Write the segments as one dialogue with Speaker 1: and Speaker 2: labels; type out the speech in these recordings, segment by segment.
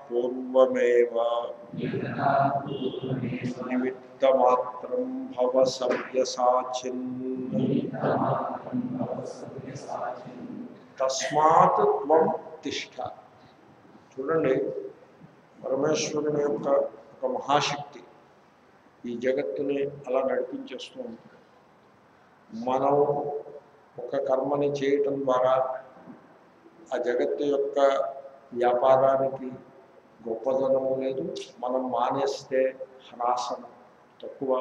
Speaker 1: పూర్వమేవ నిమిత్తమాత్రం భవ సవ్యసాచిన్ తస్మాత్ త్వం తిష్ట చూడండి పరమేశ్వరుని యొక్క ఒక మహాశక్తి ఈ జగత్తుని అలా నడిపించేస్తూ ఉంటుంది మనం ఒక కర్మని చేయటం ద్వారా ఆ జగత్తు యొక్క వ్యాపారానికి గొప్పదనము లేదు మనం మానేస్తే హ్రాసం తక్కువ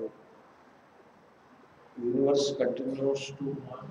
Speaker 1: universe continues to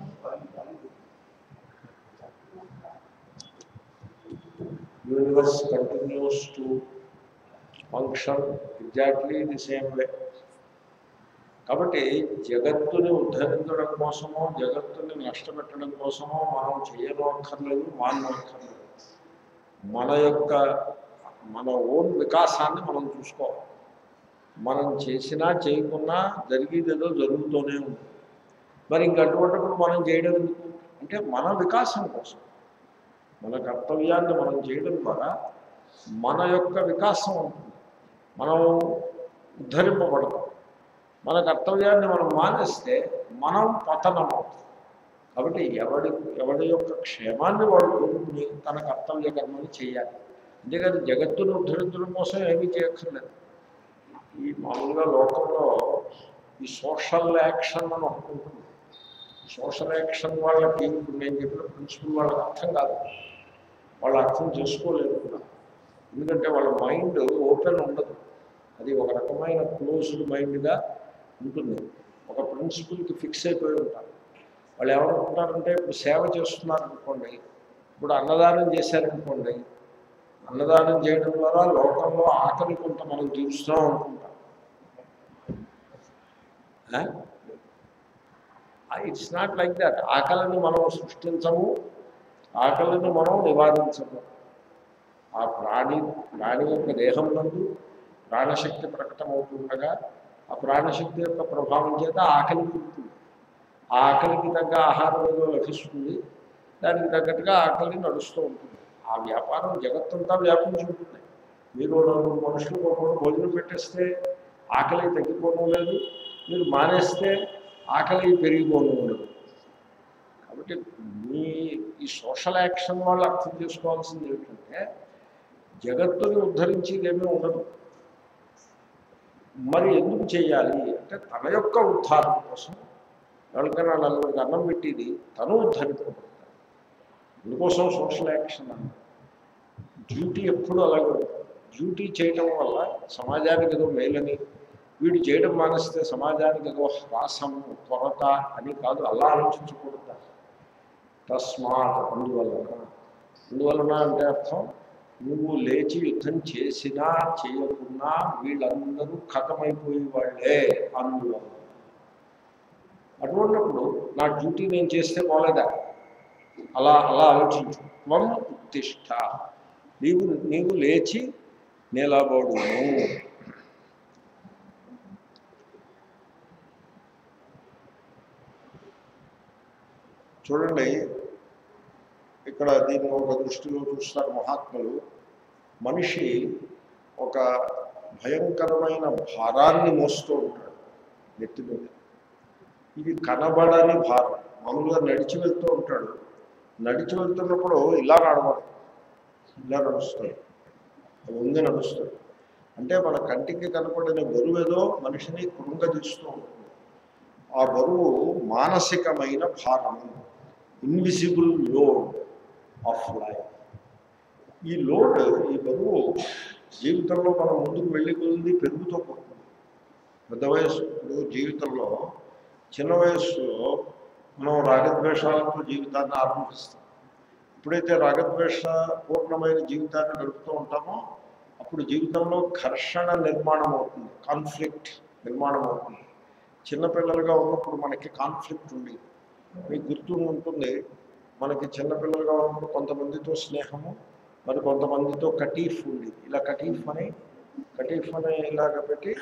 Speaker 1: universe continues to function exactly the same way కాబట్టి జగత్తుని ఉద్ధరించడం కోసమో జగత్తుని నష్టపెట్టడం కోసమో మనం చేయనక్కర్లేదు మానక్కర్లేదు మన యొక్క మన ఓన్ వికాసాన్ని మనం చూసుకోవాలి మనం చేసినా చేయకున్నా జరిగేదేదో జరుగుతూనే ఉంది మరి ఇంక అటువంటిప్పుడు మనం చేయడం ఎందుకు అంటే మన వికాసం కోసం మన కర్తవ్యాన్ని మనం చేయడం ద్వారా మన యొక్క వికాసం ఉంటుంది మనం ఉద్ధరింపబడతాం మన కర్తవ్యాన్ని మనం మానేస్తే మనం పతనం అవుతాం కాబట్టి ఎవడి ఎవడి యొక్క క్షేమాన్ని వాడు కోరుకుని తన కర్తవ్య కర్మని చేయాలి అంతేకాదు జగత్తును ఉద్ధరించడం కోసం ఏమీ చేయక్కర్లేదు ఈ మామూలుగా లోకంలో ఈ సోషల్ యాక్షన్ అని ఒకటి ఉంటుంది సోషల్ యాక్షన్ వాళ్ళకి ఇప్పుడు నేను చెప్పిన ప్రిన్సిపల్ వాళ్ళకి అర్థం కాదు వాళ్ళు అర్థం చేసుకోలేరు కూడా ఎందుకంటే వాళ్ళ మైండ్ ఓపెన్ ఉండదు అది ఒక రకమైన క్లోజ్డ్ మైండ్గా ఉంటుంది ఒక ప్రిన్సిపల్కి ఫిక్స్ అయిపోయి ఉంటారు వాళ్ళు ఏమనుకుంటారంటే ఇప్పుడు సేవ చేస్తున్నారు అనుకోండి ఇప్పుడు అన్నదానం చేశారనుకోండి అన్నదానం చేయడం ద్వారా లోకంలో ఆకలి కొంత మనం తీరుస్తాం అనుకుంటాం ఇట్స్ నాట్ లైక్ దట్ ఆకలిని మనం సృష్టించము ఆకలిని మనం నివారించము ఆ ప్రాణి ప్రాణి యొక్క దేహం నందు ప్రాణశక్తి ప్రకటమవుతుండగా ఆ ప్రాణశక్తి యొక్క ప్రభావం చేత ఆకలి పుడుతుంది ఆ ఆకలికి తగ్గ ఆహారం ఏదో లభిస్తుంది దానికి తగ్గట్టుగా ఆకలి నడుస్తూ ఉంటుంది ఆ వ్యాపారం జగత్తంతా వ్యాపించి ఉంటుంది మీరు నలుగురు మనుషులు ఒకరు భోజనం పెట్టేస్తే ఆకలి తగ్గిపోవడం లేదు మీరు మానేస్తే ఆకలి పెరిగిపోవడం ఉండదు కాబట్టి మీ ఈ సోషల్ యాక్షన్ వాళ్ళు అర్థం చేసుకోవాల్సింది ఏమిటంటే జగత్తుని ఉద్ధరించేది ఏమీ ఉండదు మరి ఎందుకు చేయాలి అంటే తన యొక్క ఉద్ధారం కోసం ఎవరికైనా నలుగురికి అన్నం పెట్టేది తను ఉద్ధరింపబడతాడు అందుకోసం సోషల్ యాక్షన్ అన్న డ్యూటీ ఎప్పుడు అలాగే ఉంటుంది డ్యూటీ చేయటం వల్ల సమాజానికి ఏదో మేలని వీడు చేయడం మానేస్తే సమాజానికి ఏదో హ్రాసము కొరత అని కాదు అలా ఆలోచించకూడదు తస్మాత్ అందువలన అందువలన అంటే అర్థం నువ్వు లేచి యుద్ధం చేసినా చేయకున్నా వీళ్ళందరూ ఖతమైపోయే వాళ్ళే అందువలన అటువంటిప్పుడు నా డ్యూటీ నేను చేస్తే పోలేదా అలా అలా ఆలోచించు త్వం ఉత్తిష్ట నీవు నీవు లేచి నిలబడును చూడండి ఇక్కడ దీన్ని ఒక దృష్టిలో చూస్తారు మహాత్ములు మనిషి ఒక భయంకరమైన భారాన్ని మోస్తూ ఉంటాడు నెత్తి మీద ఇది కనబడని భారం మామూలుగా నడిచి వెళ్తూ ఉంటాడు నడిచి వెళ్తున్నప్పుడు ఇలా నడవడు ఇలా నడుస్తాడు వంగి నడుస్తాడు అంటే మన కంటికి కనపడని బరువు ఏదో మనిషిని కృంగదీస్తూ ఉంటుంది ఆ బరువు మానసికమైన భారము ఇన్విజిబుల్ లోడ్ ఆఫ్ లైఫ్ ఈ లోడ్ ఈ బరువు జీవితంలో మనం ముందుకు వెళ్ళి కొద్ది పెరుగుతూ పోతుంది పెద్ద వయసు ఇప్పుడు జీవితంలో చిన్న వయస్సులో మనం రాగద్వేషాలతో జీవితాన్ని ఆరంభిస్తాం ఎప్పుడైతే రాగద్వేష పూర్ణమైన జీవితాన్ని గడుపుతూ ఉంటామో అప్పుడు జీవితంలో ఘర్షణ నిర్మాణం అవుతుంది కాన్ఫ్లిక్ట్ నిర్మాణం అవుతుంది చిన్నపిల్లలుగా ఉన్నప్పుడు మనకి కాన్ఫ్లిక్ట్ ఉంది మీకు గుర్తు ఉంటుంది మనకి చిన్నపిల్లలుగా ఉన్నప్పుడు కొంతమందితో స్నేహము మరి కొంతమందితో కటీఫ్ ఉంది ఇలా కటీఫ్ అని కటీఫ్ అని ఇలాగ పెట్టి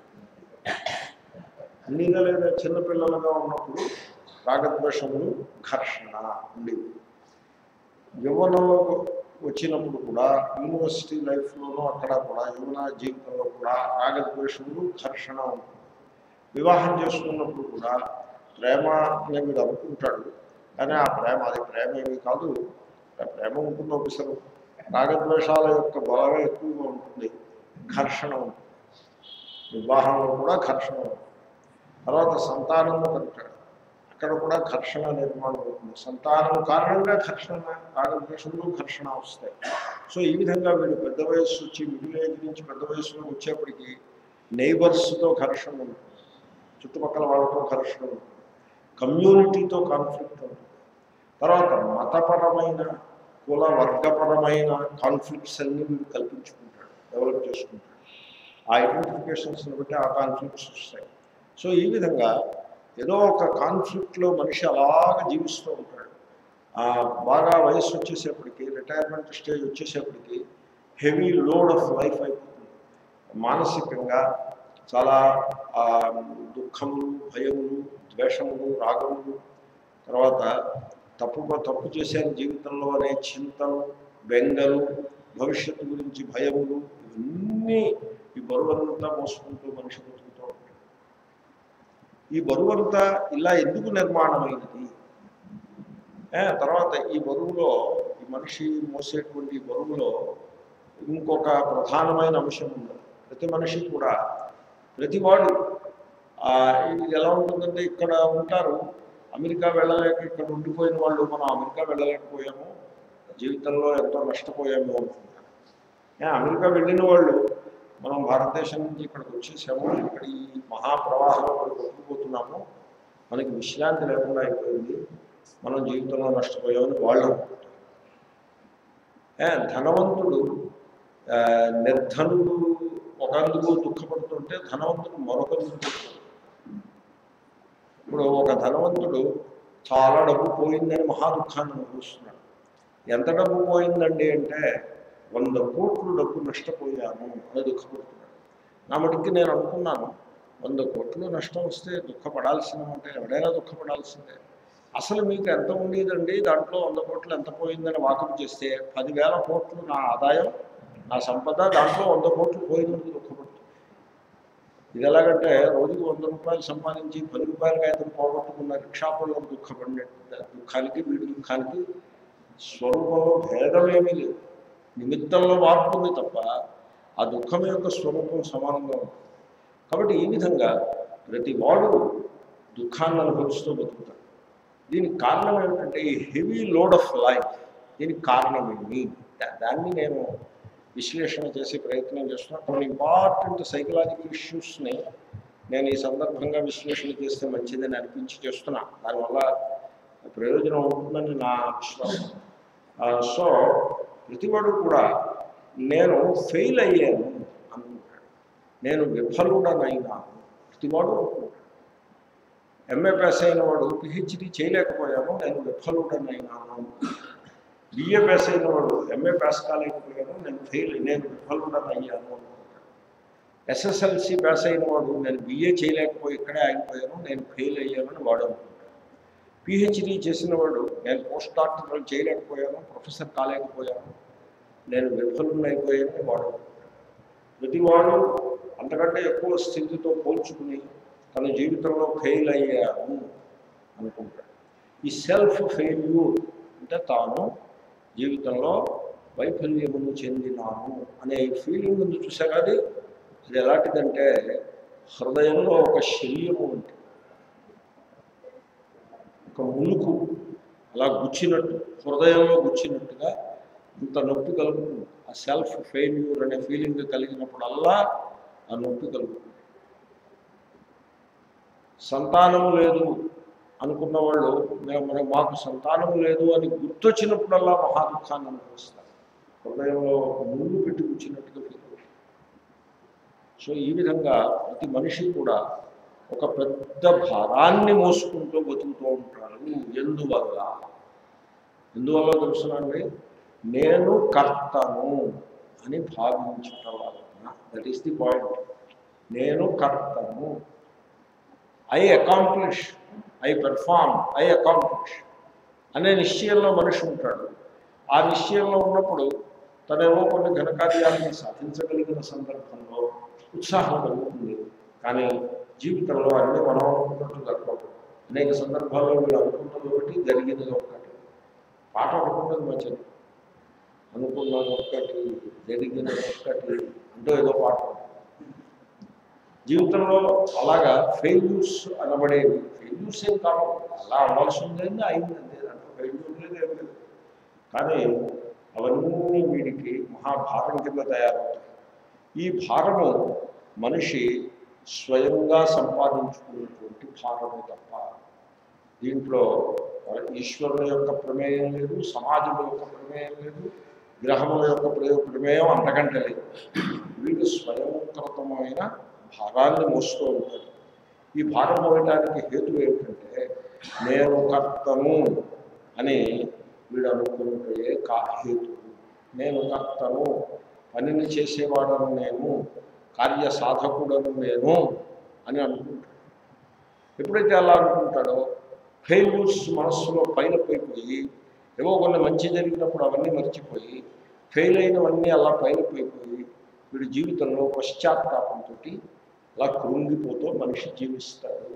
Speaker 1: అన్నిగా లేదా చిన్నపిల్లలుగా ఉన్నప్పుడు రాగద్వేషములు ఘర్షణ ఉండేవి యవ్వనంలో వచ్చినప్పుడు కూడా యూనివర్సిటీ లైఫ్లోనూ అక్కడ కూడా యువన జీవితంలో కూడా రాగద్వేషములు ఘర్షణ ఉంటుంది వివాహం చేసుకున్నప్పుడు కూడా ప్రేమ అని వీడు అనుకుంటాడు కానీ ఆ ప్రేమ అది ప్రేమ ఏమీ కాదు ఆ ప్రేమ ఉంటుంది ఒకసారి రాగద్వేషాల యొక్క బలమే ఎక్కువగా ఉంటుంది ఘర్షణ ఉంటుంది వివాహంలో కూడా ఘర్షణ ఉంటుంది తర్వాత సంతానము కంటాడు అక్కడ కూడా ఘర్షణ నిర్మాణం అవుతుంది సంతానం కారణంగా ఘర్షణ రాగద్వేషంలో ఘర్షణ వస్తాయి సో ఈ విధంగా వీడు పెద్ద వయస్సు వచ్చి మిడిల్ ఏజ్ నుంచి పెద్ద వయసులో వచ్చేప్పటికి నైబర్స్తో ఘర్షణ ఉంటుంది చుట్టుపక్కల వాళ్ళతో ఘర్షణ ఉంటుంది కమ్యూనిటీతో కాన్ఫ్లిక్ట్ ఉంటుంది తర్వాత మతపరమైన కుల వర్గపరమైన కాన్ఫ్లిక్ట్స్ అన్ని వీడు కల్పించుకుంటాడు డెవలప్ చేసుకుంటాడు ఆ ఐడెంటిఫికేషన్స్ని బట్టి ఆ కాన్ఫ్లిక్ట్స్ వస్తాయి సో ఈ విధంగా ఏదో ఒక కాన్ఫ్లిక్ట్లో మనిషి అలాగ జీవిస్తూ ఉంటాడు ఆ బాగా వయసు వచ్చేసేపటికి రిటైర్మెంట్ స్టేజ్ వచ్చేసేపటికి హెవీ లోడ్ ఆఫ్ లైఫ్ అయిపోతుంది మానసికంగా చాలా ఆ, దుఃఖములు భయములు ద్వేషములు రాగములు తర్వాత తప్పు తప్పు చేశాను జీవితంలో అనే చింతలు బెంగలు భవిష్యత్తు గురించి భయములు ఇవన్నీ ఈ బరువంతా మోసుకుంటూ మనిషి బతుకుతూ ఉంటాడు ఈ బరువంతా ఇలా ఎందుకు నిర్మాణమైనది ఏ, తర్వాత ఈ బరువులో ఈ మనిషి మోసేటువంటి ఈ బరువులో ఇంకొక ప్రధానమైన అంశం ఉంది ప్రతి మనిషి కూడా ప్రతివాడు ఆ, ఇది ఎలా ఉంటుందంటే ఇక్కడ ఉంటారు అమెరికా వెళ్ళలేక ఇక్కడ ఉండిపోయిన వాళ్ళు మనం అమెరికా వెళ్ళలేకపోయాము జీవితంలో ఎంతో నష్టపోయాము అనుకుంటారు ఏ, అమెరికా వెళ్ళిన వాళ్ళు మనం భారతదేశం నుంచి ఇక్కడికి వచ్చేసాము ఇక్కడ ఈ మహాప్రవాహంలో కొట్టుకుపోతున్నాము మనకి విశ్రాంతి లేకుండా అయిపోయింది మనం జీవితంలో నష్టపోయామని వాళ్ళు అనుకుంటారు ఏ, ధనవంతుడు ఆ, నిర్ధనుడు ఒకందుకు దుఃఖపడుతుంటే ధనవంతుడు మరొకందుకు దుఃఖపడుతాడు. ఇప్పుడు ఒక ధనవంతుడు చాలా డబ్బు పోయిందని మహా దుఃఖాన్ని అనుభవిస్తున్నాడు ఎంత డబ్బు పోయిందండి అంటే వంద కోట్లు డబ్బు నష్టపోయాను అని దుఃఖపడుతున్నాడు నా మటుకి నేను అనుకున్నాను వంద కోట్లు నష్టం వస్తే దుఃఖపడాల్సిన అంటే ఎవడైనా దుఃఖపడాల్సిందే అసలు మీకు ఎంత ఉండేదండి దాంట్లో వంద కోట్లు ఎంత పోయిందని వాకపు చేస్తే పదివేల కోట్లు నా ఆదాయం నా సంపద దాంట్లో వంద కోట్లు పోయినందుకు దుఃఖపడుతుంది ఇది ఎలాగంటే రోజుకి వంద రూపాయలు సంపాదించి పది రూపాయలకి అయితే పోగొట్టుకున్న రిక్షాపుల్లో దుఃఖపడినట్టు దుఃఖానికి వీడి దుఃఖానికి స్వరూపంలో భేదమేమీ లేదు నిమిత్తంలో మార్పు ఉంది తప్ప ఆ దుఃఖం యొక్క స్వరూపం సమానంగా ఉంది కాబట్టి ఈ విధంగా ప్రతి వాడు దుఃఖాన్ని అనుభవిస్తూ బతుకుతాడు దీనికి కారణం ఏమిటంటే ఈ హెవీ లోడ్ ఆఫ్ లైఫ్ దీనికి కారణం ఏమి దా- దాన్ని నేను విశ్లేషణ చేసే ప్రయత్నం చేస్తున్నా కొన్ని ఇంపార్టెంట్ సైకలాజికల్ ఇష్యూస్ని నేను ఈ సందర్భంగా విశ్లేషణ చేస్తే మంచిదని అనిపించి చేస్తున్నా దానివల్ల ప్రయోజనం ఉంటుందని నా విశ్వాసం ఆ, సో ప్రతివాడు కూడా నేను ఫెయిల్ అయ్యాను అనుకుంటాడు నేను విఫలుడనైనాను ప్రతివాడు అనుకుంటాడు ఎంఏ పాస్ అయిన వాడు పిహెచ్డి చేయలేకపోయాను నేను విఫలుడనైనాను అనుకుంటాడు బిఏ పాస్ అయిన వాడు ఎంఏ పాస్ కాలేకపోయాను నేను ఫెయిల్ నేను విఫలుడని అయ్యాను అనుకుంటాడు ఎస్ఎస్ఎల్సి పాస్ అయిన వాడు నేను బిఏ చేయలేకపోయి ఇక్కడే ఆగిపోయాను నేను ఫెయిల్ అయ్యానని వాడు అనుకుంటాడు పిహెచ్డి చేసిన వాడు నేను పోస్ట్ డాక్టరల్ చేయలేకపోయాను ప్రొఫెసర్ కాలేకపోయాను నేను విఫలుని అయిపోయానని వాడు అనుకుంటాడు ప్రతివాడు అంతకంటే ఎక్కువ స్థితితో పోల్చుకుని తన జీవితంలో ఫెయిల్ అయ్యాను అనుకుంటాడు ఈ సెల్ఫ్ ఫెయిల్యూర్ అంటే తాను జీవితంలో వైఫల్యమును చెందినాను అనే ఈ ఫీలింగ్ ఉంది చూసారా అది అది ఎలాంటిదంటే హృదయంలో ఒక శల్యము ఉంటుంది ఒక ములుకు అలా గుచ్చినట్టు హృదయంలో గుచ్చినట్టుగా ఇంత నొప్పి కలుగుతుంది ఆ సెల్ఫ్ ఫెయిల్యూర్ అనే ఫీలింగ్ కలిగినప్పుడల్లా ఆ నొప్పి కలుగుతుంది సంతానము లేదు అనుకున్న వాళ్ళు మేము మన- మాకు సంతానము లేదు అని గుర్తొచ్చినప్పుడల్లా మహా దుఃఖాన్ని అనుభవిస్తారు హృదయంలో ఒక ముళ్ళు పెట్టి కూర్చున్నట్టుగా ఫీల్ అవుతుంది సో ఈ విధంగా ప్రతి మనిషి కూడా ఒక పెద్ద భారాన్ని మోసుకుంటూ బతుకుతూ ఉంటారు ఎందువల్ల ఎందువల్ల తెలుసునండి నేను కర్తను అని భావించటం వలన దట్ ఈస్ ది పాయింట్ నేను కర్తను I accomplish I perform I accomplish అనే నిశ్చయంలో మనిషి ఉంటాడు ఆ నిశ్చయంలో ఉన్నప్పుడు తనేవో కొన్ని ఘనకార్యాలను సాధించగలిగిన సందర్భంలో ఉత్సాహం కలుగుతుంది కానీ జీవితంలో అన్ని మనం అనుకున్నట్టు జరగవు అనేక సందర్భాల్లో వీళ్ళు అనుకున్నది ఒకటి జరిగినది ఒకటి పాట అనుకున్నది మంచిది అనుకున్నది ఒక్కటి జరిగినది ఒక్కటి అంటూ ఏదో పాట ఉంది. జీవితంలో అలాగా ఫెయిల్యూర్స్ అనబడేవి ఫెయిల్యూర్స్ ఏం కావు అలా అవ్వాల్సి ఉందని అయింది అంతే దాంట్లో ఫెయిల్యూర్ లేదు ఏం లేదు కానీ అవన్నీ వీడికి మహాభారం కింద తయారవుతాయి ఈ భారము మనిషి స్వయంగా సంపాదించుకున్నటువంటి భారము తప్ప దీంట్లో ఈశ్వరుని యొక్క ప్రమేయం లేదు సమాజం యొక్క ప్రమేయం లేదు గ్రహముల యొక్క ప్ర- ప్రమేయం అంతకంటే లేదు వీడు స్వయంకృతమైన భారాన్ని మోస్తూ ఉంటాడు ఈ భారం మోయడానికి హేతు ఏమిటంటే నేను కర్తను అని వీడు అనుకుంటే కా హేతు నేను కర్తను పనిని చేసేవాడను నేను కార్య సాధకుడను నేను అని అనుకుంటాడు ఎప్పుడైతే అలా అనుకుంటాడో ఫెయిల్యూర్స్ మనస్సులో పైన పోయిపోయి ఏవో కొన్ని మంచి జరిగినప్పుడు అవన్నీ మర్చిపోయి ఫెయిల్ అయినవన్నీ అలా పైన పోయిపోయి వీడి జీవితంలో పశ్చాత్తాపంతో అలా కృంగిపోతూ మనిషి జీవిస్తాడు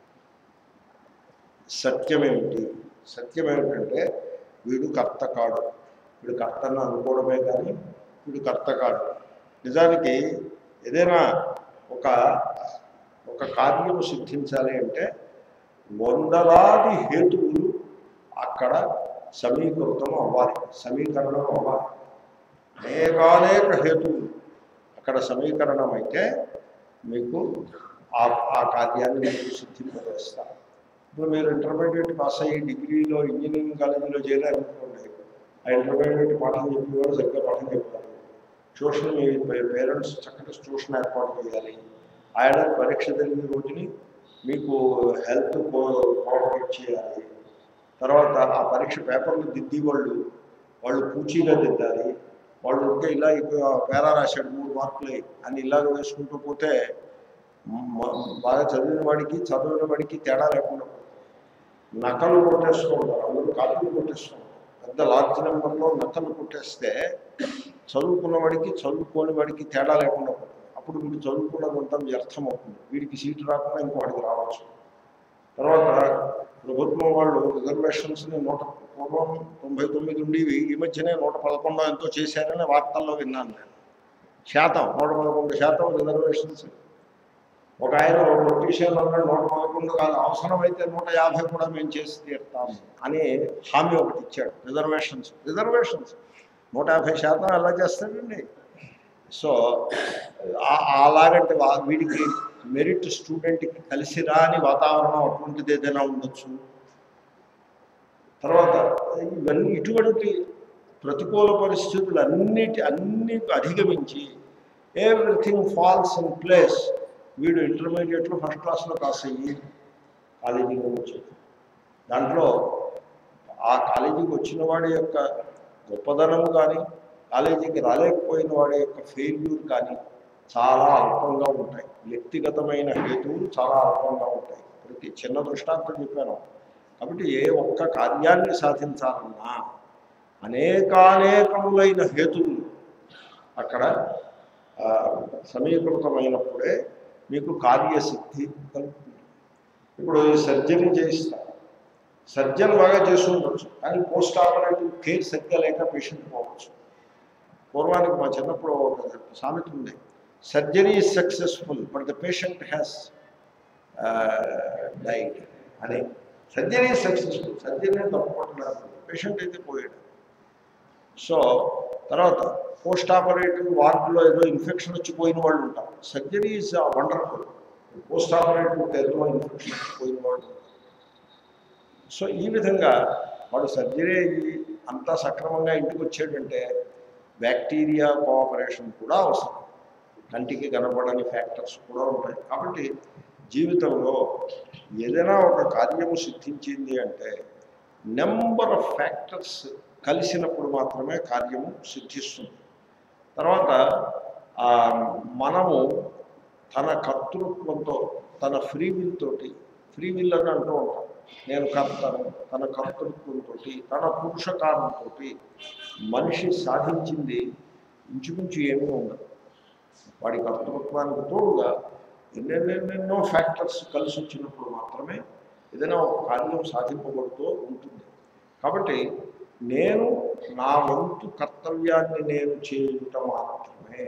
Speaker 1: సత్యమేమిటి సత్యం ఏమిటంటే వీడు కర్త కాడు వీడు కర్తను అనుకోవడమే కానీ వీడు కర్త కాడు నిజానికి ఏదైనా ఒక ఒక కార్యము సిద్ధించాలి అంటే వందలాది హేతువులు అక్కడ సమీకృతం అవ్వాలి సమీకరణం అవ్వాలి అనేకానేక హేతువులు అక్కడ సమీకరణం అయితే మీకు ఆ ఆ కార్యాన్ని మీకు సిద్ధింపజేస్తారు ఇప్పుడు మీరు ఇంటర్మీడియట్ పాస్ అయ్యి డిగ్రీలో ఇంజనీరింగ్ కాలేజీలో చేరారనుకోండి ఆ ఇంటర్మీడియట్ పాఠం చెప్పేవాడు సరిగ్గా పాఠం చెప్పాలి ట్యూషన్ మీ పేరెంట్స్ చక్కటి ట్యూషన్ ఏర్పాటు చేయాలి ఆయన పరీక్ష జరిగిన రోజుని మీకు హెల్త్ కోఆపరేట్ చేయాలి తర్వాత ఆ పరీక్ష పేపర్లు దిద్ది వాళ్ళు వాళ్ళు పూచీగా దిద్దాలి వాళ్ళు ఉంటే ఇలా ఇక పేరా రాశాడు మూడు మార్కులు అని ఇలాగ వేసుకుంటూ పోతే మ- బాగా చదివిన వాడికి చదివిన వాడికి తేడా లేకుండా పోతుంది. నకలు కొట్టేస్తూ ఉంటారు అందరూ కాపీలు కొట్టేస్తూ ఉంటారు పెద్ద లార్జ్ నెంబర్లో నకలు కొట్టేస్తే చదువుకున్న వాడికి చదువుకోని వాడికి తేడా లేకుండా పోతుంది అప్పుడు వీడు చదువుకున్నదంతా వ్యర్థం అవుతుంది వీడికి సీటు రాకుండా ఇంకోటికి రావచ్చు తర్వాత ప్రభుత్వం వాళ్ళు రిజర్వేషన్స్ని నూట పూర్వం తొంభై తొమ్మిది ఉండేవి ఈ మధ్యనే నూట పదకొండో ఎంతో చేశారని వార్తల్లో విన్నాను నేను శాతం నూట పదకొండు శాతం రిజర్వేషన్స్ ఒక ఆయన ఒక పొలిటీషియన్ అన్నాడు నూట పదకొండు కాదు అవసరమైతే నూట యాభై కూడా మేము చేసి తీరుతాము అని హామీ ఒకటి ఇచ్చాడు రిజర్వేషన్స్ రిజర్వేషన్స్ నూట యాభై శాతం ఎలా చేస్తాడండి సో ఆ- అలాగంటే వా- వీడికి మెరిట్ స్టూడెంట్కి కలిసి రాని వాతావరణం అటువంటిది ఏదైనా ఉండొచ్చు తర్వాత ఇవన్నీ ఇటువంటి ప్రతికూల పరిస్థితులు అన్నిటి అన్ని అధిగమించి ఎవ్రీథింగ్ ఫాల్స్ ఇన్ ప్లేస్ వీడు ఇంటర్మీడియట్లో ఫస్ట్ క్లాస్లో పాస్ అయ్యి కాలేజీకి వచ్చాడు దాంట్లో ఆ కాలేజీకి వచ్చిన వాడి యొక్క గొప్పదనము కానీ కాలేజీకి రాలేకపోయిన వాడి యొక్క ఫెయిల్యూర్ కానీ చాలా అల్పంగా ఉంటాయి వ్యక్తిగతమైన హేతువులు చాలా అల్పంగా ఉంటాయి ప్రతి చిన్న దృష్టాంతం చెప్పాను కాబట్టి ఏ ఒక్క కార్యాన్ని సాధించాలన్నా అనేకానేకములైన హేతువులు అక్కడ ఆ, సమీకృతమైనప్పుడే మీకు కార్యసిద్ధి కలుగుతుంది ఇప్పుడు సర్జరీ చేయిస్తారు సర్జన్ బాగా చేస్తూ ఉండొచ్చు కానీ పోస్ట్ ఆపరేటివ్ కేర్ సరిగ్గా లేక పేషెంట్ పోవచ్చు పూర్వానికి మా చిన్నప్పుడు ఒక సామెత ఉంది surgery is successful but the patient has died అని సర్జరీ సక్సెస్ఫుల్ సర్జరీ తప్పకుండా పేషెంట్ అయితే పోయాడు సో తర్వాత పోస్ట్ ఆపరేటివ్ వార్డులో ఏదో ఇన్ఫెక్షన్ వచ్చి పోయిన వాళ్ళు ఉంటారు surgery is wonderful post operative కేర్లో ఇన్ఫెక్షన్ వచ్చి పోయిన వాళ్ళు ఉంటారు. సో ఈ విధంగా వాడు సర్జరీ అయ్యి అంతా సక్రమంగా ఇంటికి వచ్చాడంటే బ్యాక్టీరియా కోఆపరేషన్ కూడా అవసరం కంటికి కనపడని ఫ్యాక్టర్స్ కూడా ఉంటాయి కాబట్టి జీవితంలో ఏదైనా ఒక కార్యము సిద్ధించింది అంటే నెంబర్ ఆఫ్ ఫ్యాక్టర్స్ కలిసినప్పుడు మాత్రమే కార్యము సిద్ధిస్తుంది తర్వాత ఆ, మనము తన కర్తృత్వంతో తన ఫ్రీ విల్ తోటి ఫ్రీ విల్ అని అంటూ ఉంటాం నేను కర్తను తన కర్తృత్వంతో తన పురుషకారంతో మనిషి సాధించింది ఇంచుమించు ఏమీ ఉండదు వాడి కర్తృత్వానికి తోడుగా ఎన్నెన్నెన్నెన్నో ఫ్యాక్టర్స్ కలిసి వచ్చినప్పుడు మాత్రమే ఏదైనా ఒక కార్యం సాధింపబడుతూ ఉంటుంది కాబట్టి నేను నా వంతు కర్తవ్యాన్ని నేను చేయుట మాత్రమే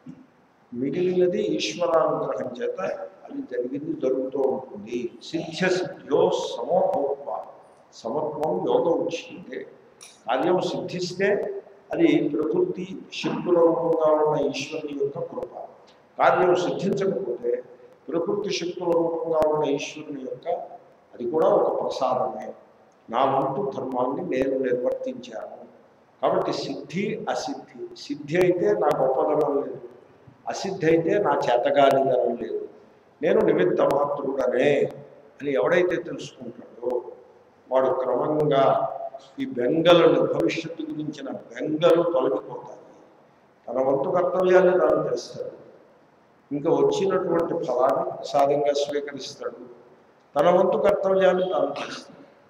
Speaker 1: మిగిలినది ఈశ్వరానుగ్రహం చేత అది జరిగింది జరుగుతూ ఉంటుంది సిద్ధ్య సిద్ధ్యో సమోభూత్వ సమత్వం యోగ ఉచ్చిందే కార్యం సిద్ధిస్తే అది ప్రకృతి శక్తుల రూపంగా ఉన్న ఈశ్వరుని యొక్క కృప కార్యం సిద్ధించకపోతే ప్రకృతి శక్తుల రూపంగా ఉన్న ఈశ్వరుని యొక్క అది కూడా ఒక ప్రసాదమే నా వంతు ధర్మాన్ని నేను నిర్వర్తించాను కాబట్టి సిద్ధి అసిద్ధి సిద్ధి అయితే నా గొప్పదనం లేదు అసిద్ధి అయితే నా చేతగానిదనం లేదు నేను నిమిత్త మాత్రుడనే అని ఎవడైతే తెలుసుకుంటాడో వాడు క్రమంగా ఈ బెంగలను భవిష్యత్తు గురించిన బెంగలు తొలగిపోతాయి తన వంతు కర్తవ్యాన్ని తాను చేస్తాడు ఇంకా వచ్చినటువంటి ఫలాన్ని ప్రసాదంగా స్వీకరిస్తాడు తన వంతు కర్తవ్యాన్ని తాను చేస్తాడు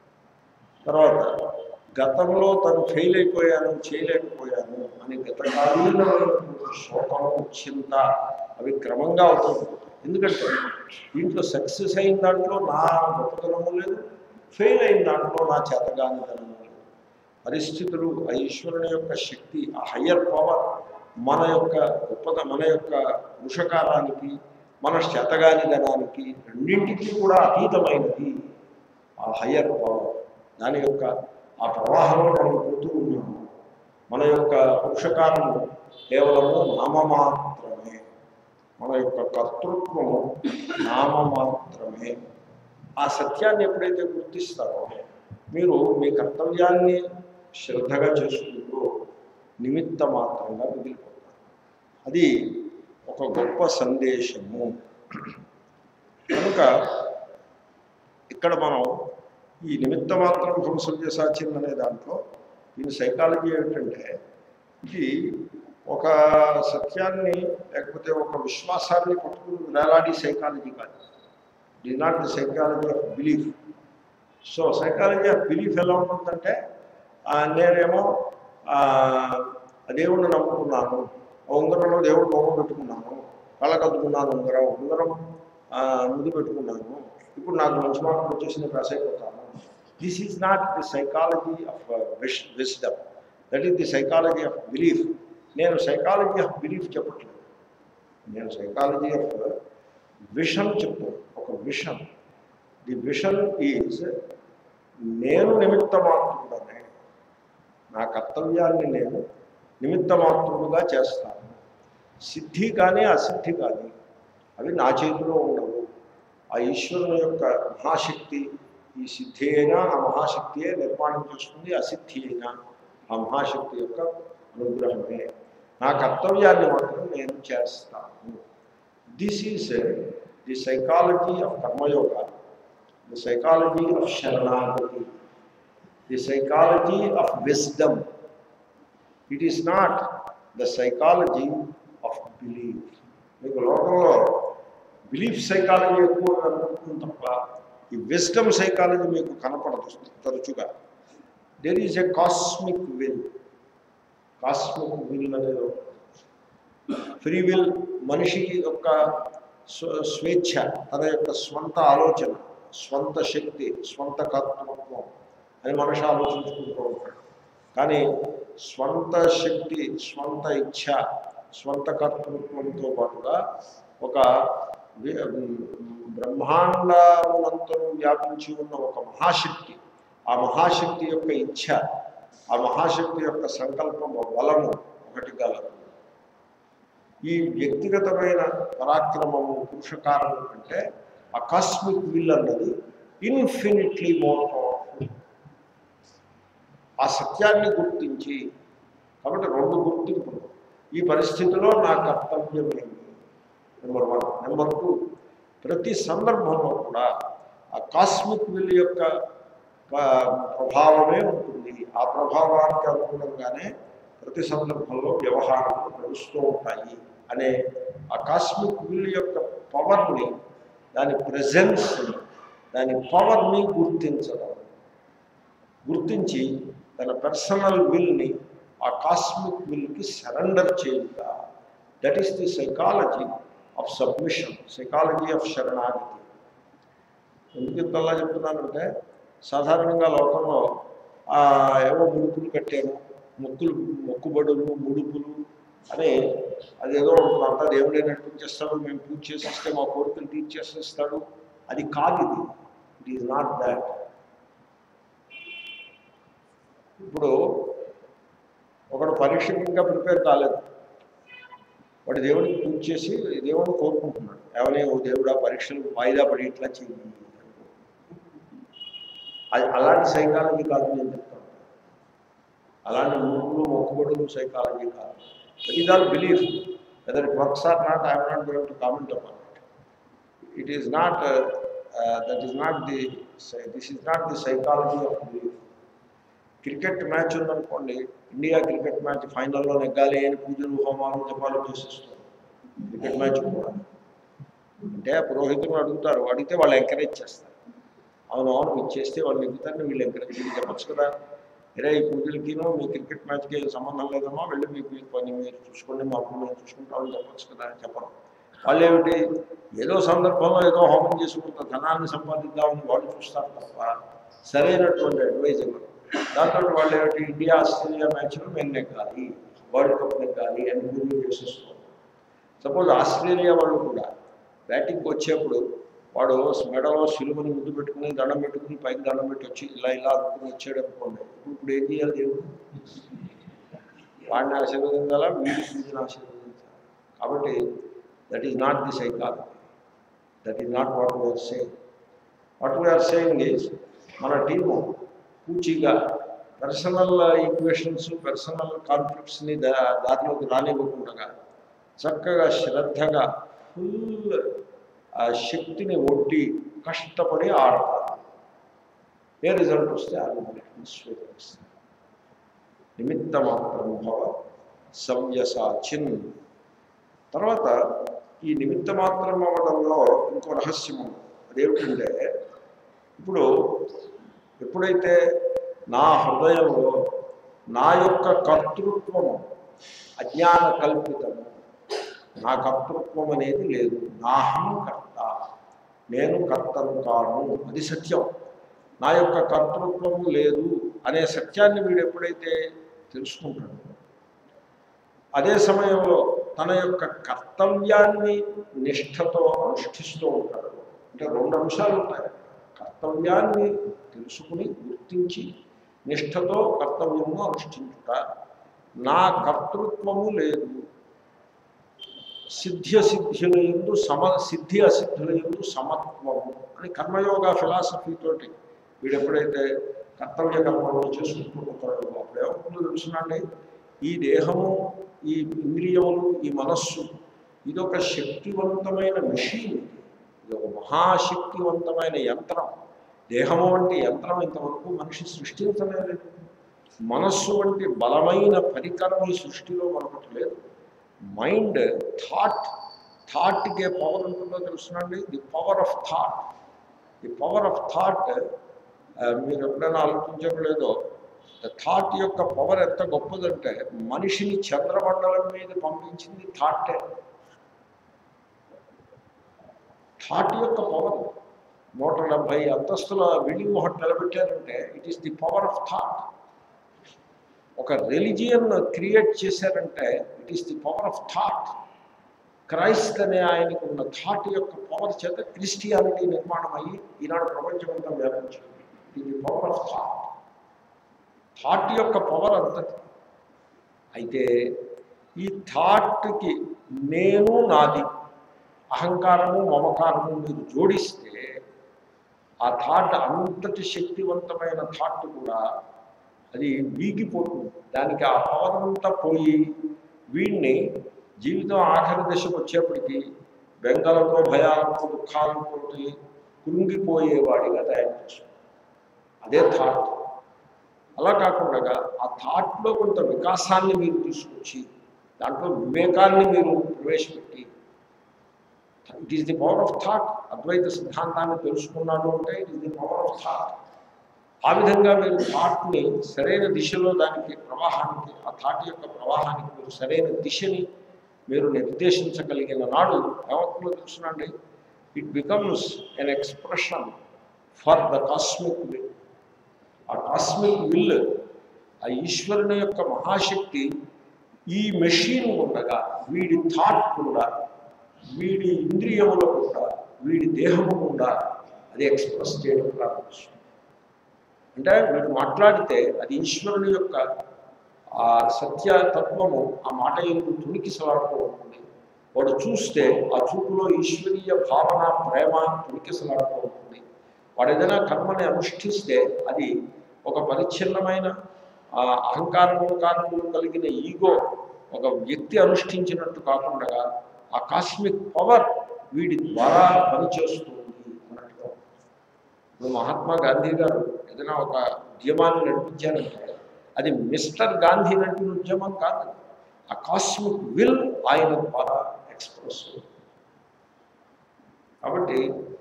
Speaker 1: తర్వాత గతంలో తను ఫెయిల్ అయిపోయాను చేయలేకపోయాను అని గతకాలీనమైనటువంటి శోకము చింత అవి క్రమంగా అవుతుంది ఎందుకంటే దీంట్లో సక్సెస్ అయిన దాంట్లో నా గొప్పతనము లేదు ఫెయిల్ అయిన దాంట్లో నా చేతగానితనము లేదు పరిస్థితులు ఆ ఈశ్వరుని యొక్క శక్తి ఆ హయ్యర్ పవర్ మన యొక్క గొప్పత మన యొక్క వృషకారానికి మన చేతగానిదనానికి రెండింటికి కూడా అతీతమైనది ఆ హయ్యర్ పవర్ దాని యొక్క ఆ ప్రవాహంలో మనం పోతూ ఉన్నాము మన యొక్క పురుషకారము కేవలము నామమాత్రమే మన యొక్క కర్తృత్వము నామమాత్రమే ఆ సత్యాన్ని ఎప్పుడైతే గుర్తిస్తారో మీరు మీ కర్తవ్యాన్ని శ్రద్ధగా చేసుకుంటూ నిమిత్త మాత్రంగా మిగిలిపోతారు అది ఒక గొప్ప సందేశము కనుక ఇక్కడ మనం ఈ నిమిత్త మాత్రం భంసవ్య సాధ్యం అనే దాంట్లో దీని సైకాలజీ ఏమిటంటే ఇది ఒక సత్యాన్ని లేకపోతే ఒక విశ్వాసాన్ని పట్టుకుని వేలాడి సైకాలజీ కాదు it not the psychology of belief so psychology of belief ఎలా ఉంటుందంటే ఆ, నేనేమో ఆ, ఆ దేవుణ్ణి నమ్ముకున్నాను ఆ ఉంగరంలో దేవుడు బొమ్మ పెట్టుకున్నాను కళ్ళకద్దుకున్నాను ఉంగరం ఉంగరం ఆ, ముడి పెట్టుకున్నాను ఇప్పుడు నాకు మంచి మార్కులు వచ్చేసి నేను పాస్ అయిపోతాను this is not the psychology of wish wisdom that is the psychology of belief నేను సైకాలజీ ఆఫ్ బిలీఫ్ చెప్పట్లేదు నేను సైకాలజీ ఆఫ్ విషన్ చెప్తాను ఒక విషన్ ది విషన్ ఈజ్ నేను నిమిత్త మాత్రుడనే నా కర్తవ్యాన్ని నేను నిమిత్త మాత్రుడుగా చేస్తాను సిద్ధి కానీ అసిద్ధి కానీ అవి నా చేతిలో ఉండవు ఆ ఈశ్వరుని యొక్క మహాశక్తి ఈ సిద్ధి అయినా ఆ మహాశక్తియే నిర్మాణం చేస్తుంది అసిద్ధి అయినా ఆ మహాశక్తి యొక్క అనుగ్రహమే నా కర్తవ్యాన్ని మాత్రం నేను చేస్తాను this is the psychology of karmayoga the psychology of sharanagati the psychology of wisdom it is not the psychology of belief మీకు లోకంలో బిలీఫ్ సైకాలజీ ఎక్కువ కనుకుంటుంది తప్ప ఈ విజ్డమ్ సైకాలజీ మీకు కనపడదు తరచుగా there is a cosmic will cosmic will అనేది ఫ్రీ విల్ మనిషి యొక్క స్వ- స్వేచ్ఛ తన యొక్క స్వంత ఆలోచన స్వంత శక్తి స్వంత కర్తృత్వం అని మనిషి ఆలోచించుకుంటూ ఉంటాడు కానీ స్వంత శక్తి స్వంత ఇచ్ఛ స్వంత కర్తృత్వంతో పాటుగా ఒక వి- బ్రహ్మాండమునంతరం వ్యాపించి ఉన్న ఒక మహాశక్తి ఆ మహాశక్తి యొక్క ఇచ్ఛ ఆ మహాశక్తి యొక్క సంకల్పము బలము ఒకటి గలదు ఈ వ్యక్తిగతమైన పరాక్రమము పురుషకారము కంటే ఆ కాస్మిక్ విల్ అన్నది ఇన్ఫినిట్లీ మోర్ పవర్ఫుల్ ఆ సత్యాన్ని గుర్తించి కాబట్టి రెండు గుర్తింపులు ఈ పరిస్థితిలో నా కర్తవ్యం ఏమి నెంబర్ వన్ నెంబర్ టూ ప్రతి సందర్భంలో కూడా ఆ కాస్మిక్ విల్ యొక్క ప- ప్రభావమే ఉంటుంది ఆ ప్రభావానికి అనుగుణంగానే ప్రతి సందర్భంలో వ్యవహారాలు నడుస్తూ ఉంటాయి అనే ఆ కాస్మిక్ విల్ యొక్క పవర్ని దాని ప్రెజెన్స్ని దాని పవర్ని గుర్తించడం గుర్తించి తన పర్సనల్ విల్ని ఆ కాస్మిక్ విల్కి సరెండర్ చేయుట that is the psychology of submission psychology of sharanagati ఎందుకు ఇంతలా చెప్తున్నానంటే సాధారణంగా లోకంలో ఆ, ఏవో ముడుపులు కట్టాను మొక్కులు మొక్కుబడులు ముడుపులు అని అదేదో ఉంటుంది అంతా దేవుడే నడిపించేస్తాడు మేము పూజ చేసేస్తే మా కోరికలు తీర్చేసేస్తాడు అది కాదు ఇది ఇట్ ఈజ్ నాట్ దాట్ ఇప్పుడు ఒకడు పరీక్షకి ఇంకా ప్రిపేర్ కాలేదు వాడు దేవుడికి పూజ చేసి దేవుడిని కోరుకుంటున్నాడు ఏమని ఓ దేవుడా పరీక్షలు వాయిదా పడి ఇట్లా చెయ్యి అది అలాంటి సైకాలజీ కాదు నేను చెప్తాను అలాంటి ముక్కులు మొక్కుబడులు సైకాలజీ కాదు it all belief whether it works or not I'm not going to comment upon it it is not that is not the this is not the psychology of belief cricket match ఉందనుకోండి India cricket match ఫైనల్లో నెగ్గాలి అని పూజలు హోమాలు జపాలు చేసేస్తారు cricket match కూడా అంటే పురోహితులు అడుగుతారు అడిగితే వాళ్ళు ఎంకరేజ్ చేస్తారు అవును అవును మీరు చేస్తే వాళ్ళు నెగ్గుతారని వీళ్ళు ఎంకరేజ్ వీళ్ళు చెప్పచ్చు కదా ఇరే ఈ పూజలకినో మీ క్రికెట్ మ్యాచ్కి ఏం సంబంధం లేదమ్మా వెళ్ళి మీకు మీ పని మీరు చూసుకోండి మా పని మేము చూసుకుంటామని చెప్పచ్చు కదా చెప్పరు వాళ్ళు ఏమిటి ఏదో సందర్భంలో ఏదో హోమం చేసుకుంటా ధనాన్ని సంపాదిద్దామని వాళ్ళు చూస్తారు తప్ప సరైనటువంటి అడ్వైజ్ ఇవ్వరు దాంతో వాళ్ళు ఏమిటి ఇండియా ఆస్ట్రేలియా మ్యాచ్లో మేము నెగ్గాలి వరల్డ్ కప్ నెగ్గాలి అని పూజలు చేసేసుకోవాలి సపోజ్ ఆస్ట్రేలియా వాళ్ళు కూడా బ్యాటింగ్కి వచ్చేప్పుడు వాడు మెడలో సిలువని ముద్దు పెట్టుకుని దండం పెట్టుకుని పైకి దండం పెట్టి వచ్చి ఇలా ఇలా అనుకుని వచ్చాడు అనుకోండి ఇప్పుడు ఇప్పుడు ఏం చేయాలి దేవుడు వాడిని ఆశీర్వదించాలా వీడి పూజను ఆశీర్వదించాలి కాబట్టి that is not the psychology that is not what we are saying what we are saying is మన టీము పూచిగా పర్సనల్ ఈక్వేషన్స్ పర్సనల్ కాన్ఫ్లిక్ట్స్ని దా దారిలోకి రానివ్వకుండా చక్కగా శ్రద్ధగా ఫుల్ ఆ శక్తిని ఒడ్డి కష్టపడి ఆడతారు ఏ రిజల్ట్ వస్తే ఆ రిజల్ట్ని స్వీకరిస్తారు నిమిత్త మాత్రం భవ సవ్యసాచిన్ తర్వాత ఈ నిమిత్త మాత్రం అవ్వడంలో ఇంకో రహస్యం ఉంది అదేమిటంటే ఇప్పుడు ఎప్పుడైతే నా హృదయంలో నా యొక్క కర్తృత్వము అజ్ఞాన కల్పితము నా కర్తృత్వం అనేది లేదు నాహం కర్త నేను కర్తను కాను అది సత్యం నా యొక్క కర్తృత్వము లేదు అనే సత్యాన్ని వీడు ఎప్పుడైతే తెలుసుకుంటాడు అదే సమయంలో తన యొక్క కర్తవ్యాన్ని నిష్ఠతో అనుష్ఠిస్తూ ఉంటాడు అంటే రెండు అంశాలు ఉంటాయి కర్తవ్యాన్ని తెలుసుకుని గుర్తించి నిష్ఠతో కర్తవ్యము అనుష్ఠించుట నా కర్తృత్వము లేదు సిద్ధ్య సిద్ధ్యుల ఎందు సమ సిద్ధి అసిద్ధుల ఎందు సమత్వము అని కర్మయోగ ఫిలాసఫీతోటి వీడు ఎప్పుడైతే కర్తవ్య కర్మలను చేసుకుంటూ పోతాడో అప్పుడు ఏమవుతుందో తెలుసునండి ఈ దేహము ఈ ఇంద్రియములు ఈ మనస్సు ఇది ఒక శక్తివంతమైన మిషన్ ఇది ఒక మహాశక్తివంతమైన యంత్రం దేహము వంటి యంత్రం ఇంతవరకు మనిషి సృష్టించలేదు మనస్సు వంటి బలమైన పరికరం ఈ సృష్టిలో మరొకటి లేదు మైండ్ థాట్ థాట్కి ఏ పవర్ ఉంటుందో తెలుసునండి the power of thought the power of thought మీరు ఎప్పుడైనా ఆలోచించలేదో థాట్ యొక్క పవర్ ఎంత గొప్పదంటే మనిషిని చంద్రమండలం మీద పంపించింది థాటే థాట్ యొక్క పవర్ నూట డెబ్భై అంతస్తుల బిల్డింగ్ ఒకటి నిలబెట్టారంటే it is the power of thought ఒక రిలిజియన్ క్రియేట్ చేశారంటే it is the power of thought Christ అనే ఆయనకు ఉన్న థాట్ యొక్క పవర్ చేత క్రిస్టియానిటీ నిర్మాణం అయ్యి ఈనాడు ప్రపంచమంతా వ్యాపించింది it is the power of thought thought యొక్క పవర్ అంతటి అయితే ఈ థాట్కి నేను నాది అహంకారము మమకారము మీరు జోడిస్తే ఆ థాట్ అంతటి శక్తివంతమైన థాట్ కూడా అది వీగిపోతుంది దానికి ఆ పవర్ అంతా పోయి వీడిని జీవితం ఆఖరి దశకు వచ్చేప్పటికి బెంగలతో భయాలతో దుఃఖాలతో కృంగిపోయేవాడిగా తయారు చేస్తుంది అదే థాట్ అలా కాకుండా ఆ థాట్లో కొంత వికాసాన్ని మీరు తీసుకొచ్చి దాంట్లో వివేకాన్ని మీరు ప్రవేశపెట్టి it is the power of thought అద్వైత సిద్ధాంతాన్ని తెలుసుకున్నాడు అంటే it is the power of thought ఆ విధంగా మీరు థాట్ని సరైన దిశలో దానికి ప్రవాహానికి ఆ థాట్ యొక్క ప్రవాహానికి మీరు సరైన దిశని మీరు నిర్దేశించగలిగిన నాడు ఏమవుతుందో తెలుసునండి it becomes an expression for the cosmic will ఆ కాస్మిక్ విల్ ఆ ఈశ్వరుని యొక్క మహాశక్తి ఈ మెషిన్ ఉండగా వీడి థాట్ కూడా వీడి ఇంద్రియముల కూడా వీడి దేహము కూడా అది ఎక్స్ప్రెస్ చేయడం ప్రారంభిస్తుంది అంటే వీడు మాట్లాడితే అది ఈశ్వరుని యొక్క ఆ సత్యతత్వము ఆ మాట ఎందుకు తుణికిసలాడుతూ ఉంటుంది వాడు చూస్తే ఆ చూపులో ఈశ్వరీయ భావన ప్రేమ తుణికిసలాడుతూ ఉంటుంది వాడు ఏదైనా కర్మని అనుష్ఠిస్తే అది ఒక పరిచ్ఛిన్నమైన ఆ అహంకారము కారణములు కలిగిన ఈగో ఒక వ్యక్తి అనుష్ఠించినట్టు కాకుండా ఆ కాస్మిక్ పవర్ వీడి ద్వారా పనిచేస్తుంది అన్నట్టుగా ఇప్పుడు మహాత్మా గాంధీ గారు ఏదైనా ఒక ఉద్యమాన్ని నడిపించారంటే అది మిస్టర్ గాంధీ నడిపిన ఉద్యమం కాదు ఆ కాస్మిక్ విల్ ఆయన ద్వారా ఎక్స్ప్రెస్ కాబట్టి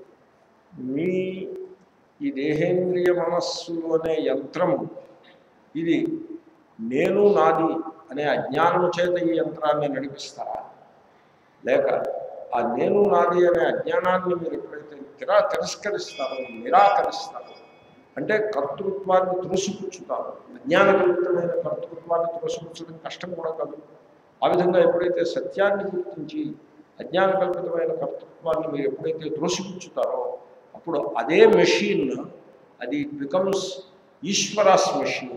Speaker 1: మీ ఈ దేహేంద్రియ మనస్సులు అనే యంత్రము ఇది నేను నాది అనే అజ్ఞానము చేత ఈ యంత్రాన్ని నడిపిస్తారా లేక ఆ నేను నాది అనే అజ్ఞానాన్ని మీరు ఎప్పుడైతే తిరా తిరస్కరిస్తారో నిరాకరిస్తారో అంటే కర్తృత్వాన్ని త్రోసిపుచ్చుతారు అజ్ఞానకల్పితమైన కర్తృత్వాన్ని త్రోసిపుచ్చడం కష్టం కూడా కాదు ఆ విధంగా ఎప్పుడైతే సత్యాన్ని గుర్తించి అజ్ఞానకల్పితమైన కర్తృత్వాన్ని మీరు ఎప్పుడైతే త్రోసిపుచ్చుతారో అప్పుడు అదే మెషిన్ అది బికమ్స్ ఈశ్వరాస్ మెషిన్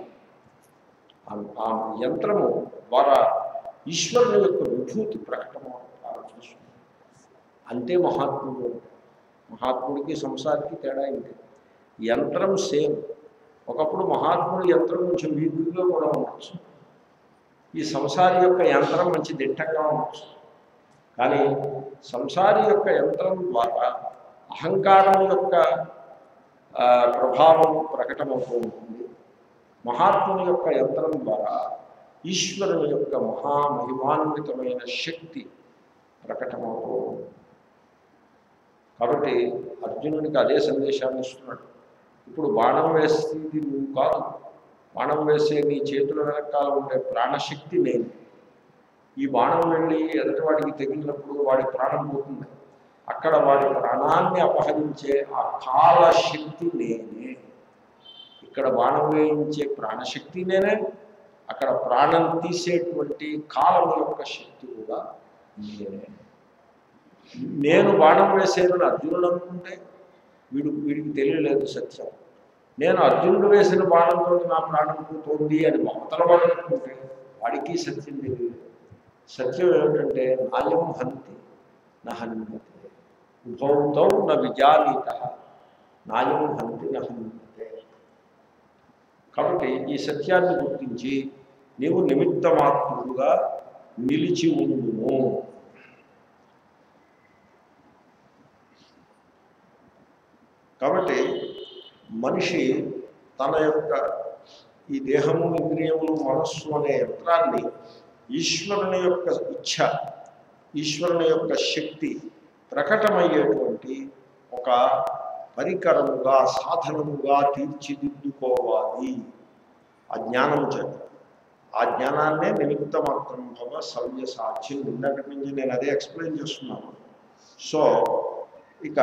Speaker 1: ఆ యంత్రము ద్వారా ఈశ్వరుని యొక్క విభూతి ప్రకటన ప్రారంభిస్తుంది అంతే మహాత్ముడు మహాత్ముడికి సంసారికి తేడా ఇంతే యంత్రం సేమ్ ఒకప్పుడు మహాత్ముడు యంత్రం కొంచెం వీక్గా కూడా ఉండొచ్చు ఈ సంసారి యొక్క యంత్రం మంచి దిట్టంగా ఉండొచ్చు కానీ సంసారి యొక్క యంత్రం ద్వారా అహంకారం యొక్క ఆ, ప్రభావం ప్రకటమవుతూ ఉంటుంది మహాత్ముని యొక్క యంత్రం ద్వారా ఈశ్వరుని యొక్క మహామహిమాన్వితమైన శక్తి ప్రకటమవుతూ ఉంటుంది కాబట్టి అర్జునుడికి అదే సందేశాన్ని ఇస్తున్నాడు ఇప్పుడు బాణం వేసేది నువ్వు కాదు బాణం వేసే నీ చేతుల వెనకాల ఉండే ప్రాణశక్తి నేను ఈ బాణం వెళ్ళి ఎదుటి వాడికి తగిలినప్పుడు వాడి ప్రాణం పోతుంది అక్కడ వాడి ప్రాణాన్ని అపహరించే ఆ కాల శక్తి నేనే ఇక్కడ బాణం వేయించే ప్రాణశక్తి నేనే అక్కడ ప్రాణం తీసేటువంటి కాలం యొక్క శక్తి కూడా నేనే నేను బాణం వేసేదని అర్జునుడు అనుకుంటే వీడు వీడికి తెలియలేదు సత్యం నేను అర్జునుడు వేసిన బాణంతో నా ప్రాణం పోతుంది అని అవతల వాడు అనుకుంటే వాడికి సత్యం తెలియదు సత్యం ఏమిటంటే నాయం హంతి నహన్యతే ఉభౌతౌ న విజానీత నాయం హంతి నహన్యతే కాబట్టి ఈ సత్యాన్ని గుర్తించి నీవు నిమిత్తమాత్ముడుగా నిలిచి ఉండును కాబట్టి మనిషి తన యొక్క ఈ దేహము ఇంద్రియములు మనస్సు అనే యంత్రాన్ని ఈశ్వరుని యొక్క ఇచ్ఛ ఈశ్వరుని యొక్క శక్తి ప్రకటమయ్యేటువంటి ఒక పరికరముగా సాధనముగా తీర్చిదిద్దుకోవాలి ఆ జ్ఞానం చేత ఆ జ్ఞానాన్నే నిమిత్త మాత్రం భవ సవ్య సాక్ష్యం ఇందాకటి నుంచి నేను అదే ఎక్స్ప్లెయిన్ చేస్తున్నాను సో ఇక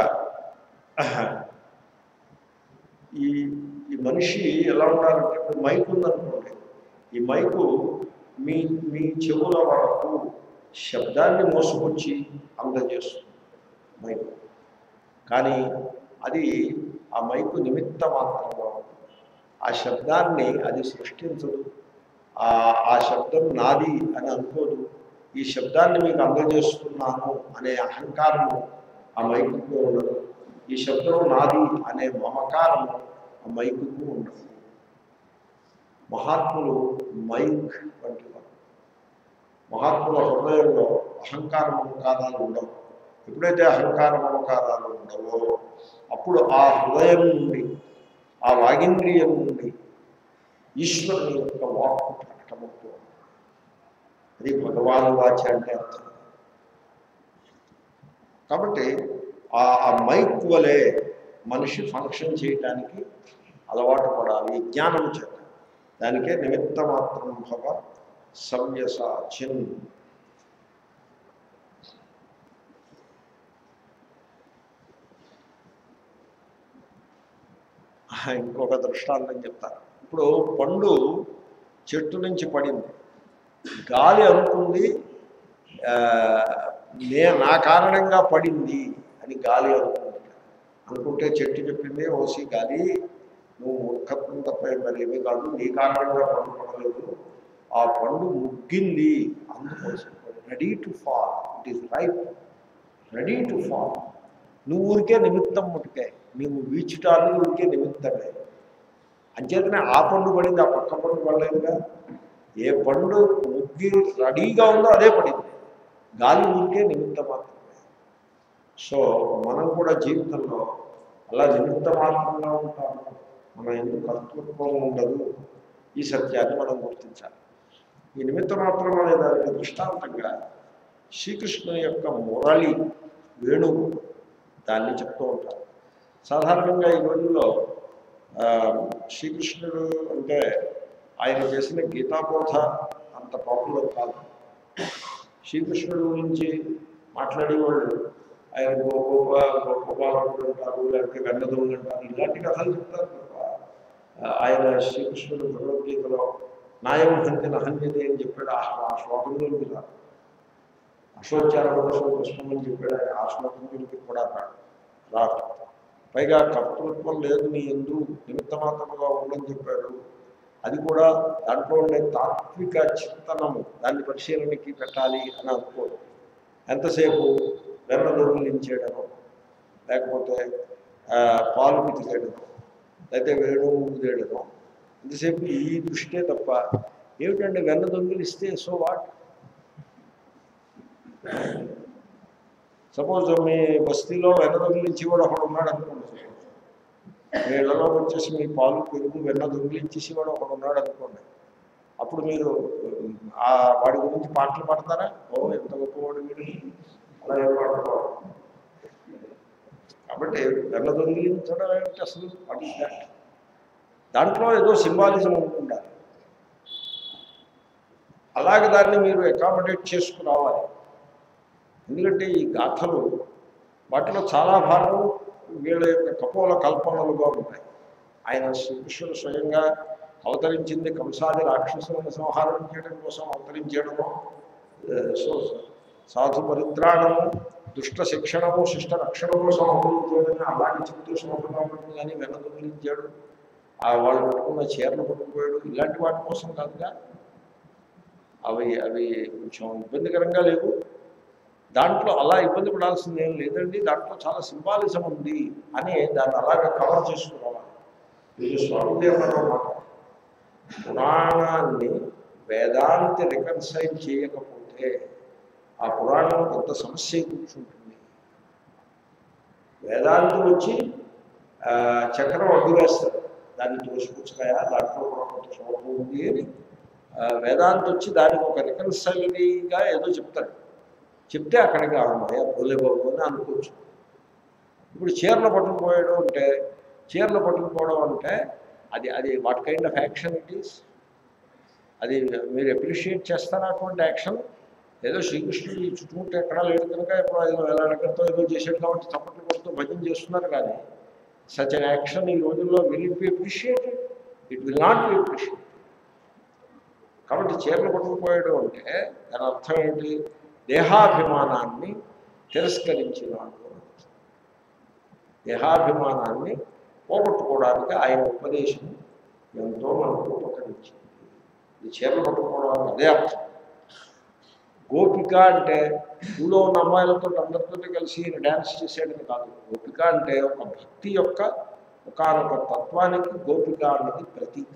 Speaker 1: ఈ ఈ మనిషి ఎలా ఉండాలంటే ఇప్పుడు మైక్ ఉందనుకోండి ఈ మైకు మీ మీ చెవుల వరకు శబ్దాన్ని మోసుకొచ్చి అందజేస్తుంది మైకు కానీ అది ఆ మైకు నిమిత్త మాత్రంగా ఉంటుంది ఆ శబ్దాన్ని అది సృష్టించదు ఆ ఆ శబ్దం నాది అని అనుకోదు ఈ శబ్దాన్ని మీకు అందజేస్తున్నాను అనే అహంకారము ఆ మైకుకు ఉండదు ఈ శబ్దం నాది అనే మమకారము ఆ మైకుకు ఉండదు మహాత్ములు మైక్ వంటి వారు మహాత్ముల హృదయంలో అహంకార మమకారాలు ఉండవు ఎప్పుడైతే అహంకార మమకారాలు ఉండవో అప్పుడు ఆ హృదయం నుండి ఆ వాగింద్రియం నుండి ఈశ్వరుని యొక్క వాక్కు ప్రకటమవుతూ ఉంటుంది. అది భగవాను వాచ అంటే అర్థం కాబట్టి ఆ ఆ మైక్ వలె మనిషి ఫంక్షన్ చేయటానికి అలవాటు పడాలి జ్ఞానం చేత దానికే నిమిత్త మాత్రం భవ సవ్యసాచిన్ ఆ, ఇంకొక దృష్టాంతం చెప్తాను ఇప్పుడు పండు చెట్టు నుంచి పడింది గాలి అనుకుంది ఆ, నే నా కారణంగా పడింది అని గాలి అనుకుంది అనుకుంటే చెట్టు చెప్పింది ఓసి గాలి నువ్వు మూర్ఖత్వం తప్ప మరి ఏమీ కాదు నీ కారణంగా పండు పడలేదు ఆ పండు ముగ్గింది అందుకోసం ready to fall it is right ready to fall నువ్వు ఊరికే నిమిత్తం ముటికే నీవు వీచుటాలు ఊరికే నిమిత్తమే అంచేతనే ఆ పండు పడింది ఆ పక్క పండు పడలేదుగా ఏ పండు ముగ్గి రెడీగా ఉందో అదే పడింది గాలి ఊరికే నిమిత్త మాత్రమే సో మనం కూడా జీవితంలో అలా నిమిత్త మాత్రంగా ఉంటాము మన ఎందుకు కర్తృత్వం ఉండదు ఈ సత్యాన్ని మనం గుర్తించాలి ఈ నిమిత్త మాత్రం అనే దానికి దృష్టాంతంగా శ్రీకృష్ణుని యొక్క మురళి వేణువు దాన్ని చెప్తూ ఉంటారు సాధారణంగా ఈ రోజుల్లో ఆ, శ్రీకృష్ణుడు అంటే ఆయన చేసిన గీతాబోధ అంత పాపులర్ కాదు శ్రీకృష్ణుడు గురించి మాట్లాడేవాళ్ళు ఆయన గోప గోపాలుడు అంటారు లేకపోతే వెన్నదొంగ అంటారు ఇలాంటి కథలు చెప్తారు తప్ప ఆ, ఆయన శ్రీకృష్ణుడు భగవద్గీతలో నాయం హంతి నహన్యది అని చెప్పాడు ఆ ఆ శ్లోకంలో మీరు అశోచారం పుష్పం అని చెప్పాడు ఆయన ఆ శ్లోకం గురించి కూడా రాడు రాదు పైగా కర్తృత్వం లేదు నీ ఎందు నిమిత్త మాత్రముగా ఉండని చెప్పాడు అది కూడా దాంట్లో ఉండే తాత్విక చింతనము దాన్ని పరిశీలనకి పెట్టాలి అని అనుకోడు ఎంతసేపు వెన్న దొంగిలించేయడము లేకపోతే ఆ, పాలు పితికేయడము లేకపోతే వేణువు ఊదేయడము ఎంతసేపు ఈ దృష్టే తప్ప ఏమిటంటే వెన్న దొంగిలిస్తే సో వాట్ సపోజ్ మీ బస్తీలో వెన్న దొంగిలించి కూడా ఒకడు ఉన్నాడు అనుకోండి suppose. మీ ఇళ్లలో వచ్చేసి మీ పాలు పెరుగు వెన్న దొంగిలించేసి కూడా ఒకడు ఉన్నాడు అనుకోండి అప్పుడు మీరు ఆ వాడి గురించి పాటలు పాడతారా ఓ ఎంత గొప్పవాడు వీడు అలా ఏం పాడతారు కాబట్టి వెన్న దొంగిలించడం ఏమిటి అసలు వాట్ ఈస్ దాట్ దాంట్లో ఏదో సింబాలిజం ఉండాలి అలాగే దాన్ని మీరు అకామిడేట్ చేసుకురావాలి ఎందుకంటే ఈ గాథలు వాటిలో చాలా భాగం వీళ్ళ యొక్క కపోల కల్పనలుగా ఉంటాయి ఆయన శ్రీకృష్ణుడు స్వయంగా అవతరించింది కంసాది రాక్షసులను సంహారం చేయడం కోసం అవతరించడము ఆ, సో సాధు పరిత్రాణము దుష్ట శిక్షణము శిష్ట రక్షణ కోసం అవతరించాడని అలాగే చెప్తూ శ్లోకం కానీ వెనదొంగిలించాడు ఆ వాళ్ళు పట్టుకున్న చీరలు పట్టుకుపోయాడు ఇలాంటి వాటి కోసం కాదుగా అవి అవి కొంచెం ఇబ్బందికరంగా లేవు దాంట్లో అలా ఇబ్బంది పడాల్సింది ఏం లేదండి దాంట్లో చాలా సింబాలిజం ఉంది అని దాన్ని అలాగే కవర్ చేసుకురావాలి ఇది స్వామిదేవరావు మాట పురాణాన్ని వేదాంతి రికన్సైల్ చేయకపోతే ఆ పురాణం పెద్ద సమస్య కూర్చుంటుంది వేదాంతి వచ్చి ఆ, చక్రం అడ్డు వేస్తారు దాన్ని తోసిపుచ్చకాయ దాంట్లో కూడా కొంత శోభం ఉంది అని ఆ, వేదాంతి వచ్చి దానికి ఒక రికన్సైలరీగా ఏదో చెప్తాడు చెప్తే అక్కడికి అమ్మాయి భోలే బాబు అని అనుకోవచ్చు ఇప్పుడు చీరలు పట్టుకుపోయాడు అంటే చీరలు పట్టుకుపోవడం అంటే అది అది what kind of action it is అది మీరు అప్రిషియేట్ చేస్తారా అటువంటి యాక్షన్ ఏదో శ్రీకృష్ణుడు ఈ చుట్టుముట్టు ఎక్కడా లేడు కనుక ఇప్పుడు ఐదు వేల రకంతో ఏదో చేశాడు కాబట్టి చప్పట్లు కొడుతూ భజన చేస్తున్నారు కానీ సచ్ అన్ యాక్షన్ ఈ రోజుల్లో will it be appreciated it will not be appreciated కాబట్టి చీరలు పట్టుకుపోయాడు అంటే దాని అర్థం ఏంటి దేహాభిమానాన్ని తిరస్కరించినాడు దేహాభిమానాన్ని పోగొట్టుకోవడానికి ఆయన ఉపదేశం ఎంతో మనకు ఉపకరించింది ఇది చీరలు పట్టుకోవడానికి అదే అర్థం గోపిక అంటే ఊళ్ళో ఉన్న అమ్మాయిలతో అందరితో కలిసి ఈయన డ్యాన్స్ చేసేయడం కాదు గోపిక అంటే ఒక భక్తి యొక్క ఒకనొక తత్వానికి గోపిక అన్నది ప్రతీక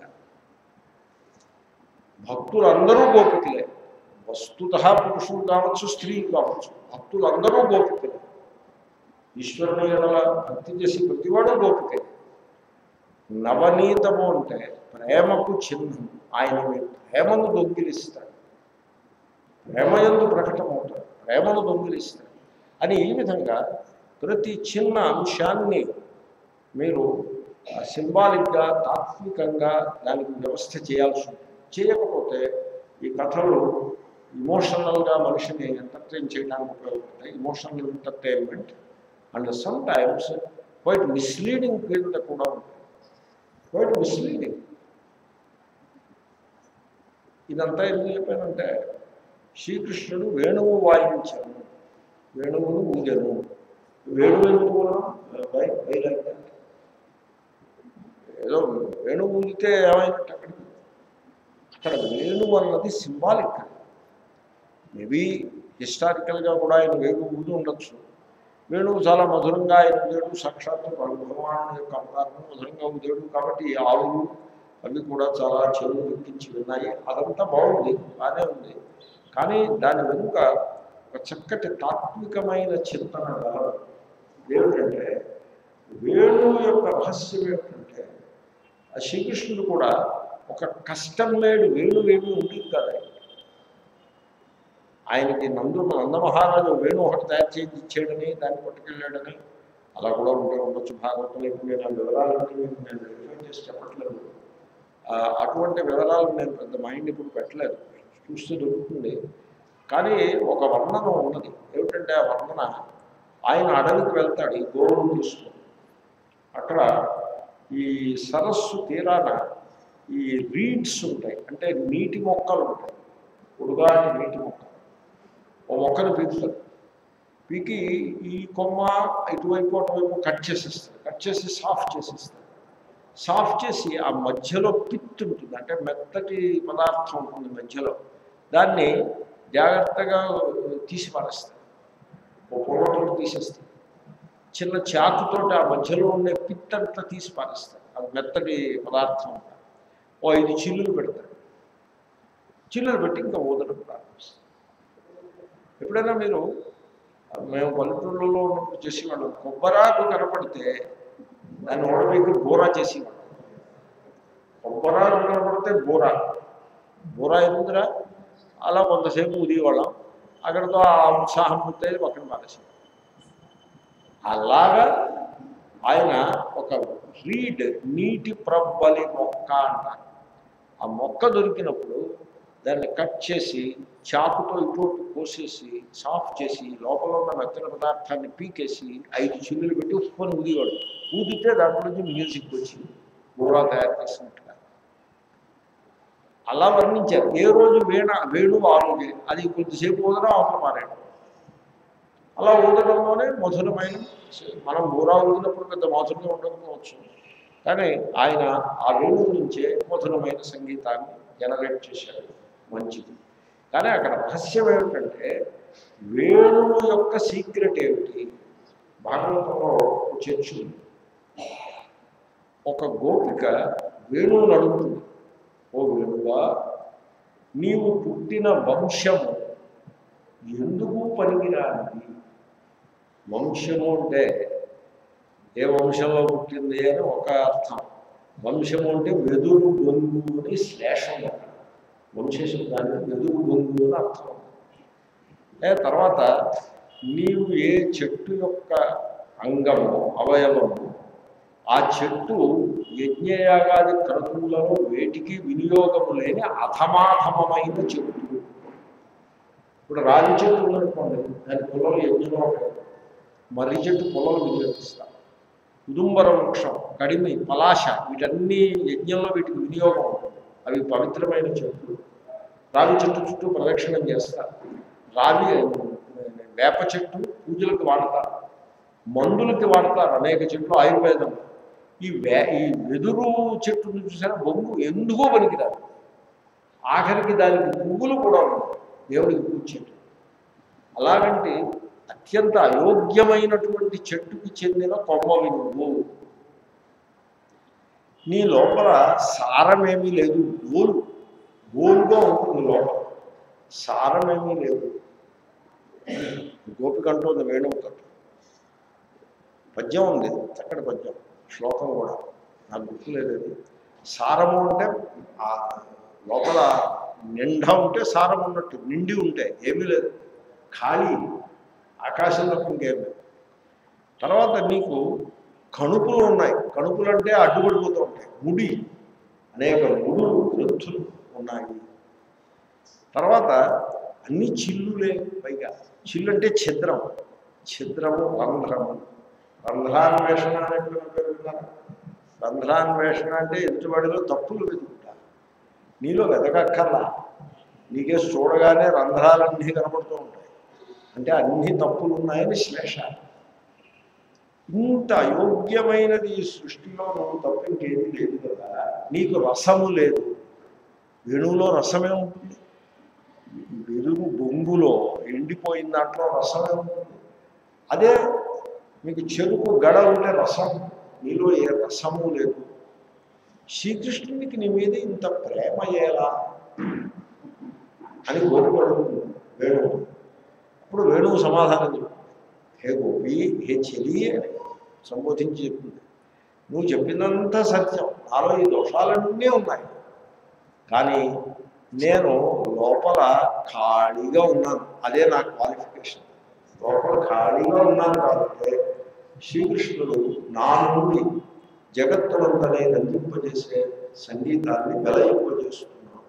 Speaker 1: భక్తులందరూ గోపికలే వస్తుత పురుషులు కావచ్చు స్త్రీలు కావచ్చు భక్తులందరూ గోపికలే ఈశ్వరుని ఎడల భక్తి చేసి ప్రతివాడు గోపికే నవనీతము అంటే ప్రేమకు చిహ్నం ఆయన మీ ప్రేమను దొంగిలిస్తాడు ప్రేమ ఎందు ప్రకటమవుతాడు ప్రేమను దొంగిలిస్తాడు అని ఈ విధంగా ప్రతి చిన్న అంశాన్ని మీరు సింబాలిక్గా తాత్వికంగా దానికి వ్యవస్థ చేయాల్సి ఉంటుంది చేయకపోతే ఈ కథలు ఇమోషనల్గా మనిషిని ఎంటర్టైన్ చేయడానికి ఉపయోగపడతాయి emotional entertainment and sometimes quite misleading కింద కూడా ఉంటాయి క్వైట్ మిస్లీడింగ్ ఇదంతా ఎందుకు చెప్పానంటే శ్రీకృష్ణుడు వేణువు వాయించాను వేణువును ఊగాను వేణువు ఎందుకు ఊగడం? Why why like that? ఏదో వేణువు ఊగితే ఏమైనట్టు అక్కడికి అక్కడ వేణువు అన్నది సింబాలిక్ మేబీ హిస్టారికల్గా కూడా ఆయన వేణువు ఊగి ఉండొచ్చు వేణువు చాలా మధురంగా ఆయన ఊదాడు సాక్షాత్తు భగవాను యొక్క అవతారం మధురంగా ఊదాడు కాబట్టి ఈ ఆవులు అవి కూడా చాలా చెవులు ఎక్కించి ఉన్నాయి అదంతా బాగుంది బాగానే ఉంది కానీ దాని వెనుక ఒక చక్కటి తాత్వికమైన చింతన గలదు ఏమిటంటే వేణువు యొక్క రహస్యం ఏమిటంటే ఆ శ్రీకృష్ణుడు కూడా ఒక కస్టమ్ మేడ్ వేణు వేణు ఉండేది కదా ఆయనకి నందు నందమహారాజు వేణు ఒకటి తయారు చేసి ఇచ్చాడని దాన్ని పట్టుకెళ్ళాడని అలా కూడా ఉంటే ఉండొచ్చు భాగవతం ఇప్పుడు నేను ఆ వివరాలన్నీ మీకు నేను వెరిఫై చేసి చెప్పట్లేదు ఆ, అటువంటి వివరాలు నేను పెద్ద మైండ్ ఇప్పుడు పెట్టలేదు చూస్తే దొరుకుతుంది కానీ ఒక వర్ణన ఉన్నది ఏమిటంటే ఆ వర్ణన ఆయన అడవికి వెళ్తాడు ఈ గోవును తీసుకుని అక్కడ ఈ సరస్సు తీరాన ఈ రీడ్స్ ఉంటాయి అంటే నీటి మొక్కలు ఉంటాయి ఉడుగాటి నీటి మొక్కలు ఓ మొక్కను పీకుతారు పీకి ఈ కొమ్మ ఇటువైపు అటువైపు కట్ చేసేస్తారు కట్ చేసి సాఫ్ట్ చేసేస్తారు సాఫ్ట్ చేసి ఆ మధ్యలో పిత్ ఉంటుంది అంటే మెత్తటి పదార్థం ఉంటుంది మధ్యలో దాన్ని జాగ్రత్తగా తీసి పారేస్తారు ఓ పొలతో తీసేస్తారు చిన్న చాకుతోటి ఆ మధ్యలో ఉండే పిత్ అంతా తీసి పారేస్తారు అది మెత్తటి పదార్థం అంతా ఓ ఐదు చిల్లులు పెడతారు చిల్లులు పెట్టి ఇంకా ఊదడం ప్రారంభిస్తారు ఎప్పుడైనా మీరు మేము పల్లెటూళ్ళలో ఉన్నప్పుడు చేసేవాళ్ళం కొబ్బరాకు కనపడితే దాన్ని ఓడబెట్టి బోరా చేసేవాళ్ళం కొబ్బరాకు కనపడితే బోరా బోరా ఎందుకురా అలా కొంతసేపు ఉదిగేవాళ్ళం అక్కడితో ఆ ఉత్సాహం పూర్తయి పక్కన మానేసి అలాగా ఆయన ఒక రీడ్ నీటి ప్రబ్బలి మొక్క అంటారు ఆ మొక్క దొరికినప్పుడు దాన్ని కట్ చేసి చాకుతో ఇటు కోసేసి సాఫ్ట్ చేసి లోపల ఉన్న మెత్తన పదార్థాన్ని పీకేసి ఐదు చిల్లులు పెట్టి ఉప్పుకొని ఊదివాడు ఊదితే దాంట్లో నుంచి మ్యూజిక్ వచ్చి బోరా తయారు చేసినట్టుగా అలా వర్ణించారు ఏ రోజు వీణ వేణు ఆ రోజే అది కొద్దిసేపు ఊదడం అవతల మారాడు అలా ఊదడంలోనే మధురమైన మనం బూరా ఊదినప్పుడు పెద్ద మధురంగా ఉండకపోవచ్చు కానీ ఆయన ఆ వేణువు నుంచే మధురమైన సంగీతాన్ని జనరేట్ చేశాడు మంచిది కానీ అక్కడ రహస్యం ఏమిటంటే వేణువు యొక్క సీక్రెట్ ఏమిటి భాగవతంలో చర్చ ఉంది ఒక గోపిక వేణువును అడుగుతుంది ఓ వేణువా నీవు పుట్టిన వంశము ఎందుకు పనికిరానిది వంశము అంటే ఏ వంశంలో పుట్టింది అని ఒక అర్థం వంశము అంటే వెదురు బొంగు అని శ్లేషం అక్కడ వంశశబ్దానికి వెదురు బొంగు అని అర్థం ఏ తర్వాత నీవు ఏ చెట్టు యొక్క అంగము అవయవము ఆ చెట్టు యజ్ఞయాగాది క్రతువులలో వేటికి వినియోగము లేని అధమాధమమైన చెట్టు ఇప్పుడు రాగి చెట్టు ఉందనుకోండి దాని పొలాలు యజ్ఞంలో ఉపయోగం మర్రి చెట్టు పొలాలు వినియోగిస్తారు ఉదుంబర వృక్షం కడిమి పలాశ వీటన్ని యజ్ఞంలో వీటికి వినియోగం ఉంటుంది అవి పవిత్రమైన చెట్లు రావి చెట్టు చుట్టూ ప్రదక్షిణం చేస్తారు రావి వేప చెట్టు పూజలకు వాడతారు మందులకి వాడతారు అనేక చెట్లు ఆయుర్వేదం ఈ వే ఈ వెదురు చెట్టును చూసారా బొంగు ఎందుకో పనికిరాదు ఆఖరికి దానికి పువ్వులు కూడా ఉన్నాయి దేవుడికి పూజ చెట్టు అలాగంటే అత్యంత అయోగ్యమైనటువంటి చెట్టుకి చెందిన కొమ్మవి నువ్వు నీ లోపల సారమేమీ లేదు గోలు గోలుగా ఉంటుంది లోపల సారమేమీ లేదు గోపికంటోంది వేణువుతో పద్యం ఉంది చక్కటి పద్యం శ్లోకం కూడా నాకు గుర్తులేదు అది సారము అంటే ఆ లోపల నిండా ఉంటే సారం ఉన్నట్టు నిండి ఉంటే ఏమీ లేదు ఖాళీ ఆకాశం తప్ప ఇంకేం లేదు తర్వాత నీకు కణుపులు ఉన్నాయి కణుపులు అంటే అడ్డుపడిపోతూ ఉంటాయి ముడి అనేక ముడులు గ్రంథులు ఉన్నాయి తర్వాత అన్ని చిల్లులే పైగా చిల్లు అంటే ఛిద్రం ఛిద్రము రంధ్రము రంధ్రాన్వేషణ అనేటువంటి పేరు విన్నారా రంధ్రాన్వేషణ అంటే ఎదుటివాడిలో తప్పులు వెతుకుతా నీలో వెతకక్కర్లా నీకే చూడగానే రంధ్రాలన్నీ కనబడుతూ ఉంటాయి అంటే అన్ని తప్పులు ఉన్నాయని శ్లేష ఇంత అయోగ్యమైనది ఈ సృష్టిలో నువ్వు తప్ప ఇంకేమీ లేదు కదా నీకు రసము లేదు వేణువులో రసమే ఉంటుంది వెలుగు బొంగులో ఎండిపోయిన దాంట్లో రసమే ఉంటుంది అదే మీకు చెరుకు గడ ఉంటే రసం నీలో ఏ రసము లేదు శ్రీకృష్ణునికి నీ మీద ఇంత ప్రేమ ఎలా అని కోరుకోడుతుంది వేణువు అప్పుడు వేణువు సమాధానం చెప్తుంది హే గోపి హే చెలి అని సంబోధించి చెప్తుంది నువ్వు చెప్పినంత సత్యం నాలో ఈ దోషాలన్నీ ఉన్నాయి కానీ నేను లోపల ఖాళీగా ఉన్నాను అదే నా క్వాలిఫికేషన్ లోపల ఖాళీగా ఉన్నాను కాబట్టి శ్రీకృష్ణుడు నా నుండి జగత్తునంతనే నందింపజేసే సంగీతాన్ని వెలయింపజేస్తున్నాను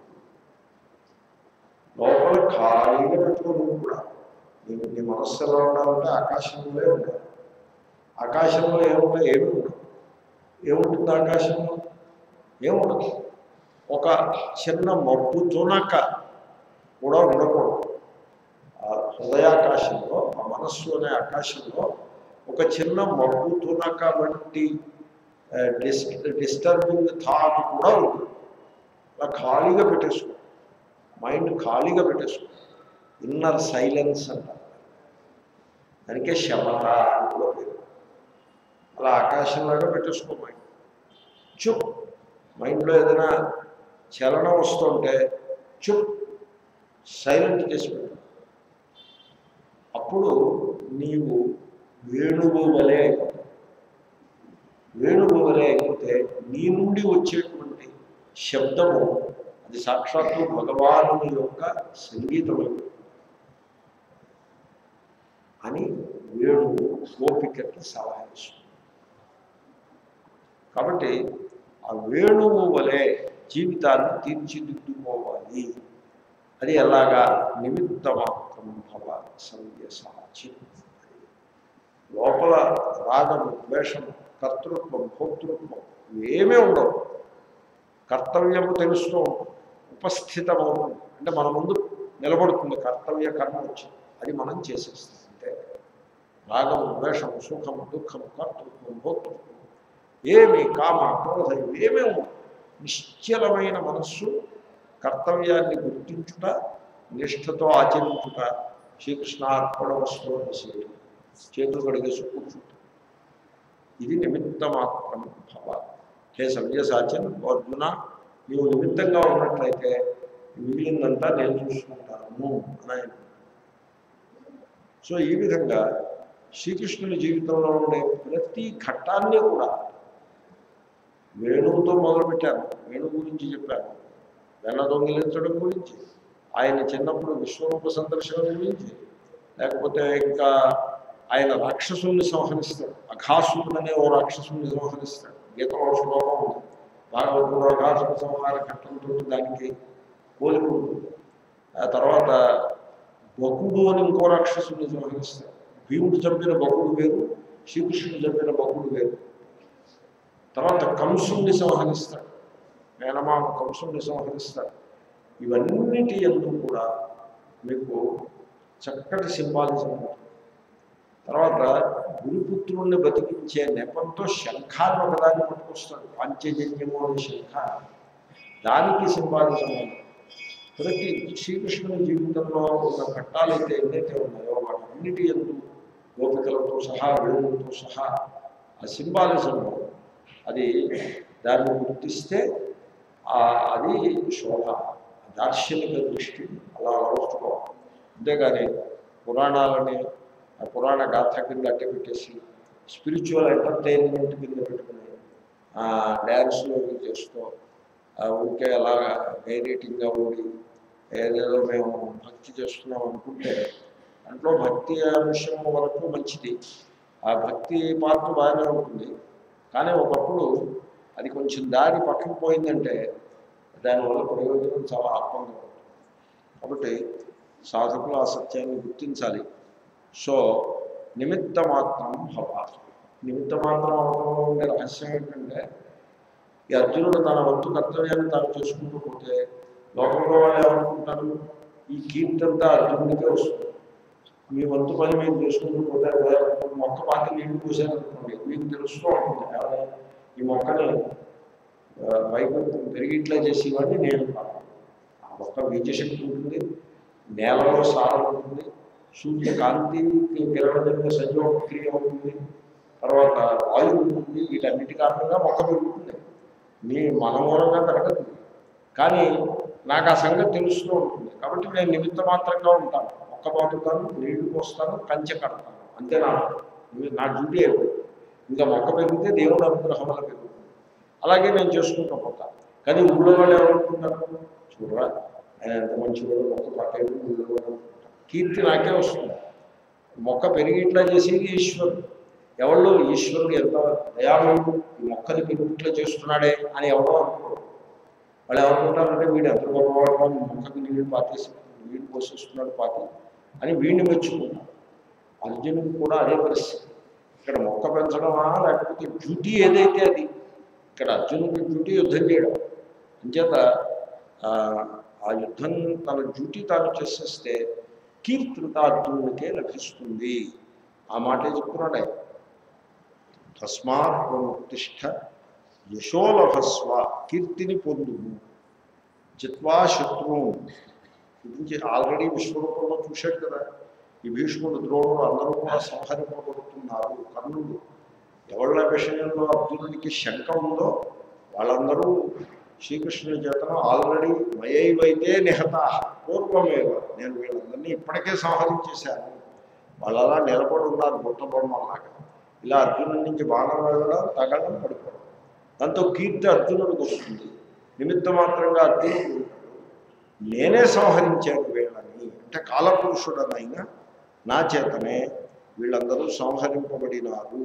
Speaker 1: లోపల ఖాళీగా పెట్టుకోను కూడా నీ నీ మనస్సు ఎలా ఉండాలంటే ఆకాశంలో ఉండాలి ఆకాశంలో ఏముంటాయి ఏమి ఉండవు ఏముంటుంది ఆకాశంలో ఏముండదు ఒక చిన్న మబ్బు తునక కూడా ఉండకూడదు ఆ హృదయాకాశంలో ఆ మనస్సు అనే ఆకాశంలో ఒక చిన్న మబ్బు తునక వంటి డిస్ డిస్టర్బింగ్ థాట్ కూడా ఉంటుంది అలా ఖాళీగా పెట్టేసుకో మైండ్ ఖాళీగా పెట్టేసుకో ఇన్నర్ సైలెన్స్ అంటారు దానికే శమత అని కూడా పేరు అలా ఆకాశంలాగా పెట్టేసుకో మైండ్ చుప్ మైండ్లో ఏదైనా చలనం వస్తుంటే చుప్ సైలెంట్ చేసి పెట్టు అప్పుడు నీవు వేణువు వలె అయిపోతావు వేణువు వలె అయిపోతే నీ నుండి వచ్చేటువంటి శబ్దము అది సాక్షాత్తు భగవాను యొక్క సంగీతమైపోతుంది అని వేణువు గోపికకి సలహా ఇస్తుంది కాబట్టి ఆ వేణువు వలె జీవితాన్ని తీర్చిదిద్దుకోవాలి అది ఎలాగా నిమిత్త మాత్రం భవ సంవ్యసాచి లోపల రాగము ద్వేషము కర్తృత్వం భోక్తృత్వం ఏమీ ఉండవు కర్తవ్యము తెలుస్తూ ఉంటుంది ఉపస్థితమవుతుంది అంటే మన ముందు నిలబడుతుంది కర్తవ్య కర్మ వచ్చి అది మనం చేసేస్తాం అంటే రాగము ద్వేషము సుఖము దుఃఖము కర్తృత్వం భోక్తృత్వం ఏమి కామ క్రోధ ఏమీ ఉండవు నిశ్చలమైన మనస్సు కర్తవ్యాన్ని గుర్తించుట నిష్ఠతో ఆచరించుట శ్రీకృష్ణార్పణ వస్తువు చేయడం చేతులు కడిగేసి కూర్చుంట ఇది నిమిత్త మాత్రం భవ హే సవ్యసాచన్ అర్జున నీవు నిమిత్తంగా ఉన్నట్లయితే మిగిలిందంతా నేను చూసుకుంటాను అని ఆయన సో ఈ విధంగా శ్రీకృష్ణుని జీవితంలో ఉండే ప్రతి ఘట్టాన్ని కూడా వేణువుతో మొదలుపెట్టాను వేణువు గురించి చెప్పాను వెన్న దొంగిలించడం గురించి ఆయన చిన్నప్పుడు విశ్వరూప సందర్శనం గురించి లేకపోతే ఇంకా ఆయన రాక్షసుల్ని సంహరిస్తాడు అఘాసుడు అనే ఓ రాక్షసుల్ని సంహరిస్తాడు గీతలో శ్లోకం ఉంది భాగవతంలో అఘాసుడు సంహార ఘట్టంతో దానికి పోలిక ఉంటుంది ఆ తర్వాత బకుడు అని ఇంకో రాక్షసుని సంహరిస్తాడు భీముడు చంపిన బకుడు వేరు శ్రీకృష్ణుడు చంపిన బకుడు వేరు తర్వాత కంసుని సంహరిస్తాడు మేనమామ కంసుని సంహరిస్తాడు ఇవన్నిటి ఎందు కూడా మీకు చక్కటి సింబాలిజం ఉంటుంది తర్వాత గురుపుత్రుణ్ణి బతికించే నెపంతో శంఖాన్ని ఒకదాన్ని పట్టుకొస్తాడు పాంచజన్యము అనే శంఖ దానికి సింబాలిజం ఉంది ప్రతి శ్రీకృష్ణుని జీవితంలో ఉన్న ఘట్టాలు అయితే ఎన్నైతే ఉన్నాయో వాటన్నిటి ఎందు గోపికలతో సహా వేణువులతో సహా ఆ సింబాలిజం అది దాన్ని గుర్తిస్తే ఆ- అది శోభ దార్శనిక దృష్టి అలా అలవర్చుకోవాలి అంతేగాని పురాణాలని ఆ పురాణ గాథ కింద అట్టే పెట్టేసి స్పిరిచువల్ ఎంటర్టైన్మెంట్ కింద పెట్టుకుని డ్యాన్స్లో చేస్తూ ఆ ఊరికే అలాగా డైరేటింగ్గా ఉండి ఏదేదో మేము భక్తి చేస్తున్నాం అనుకుంటే దాంట్లో భక్తి అంశం వరకు మంచిది ఆ భక్తి పార్ట్ బాగానే ఉంటుంది కానీ ఒకప్పుడు అది కొంచెం దారి పక్కకు పోయిందంటే దానివల్ల ప్రయోజనం చాలా అల్పంగా ఉంటుంది కాబట్టి సాధకులు ఆ సత్యాన్ని గుర్తించాలి సో నిమిత్త మాత్రం భవ నిమిత్త మాత్రం అవడంలో ఉండే రహస్యం ఏంటంటే ఈ అర్జునుడు తన వంతు కర్తవ్యాన్ని తాను చేసుకుంటూ పోతే లోకంలో వాళ్ళు ఏమనుకుంటారు ఈ కీర్తి అంతా అర్జునుడికే వస్తుంది మీ వంతు పని మీరు చేసుకుంటూ పోతే మొక్క పాతి నీళ్లు పోసారనుకోండి మీకు తెలుస్తూ ఉంటుంది ఏమని ఈ మొక్కని ఆ, పైకి పెరిగి ఇట్లా చేసేవాడిని నేను కాదు ఆ మొక్క బీజశక్తి ఉంటుంది నేలలో సారం ఉంటుంది సూర్య కాంతి కిరణ జరిగిన సంయోగ క్రియ ఉంటుంది తర్వాత వాయువు ఉంటుంది వీటన్నిటి కారణంగా మొక్క పెరుగుతుంది మీ మన మూలంగా పెరగదు కానీ నాకు ఆ సంగతి తెలుస్తూ ఉంటుంది కాబట్టి నేను నిమిత్త మాత్రంగా ఉంటాను మొక్క పాటుతాను నీళ్లు పోస్తాను కంచె కడతాను అంతే నా ఇవి నా డ్యూటీ అయిపోయింది ఇంకా మొక్క పెరిగితే దేవుడు అనుగ్రహం వల్ల పెరుగుతుంది అలాగే నేను చేసుకుంటూ పోతాను కానీ ఊళ్ళో వాళ్ళు ఏమనుకుంటారు చూడరా ఆయన ఎంత మంచివాడు మొక్క పక్క ఊళ్ళో వాళ్ళు అనుకుంటారు. కీర్తి నాకే వస్తుంది మొక్క పెరిగి ఇట్లా చేసేది ఈశ్వరుడు ఎవళ్ళు ఈశ్వరుడు ఎంత దయాళుడు ఈ మొక్కని పెరుగుట్లా చేస్తున్నాడే అని ఎవరో అనుకోరు వాళ్ళు ఏమనుకుంటారంటే వీడు ఎంత గొప్పవాడు మొక్కకి నీళ్ళు పాతేసి నీళ్ళు పోసేస్తున్నాడు పాతి అని వీడిని మెచ్చుకుంటారు అర్జునుడు కూడా అదే పరిస్థితి ఇక్కడ మొక్క పెంచడమా లేకపోతే డ్యూటీ ఏదైతే అది ఇక్కడ అర్జునుడి డ్యూటీ యుద్ధం చేయడం అంచేత ఆ, ఆ యుద్ధం తన డ్యూటీ తాను చేసేస్తే కీర్తింత అర్జునుడికే లభిస్తుంది ఆ మాటే చెప్తున్నాడు ఆయన తస్మాత్ ప్రముక్తిష్ట యశోలభస్వ కీర్తిని పొందుము జిత్వా శత్రువు గురించి ఆల్రెడీ విశ్వరూపంలో చూశాడు కదా ఈ భీష్ముడు ద్రోణుడు అందరూ కూడా సంహరింపబడుతున్నారు కర్ణుడు ఎవళ్ళ విషయంలో అర్జునుడికి శంక ఉందో వాళ్ళందరూ శ్రీకృష్ణుని చేతను ఆల్రెడీ మయైవైతే నిహత పూర్వమేవ నేను వీళ్ళందరినీ ఇప్పటికే సంహరించేశాను వాళ్ళు అలా నిలబడి ఉన్నారు బుట్ట బొమ్మలాగా ఇలా అర్జునుడి నుంచి బాణం వెళ్ళడం తగడం పడిపోవడం దాంతో కీర్తి అర్జునుడికి వస్తుంది నిమిత్త మాత్రంగా అర్జునుడు నేనే సంహరించాను వీళ్ళని అంటే కాలపురుషుడనైనా నా చేతనే వీళ్ళందరూ సంహరింపబడినారు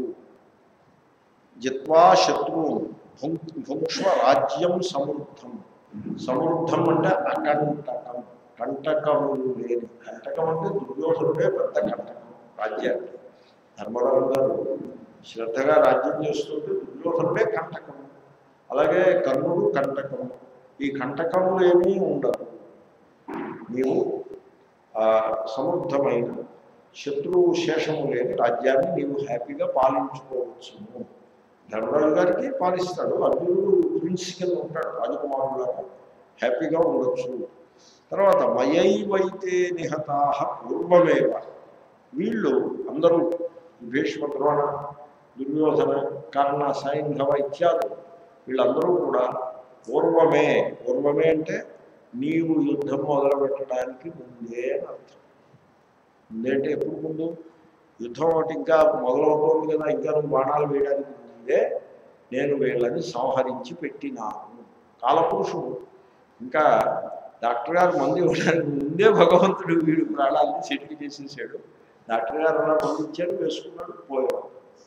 Speaker 1: జిత్వా శత్రువు భుంక్ష్వ రాజ్యం సమృద్ధం సమృద్ధం అంటే అకంటకం కంటకములు లేని కంటకం అంటే దుర్యోధనుడే పెద్ద కంటకం రాజ్యానికి ధర్మరాజు గారు శ్రద్ధగా రాజ్యం చేస్తుంటే దుర్యోధనుడే కంటకం అలాగే కర్ణుడు కంటకము ఈ కంటకములు ఏమీ ఉండవు నీవు ఆ, సమృద్ధమైన శత్రువు శేషము లేని రాజ్యాన్ని నీవు హ్యాపీగా పాలించుకోవచ్చును ధర్మరాజు గారికి పాలిస్తాడు అర్జునుడు ప్రిన్స్ కింద ఉంటాడు రాజకుమారులాగా హ్యాపీగా ఉండొచ్చు తర్వాత మయైవైతే నిహతా పూర్వమేవ వీళ్ళు అందరూ భీష్మ ద్రోణ దుర్యోధన కర్ణ సైంధవ ఇత్యాది వీళ్ళందరూ కూడా పూర్వమే పూర్వమే అంటే నీవు యుద్ధం మొదలు పెట్టడానికి ముందే అని అర్థం ముందే అంటే ఎప్పుడు ముందు యుద్ధం ఒకటి ఇంకా మొదలవుతోంది కదా ఇంకా నువ్వు బాణాలు వేయడానికి ముందే నేను వీళ్ళని సంహరించి పెట్టినాను కాలపురుషుడు ఇంకా డాక్టర్ గారు మందు ఇవ్వడానికి ముందే భగవంతుడు వీడు ప్రాణాలని సెటిల్ చేసేసాడు డాక్టర్ గారు అలా మందు ఇచ్చాడు వేసుకున్నాడు పోయాడు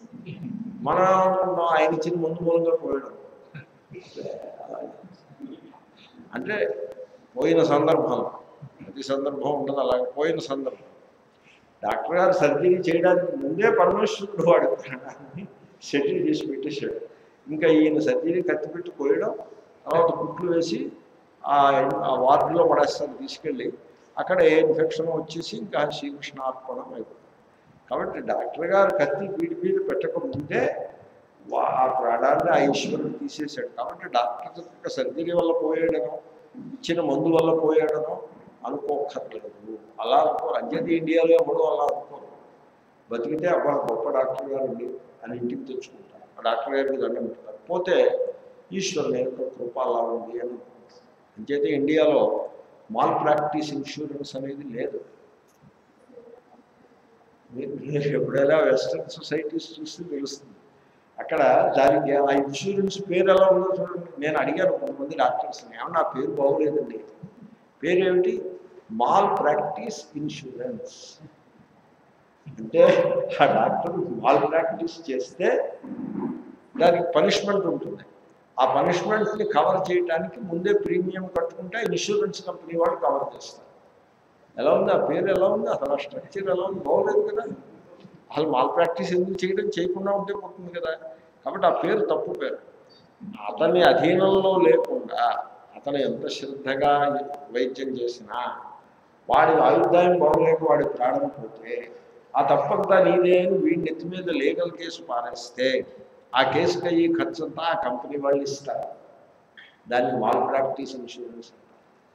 Speaker 1: మన ఆయన ఇచ్చిన ముందు మూలంగా పోయాడు అంటే పోయిన సందర్భం ప్రతి సందర్భం ఉండదు అలాగే పోయిన సందర్భం డాక్టర్ గారు సర్జరీ చేయడానికి ముందే పరమేశ్వరుడు వాడు ప్రాణాన్ని సెటిల్ చేసి పెట్టేశాడు ఇంకా ఈయన సర్జరీ కత్తి పెట్టి పోయడం తర్వాత కుట్లు వేసి ఆ ఆ వార్డులో పడేస్తాను తీసుకెళ్ళి అక్కడ ఏ ఇన్ఫెక్షన్ వచ్చేసి ఇంకా శ్రీకృష్ణార్పణం అయిపోయింది కాబట్టి డాక్టర్ గారు కత్తి పీడి పీడి పెట్టకముందే వా- ఆ ప్రాణాన్ని ఆ ఈశ్వరుడు తీసేశాడు కాబట్టి డాక్టర్ యొక్క సర్జరీ వల్ల పోయాడనో ఇచ్చిన మందు వల్ల పోయాడనో అనుకోకర్లేదు అలా అనుకోరు అంచేది ఇండియాలో ఎవడో అలా అనుకోరు బతికితే అబ్బా గొప్ప డాక్టర్ గారు ఉండి అని ఇంటికి తెచ్చుకుంటారు ఆ డాక్టర్ గారికి దండం పెడతారు పోతే ఈశ్వరుని యొక్క కృప అలా ఉంది అని అనుకుంటారు అంచేతే ఇండియాలో మాల్ ప్రాక్టీస్ ఇన్సూరెన్స్ అనేది లేదు మీరు మీరు ఎప్పుడైనా వెస్ట్రన్ సొసైటీస్ చూస్తే తెలుస్తుంది అక్కడ దానికి ఆ ఇన్సూరెన్స్ పేరు ఎలా ఉందో చూడండి నేను అడిగాను కొంతమంది డాక్టర్స్ని ఏమన్నా ఆ పేరు బాగోలేదండి పేరు ఏమిటి మాల్ ప్రాక్టీస్ ఇన్సూరెన్స్ అంటే ఆ డాక్టర్ మాల్ ప్రాక్టీస్ చేస్తే దానికి పనిష్మెంట్ ఉంటుంది ఆ పనిష్మెంట్ని కవర్ చేయడానికి ముందే ప్రీమియం కట్టుకుంటే ఇన్సూరెన్స్ కంపెనీ వాళ్ళు కవర్ చేస్తారు ఎలా ఉంది ఆ పేరు ఎలా ఉంది అసలు ఆ స్ట్రక్చర్ ఎలా ఉంది బాగోలేదు కదా అసలు మాల్ ప్రాక్టీస్ ఎందుకు చేయడం చేయకుండా ఉంటే పోతుంది కదా కాబట్టి ఆ పేరు తప్పు పేరు అతని అధీనంలో లేకుండా అతను ఎంత శ్రద్ధగా వైద్యం చేసినా వాడి ఆయుర్దాయం బాగోలేక వాడి ప్రాణం పోతే ఆ తప్పంతా నీదే అని వీడి నెత్తి మీద లీగల్ కేసు పారేస్తే ఆ కేసుకి అయ్యి ఖర్చు అంతా ఆ కంపెనీ వాళ్ళు ఇస్తారు దాన్ని మాల్ ప్రాక్టీస్ ఇన్సూరెన్స్ అంటారు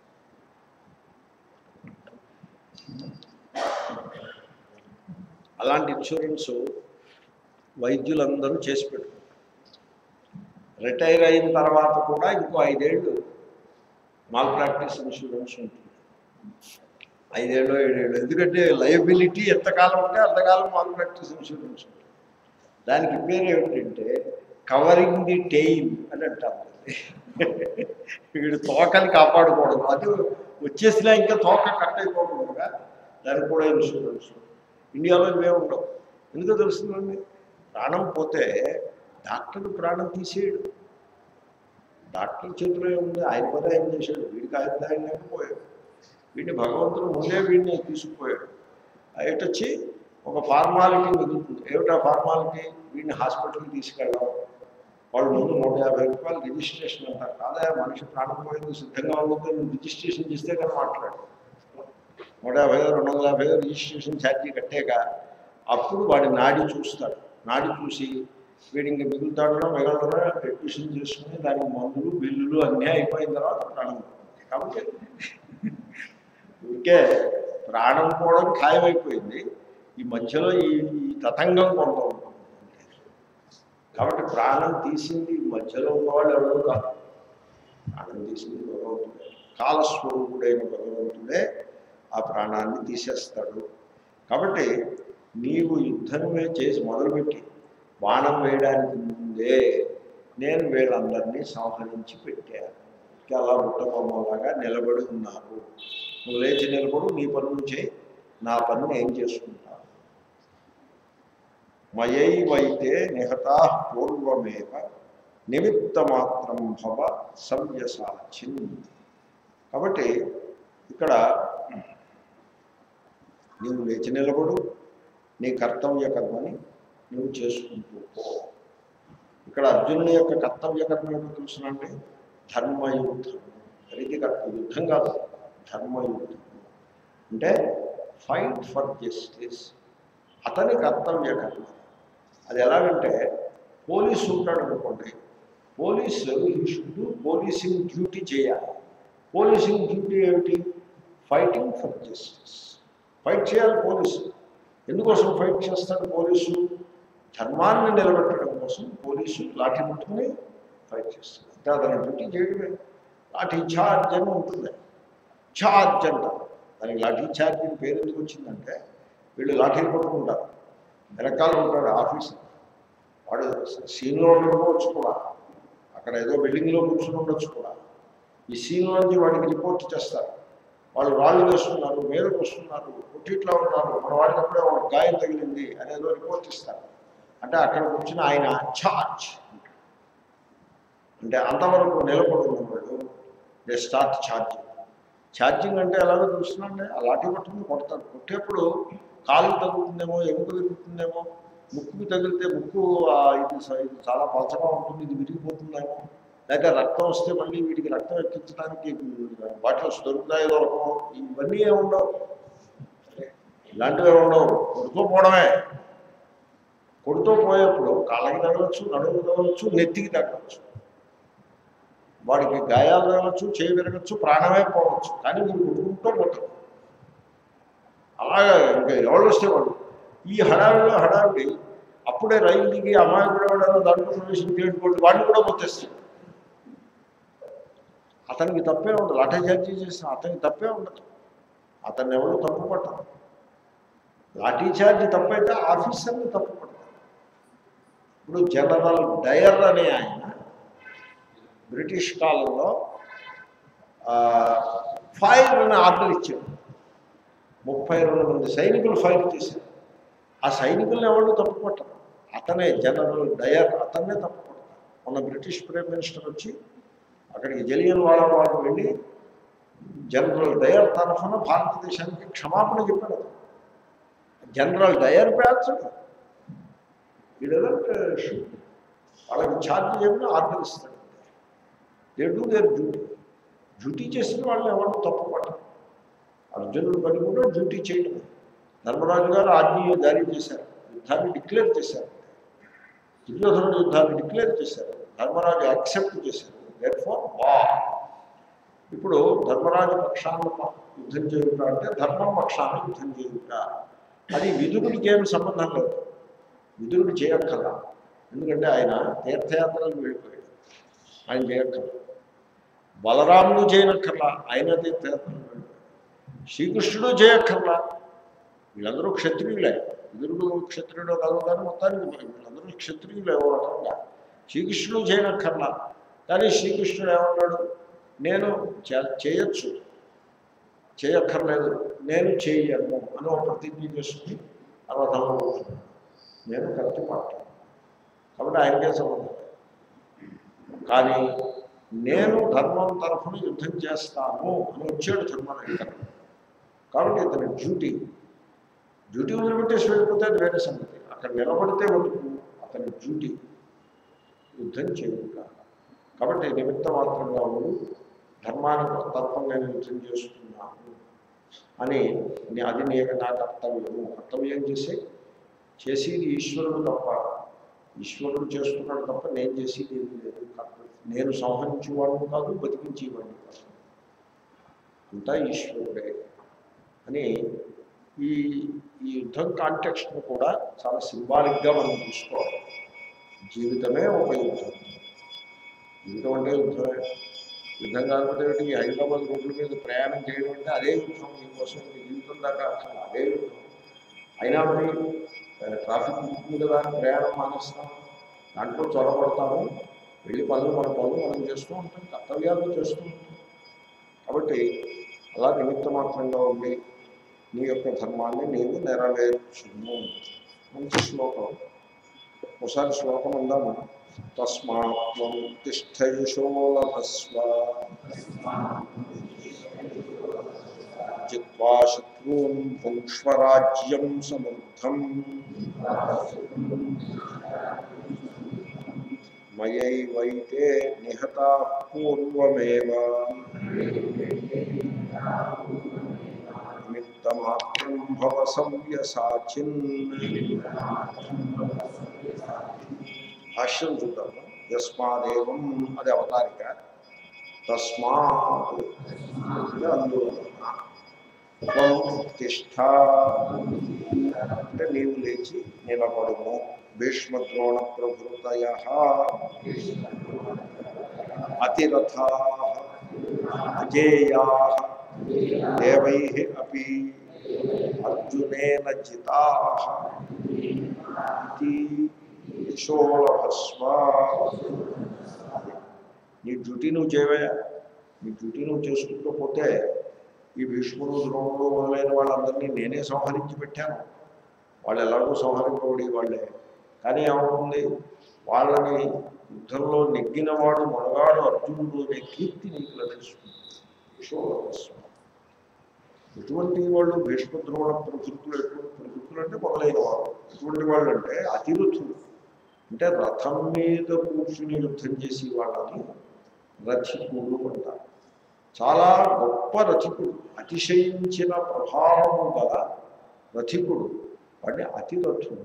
Speaker 1: అలాంటి ఇన్సూరెన్స్ వైద్యులందరూ చేసి పెట్టుకుంటారు రిటైర్ అయిన తర్వాత కూడా ఇంకో ఐదేళ్ళు మాల్ ప్రాక్టీస్ ఇన్సూరెన్స్ ఉంటుంది ఐదేళ్ళు ఏడేళ్ళు ఎందుకంటే లయబిలిటీ ఎంతకాలం ఉంటే అంతకాలం మాల్ ప్రాక్టీస్ ఇన్సూరెన్స్ ఉంటుంది దానికి పేరు ఏమిటంటే కవరింగ్ ది టెయిల్ అని అంటారు వీడు తోకని కాపాడుకోవడం అది వచ్చేసినా ఇంకా తోక కట్ అయిపోకుండా దానికి కూడా ఇన్సూరెన్స్ ఇండియాలో ఇవే ఉండవు ఎందుకో తెలుస్తుందండి ప్రాణం పోతే డాక్టర్ ప్రాణం తీసేయడు డాక్టర్ చేతిలో ఉంది ఆయన పని ఆయన చేశాడు వీడికి ఆయన ఆయన లేకపోయాడు వీడిని భగవంతుడు ముందే వీడిని తీసుకుపోయాడు అటు వచ్చి ఒక ఫార్మాలిటీ మిగులుతుంది ఏమిటా ఫార్మాలిటీ వీడిని హాస్పిటల్కి తీసుకెళ్ళడం వాళ్ళు ముందు నూట యాభై రూపాయలు రిజిస్ట్రేషన్ అంటారు కాదా మనిషి ప్రాణం పోయేందుకు సిద్ధంగా ఉంటుంది నువ్వు రిజిస్ట్రేషన్ చేస్తే కానీ మాట్లాడు నూట యాభై రెండు వందల యాభై రిజిస్ట్రేషన్ ఛార్జీ కట్టాక అప్పుడు వాడి నాడి చూస్తాడు నాడి చూసి వీడి ఇంక మిగులుతాడో మిగలడో అడ్మిషన్ చేసుకుని దానికి మందులు బిల్లులు అన్నీ అయిపోయిన తర్వాత ప్రాణం పోతుంది. కాబట్టి ఊరికే ప్రాణం పోవడం ఖాయమైపోయింది ఈ మధ్యలో ఈ ఈ తతంగం కొంత ఉంటుంది కాబట్టి ప్రాణం తీసింది ఈ మధ్యలో ఉన్నవాళ్ళు ఎవరు కాదు ప్రాణం తీసింది భగవంతుడే కాలస్వరూపుడైన భగవంతుడే ఆ ప్రాణాన్ని తీసేస్తాడు కాబట్టి నీవు యుద్ధమే చేసి మొదలుపెట్టి బాణం వేయడానికి ముందే నేను వీళ్ళందరినీ సంహరించి పెట్టాను ఇంకా అలా బుట్టబొమ్మలాగా నిలబడి ఉన్నారు నువ్వు లేచి నిలబడు నీ పని నుంచి నా పని నేను చేసుకుంటాను మయైవైతే నిహతా పూర్వమేవ నిమిత్త మాత్రం భవ సవ్యసాచిన్ కాబట్టి ఇక్కడ నీవు లేచి నిలబడు నీ కర్తవ్య కర్మని నువ్వు చేసుకుంటూ పో ఇక్కడ అర్జునుని యొక్క కర్తవ్య కర్మ ఏమో తెలుసునండి ధర్మయుద్ధం ఇది కర్త యుద్ధం కాదు ధర్మయుద్ధం అంటే ఫైట్ ఫర్ జస్టిస్ అతని కర్తవ్య కర్మ అది ఎలాగంటే పోలీసు ఉంటాడు అనుకోండి పోలీసు ఈ షుడ్ పోలీసింగ్ డ్యూటీ చేయాలి పోలీసింగ్ డ్యూటీ ఏమిటి ఫైటింగ్ ఫర్ జస్టిస్ ఫైట్ చేయాలి పోలీసు ఎందుకోసం ఫైట్ చేస్తాడు పోలీసు ధర్మాన్ని నిలబెట్టడం కోసం పోలీసు లాఠీ పట్టుకుని ఫైట్ చేస్తాడు అంటే అతని డ్యూటీ చేయడమే లాఠీ ఛార్జ్ అని ఉంటుంది ఛార్జ్ అంటారు దానికి లాఠీ ఛార్జ్ అని పేరు ఎందుకు వచ్చిందంటే వీళ్ళు లాఠీలు పట్టుకుంటారు వెనకాల ఉంటాడు ఆఫీసర్ వాడు సీన్లో ఉండకపోవచ్చు కూడా అక్కడ ఏదో బిల్డింగ్లో కూర్చుని ఉండొచ్చు కూడా ఈ సీన్లో నుంచి వాడికి రిపోర్ట్ చేస్తారు వాళ్ళు రాళ్ళు వేస్తున్నారు మీదకు వస్తున్నారు పుట్టిట్లో ఉన్నారు మన వాడికి అప్పుడే ఒక గాయం తగిలింది అనేదో రిపోర్ట్ ఇస్తారు అంటే అక్కడ కూర్చుని ఆయన ఛార్జ్ అంటే అంతవరకు నిలబడి ఉన్న వాళ్ళు దే స్టార్ట్ ఛార్జింగ్ ఛార్జింగ్ అంటే ఎలాగో చూస్తున్నాండి ఆ లాఠీ పట్టుకుని కొడతారు కొట్టేప్పుడు కాలు తగులుతుందేమో ఎముక విరుగుతుందేమో ముక్కుకి తగిలితే ముక్కు ఆ, ఇది స- ఇది చాలా పలచగా ఉంటుంది ఇది విరిగిపోతుందేమో లేకపోతే రక్తం వస్తే మళ్ళీ వీటికి రక్తం ఎక్కించడానికి బాటిల్స్ దొరుకుతాయో దొరకవు ఇవన్నీ ఏమి ఉండవు ఇలాంటివి ఏమి ఉండవు కొడుతూ పోవడమే కొడుతూ పోయేప్పుడు కాళ్ళకి తగలచ్చు నడుముకి తగలచ్చు నెత్తికి తగలచ్చు వాడికి గాయాలు తగలచ్చు చేయి విరగచ్చు ప్రాణమే పోవచ్చు కానీ మీరు కొట్టుకుంటూ పోతారు అలాగే ఇంకా ఎవరు వస్తే వాళ్ళు ఈ హడావిడిలో హడావిడి అప్పుడే రైలు దిగి అమాయకుడు ఎవడన్నా దాంట్లో ప్రవేశించేటువంటి వాడిని కూడా పొత్తేస్తాడు అతనికి తప్పే ఉండదు లాఠీ చేసిన అతనికి తప్పే ఉండదు అతన్ని ఎవరు తప్పు పట్టరు లాఠీ చార్జీ తప్పైతే ఆఫీసర్ని తప్పు పడతారు ఇప్పుడు జనరల్ డయర్ అనే ఆయన బ్రిటిష్ కాలంలో ఫైర్ అని ఆర్డర్ ఇచ్చాడు ముప్పై రెండు మంది సైనికులు ఫైర్ చేశారు ఆ సైనికులను ఎవరు తప్పు పట్టరు అతనే జనరల్ డయర్ అతనే తప్పు పడతారు మొన్న బ్రిటిష్ ప్రైమ్ మినిస్టర్ వచ్చి అక్కడికి జలియన్ వాళ్ళ వాళ్ళు వెళ్ళి జనరల్ డయర్ తరఫున భారతదేశానికి క్షమాపణ చెప్పాడు అతను. జనరల్ డయర్ బ్యాచ్ వీళ్ళంటే వాళ్ళకి ఛార్జ్ చెప్పిన ఆర్డర్ ఇస్తాడు they do their duty duty చేసిన వాళ్ళని ఎవరు తప్పు పట్టరు అర్జునుడు పని కూడా డ్యూటీ చేయడం ధర్మరాజు గారు ఆజ్ఞ జారీ చేశారు యుద్ధాన్ని డిక్లేర్ చేశారు దుర్యోధనుడు యుద్ధాన్ని డిక్లేర్ చేశారు ధర్మరాజు యాక్సెప్ట్ చేశారు దేట్ ఫార్ వా ఇప్పుడు ధర్మరాజు పక్షాన్ని యుద్ధం చేయుట అంటే ధర్మం పక్షాన్ని యుద్ధం చేయుట అది విదురుడికి ఏమి సంబంధం లేదు విదురుడు చేయక్కర్లా ఎందుకంటే ఆయన తీర్థయాత్రలకు వెళ్ళిపోయాడు ఆయన చేయక్కర్లా బలరాముడు చేయనక్కర్లా ఆయన తీర్థయాత్రలకు వెళ్ళిపోయాడు శ్రీకృష్ణుడు చేయక్కర్లా వీళ్ళందరూ క్షత్రియులే విదురుడు క్షత్రియుడు కాదు కానీ మొత్తానికి మరి వీళ్ళందరూ క్షత్రియులే ఓ రకంగా శ్రీకృష్ణుడు చేయనక్కర్లా కానీ శ్రీకృష్ణుడు ఏమన్నాడు నేను చే- చేయొచ్చు చేయక్కర్లేదు నేను చేయను అని ఒక ప్రతిజ్ఞ చేసుకుని ఆ రథంలో కూర్చున్నాడు నేను కరెక్ట్ మాట్లాడు కాబట్టి ఆయనకే సంబంధం లేదు. కానీ నేను ధర్మం తరఫున యుద్ధం చేస్తాను అని వచ్చాడు ధర్మరాజు కాబట్టి ఇతని డ్యూటీ డ్యూటీ వదిలిపెట్టేసి వెళ్ళిపోతే అది వేరే సంగతి అక్కడ నిలబడితే వరకు అతని డ్యూటీ యుద్ధం చేయుట కాబట్టి నిమిత్త మాత్రంగా ఉండి ధర్మానికి తత్వం నేను యుద్ధం చేస్తున్నాను అని నే- అది నీ నా కర్తవ్యము కర్తవ్యం చేసి చేసేది ఈశ్వరుడు తప్ప ఈశ్వరుడు చేస్తున్నాడు తప్ప నేను చేసేది ఏమీ లేదు కర్తవ్యం. నేను సంహరించేవాడిని కాదు బతికించేవాడిని కాదు అంతా ఈశ్వరుడే అని ఈ ఈ యుద్ధం కాంటెక్స్ట్ను కూడా చాలా సింబాలిక్గా మనం తీసుకోవాలి జీవితమే ఒక యుద్ధం జీవితం అంటే యుద్ధమే యుద్ధం కాకపోతే ఏంటి? ఈ హైదరాబాద్ రోడ్ల మీద ప్రయాణం చేయడం అంటే అదే యుద్ధం మీకోసం మీ జీవితం దాకా అసలు అదే యుద్ధం అయినా మరి ఆ, ట్రాఫిక్ ఉంటుంది కదా అని ప్రయాణం మానేస్తాం దాంట్లో చొరబడతాము వెళ్ళి పనులు మన పనులు మనం చేస్తూ ఉంటాం కర్తవ్యాలు చేస్తూ ఉంటాం కాబట్టి అలా నిమిత్త మాత్రంగా ఉండి నీ యొక్క ధర్మాన్ని నీవు నెరవేర్చును మంచి శ్లోకం ఒకసారి శ్లోకం ఉందాము తస్మాత్వం తిష్టయుషో లభస్వ జిత్వా శత్రూన్ భుంక్ష్వరాజ్యం సమృద్ధం మయైవైతే నిహతా పూర్వమేవ నిమిత్తమాత్రం భవ సంవ్యసాచిన్ భాష్యం చూద్దాము యస్మాదేవం అది అవతారిక తస్మాత్ ఇది అందువలన త్వం తిష్ట అంటే నీవు లేచి నిలబడుము భీష్మద్రోణ ప్రభృతయ అతిరథ అజేయా దేవై అపి అర్జునేన జితా ఇది యశోలభస్వ నీ డ్యూటీ నువ్వు చేయవయా నీ డ్యూటీ నువ్వు చేసుకుంటూ పోతే ఈ భీష్ముడు ద్రోణుడు మొదలైన వాళ్ళందరినీ నేనే సంహరించి పెట్టాను వాళ్ళు ఎలాగో సంహరింపబడి వాళ్ళే కానీ ఏమవుతుంది వాళ్ళని యుద్ధంలో నెగ్గినవాడు మనగాడు అర్జునుడు అనే కీర్తి నీకు లభిస్తుంది యశోలభస్వ ఎటువంటి వాళ్ళు భీష్మద్రోణ ప్రవృత్తులు ఎటువంటి ప్రవృత్తులు అంటే మొదలైన వారు ఎటువంటి వాళ్ళు అంటే అతిరుతులు అంటే రథం మీద కూర్చుని యుద్ధం చేసి వాళ్ళని రథికుడు అంటారు చాలా గొప్ప రథికుడు అతిశయించిన ప్రభావము గల రథికుడు వాడిని అతిరథుడు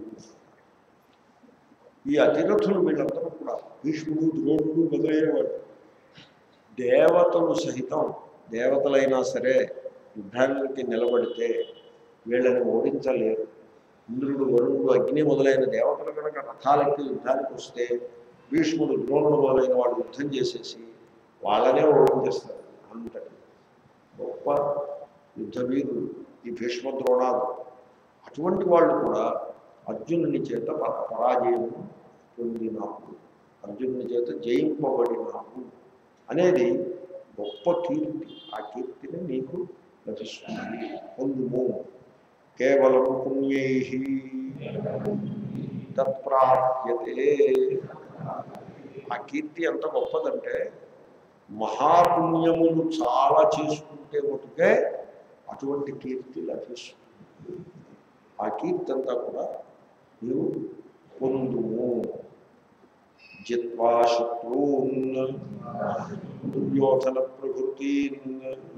Speaker 1: ఈ అతిరథులు వీళ్ళందరూ కూడా భీష్ముడు ద్రోణుడు మొదలైన వాళ్ళు దేవతలు సహితం దేవతలైనా సరే యుద్ధానికి నిలబడితే వీళ్ళని ఓడించలేరు ఇంద్రుడు వరుణుడు అగ్ని మొదలైన దేవతలు కనుక రథాలెక్కి యుద్ధానికి వస్తే భీష్ముడు ద్రోణుడు మొదలైన వాళ్ళు యుద్ధం చేసేసి వాళ్ళనే ఓడించేస్తారు అంతటి గొప్ప యుద్ధ వీరులు ఈ భీష్మ ద్రోణాలు అటువంటి వాళ్ళు కూడా అర్జునుని చేత ప- పరాజయం పొందినాము అర్జునుని చేత జయింపబడినాము అనేది గొప్ప కీర్తి ఆ కీర్తిని నీకు లభిస్తుంది పొందుము కేవలం పుణ్యై తత్ప్రాప్యతే ఆ కీర్తి ఎంత గొప్పదంటే మహాపుణ్యములు చాలా చేసుకుంటే మటుకే అటువంటి కీర్తి లభిస్తుంది ఆ కీర్తి అంతా కూడా నీవు పొందుము జిత్వా శత్రూన్ దుర్యోధన ప్రభృతీన్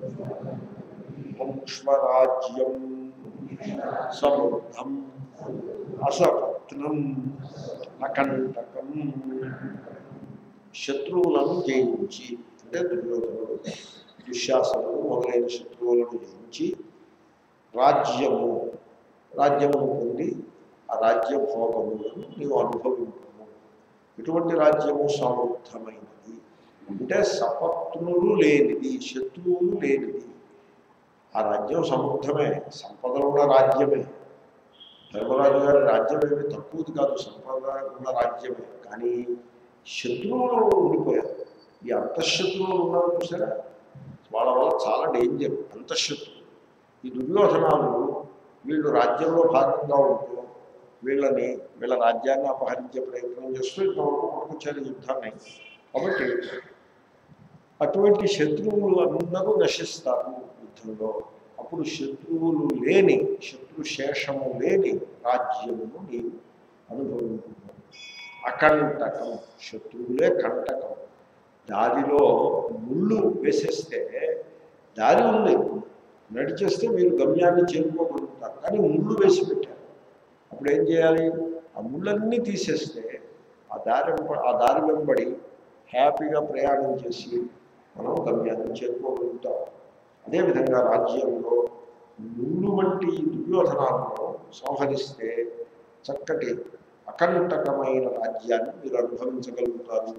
Speaker 1: వంశ్వరాజ్యం సమృద్ధం అసపత్నం అకంటకం శత్రువులను జయించి అంటే దుర్యోధనుడు దుశ్శాసనుడు మొదలైన శత్రువులను జయించి రాజ్యము రాజ్యమును పొంది ఆ రాజ్య భోగములను నీవు అనుభవించము ఇటువంటి రాజ్యము సమృద్ధమైనది అంటే సపత్నులు లేనిది శత్రువులు లేనిది ఆ రాజ్యం సమృద్ధమే సంపదలు ఉన్న రాజ్యమే ధర్మరాజు గారి రాజ్యం ఏమి తక్కువది కాదు సంపద ఉన్న రాజ్యమే కానీ శత్రువులు ఉండిపోయారు ఈ అంతఃశత్రువులు ఉన్నారు చూసారా వాళ్ళ వల్ల చాలా డేంజర్ అంతఃశత్రువులు ఈ దుర్యోధనాలు వీళ్ళు రాజ్యంలో భాగంగా ఉంటూ వీళ్ళని వీళ్ళ రాజ్యాన్ని అపహరించే ప్రయత్నం చేస్తూ ఇంతవరకు పట్టుకొచ్చారు యుద్ధాన్ని కాబట్టి అటువంటి శత్రువులు అందరూ నశిస్తారు యుద్ధంలో అప్పుడు శత్రువులు లేని శత్రు శేషము లేని రాజ్యమును నీవు అనుభవించున్నావు అకంటకం శత్రువులే కంటకం దారిలో ముళ్ళు వేసేస్తే దారి ఉంది నడిచేస్తే మీరు గమ్యాన్ని చేరుకోగలుగుతారు కానీ ముళ్ళు వేసి పెట్టారు అప్పుడు ఏం చేయాలి ఆ ముళ్ళన్నీ తీసేస్తే ఆ దారి వెంబ- ఆ దారి వెంబడి హ్యాపీగా ప్రయాణం చేసి మనం గమ్యాన్ని చేరుకోగలుగుతాం అదేవిధంగా రాజ్యంలో ముళ్ళు వంటి దుర్యోధనాలను సంహరిస్తే చక్కటి అకంటకమైన రాజ్యాన్ని మీరు అనుభవించగలుగుతారు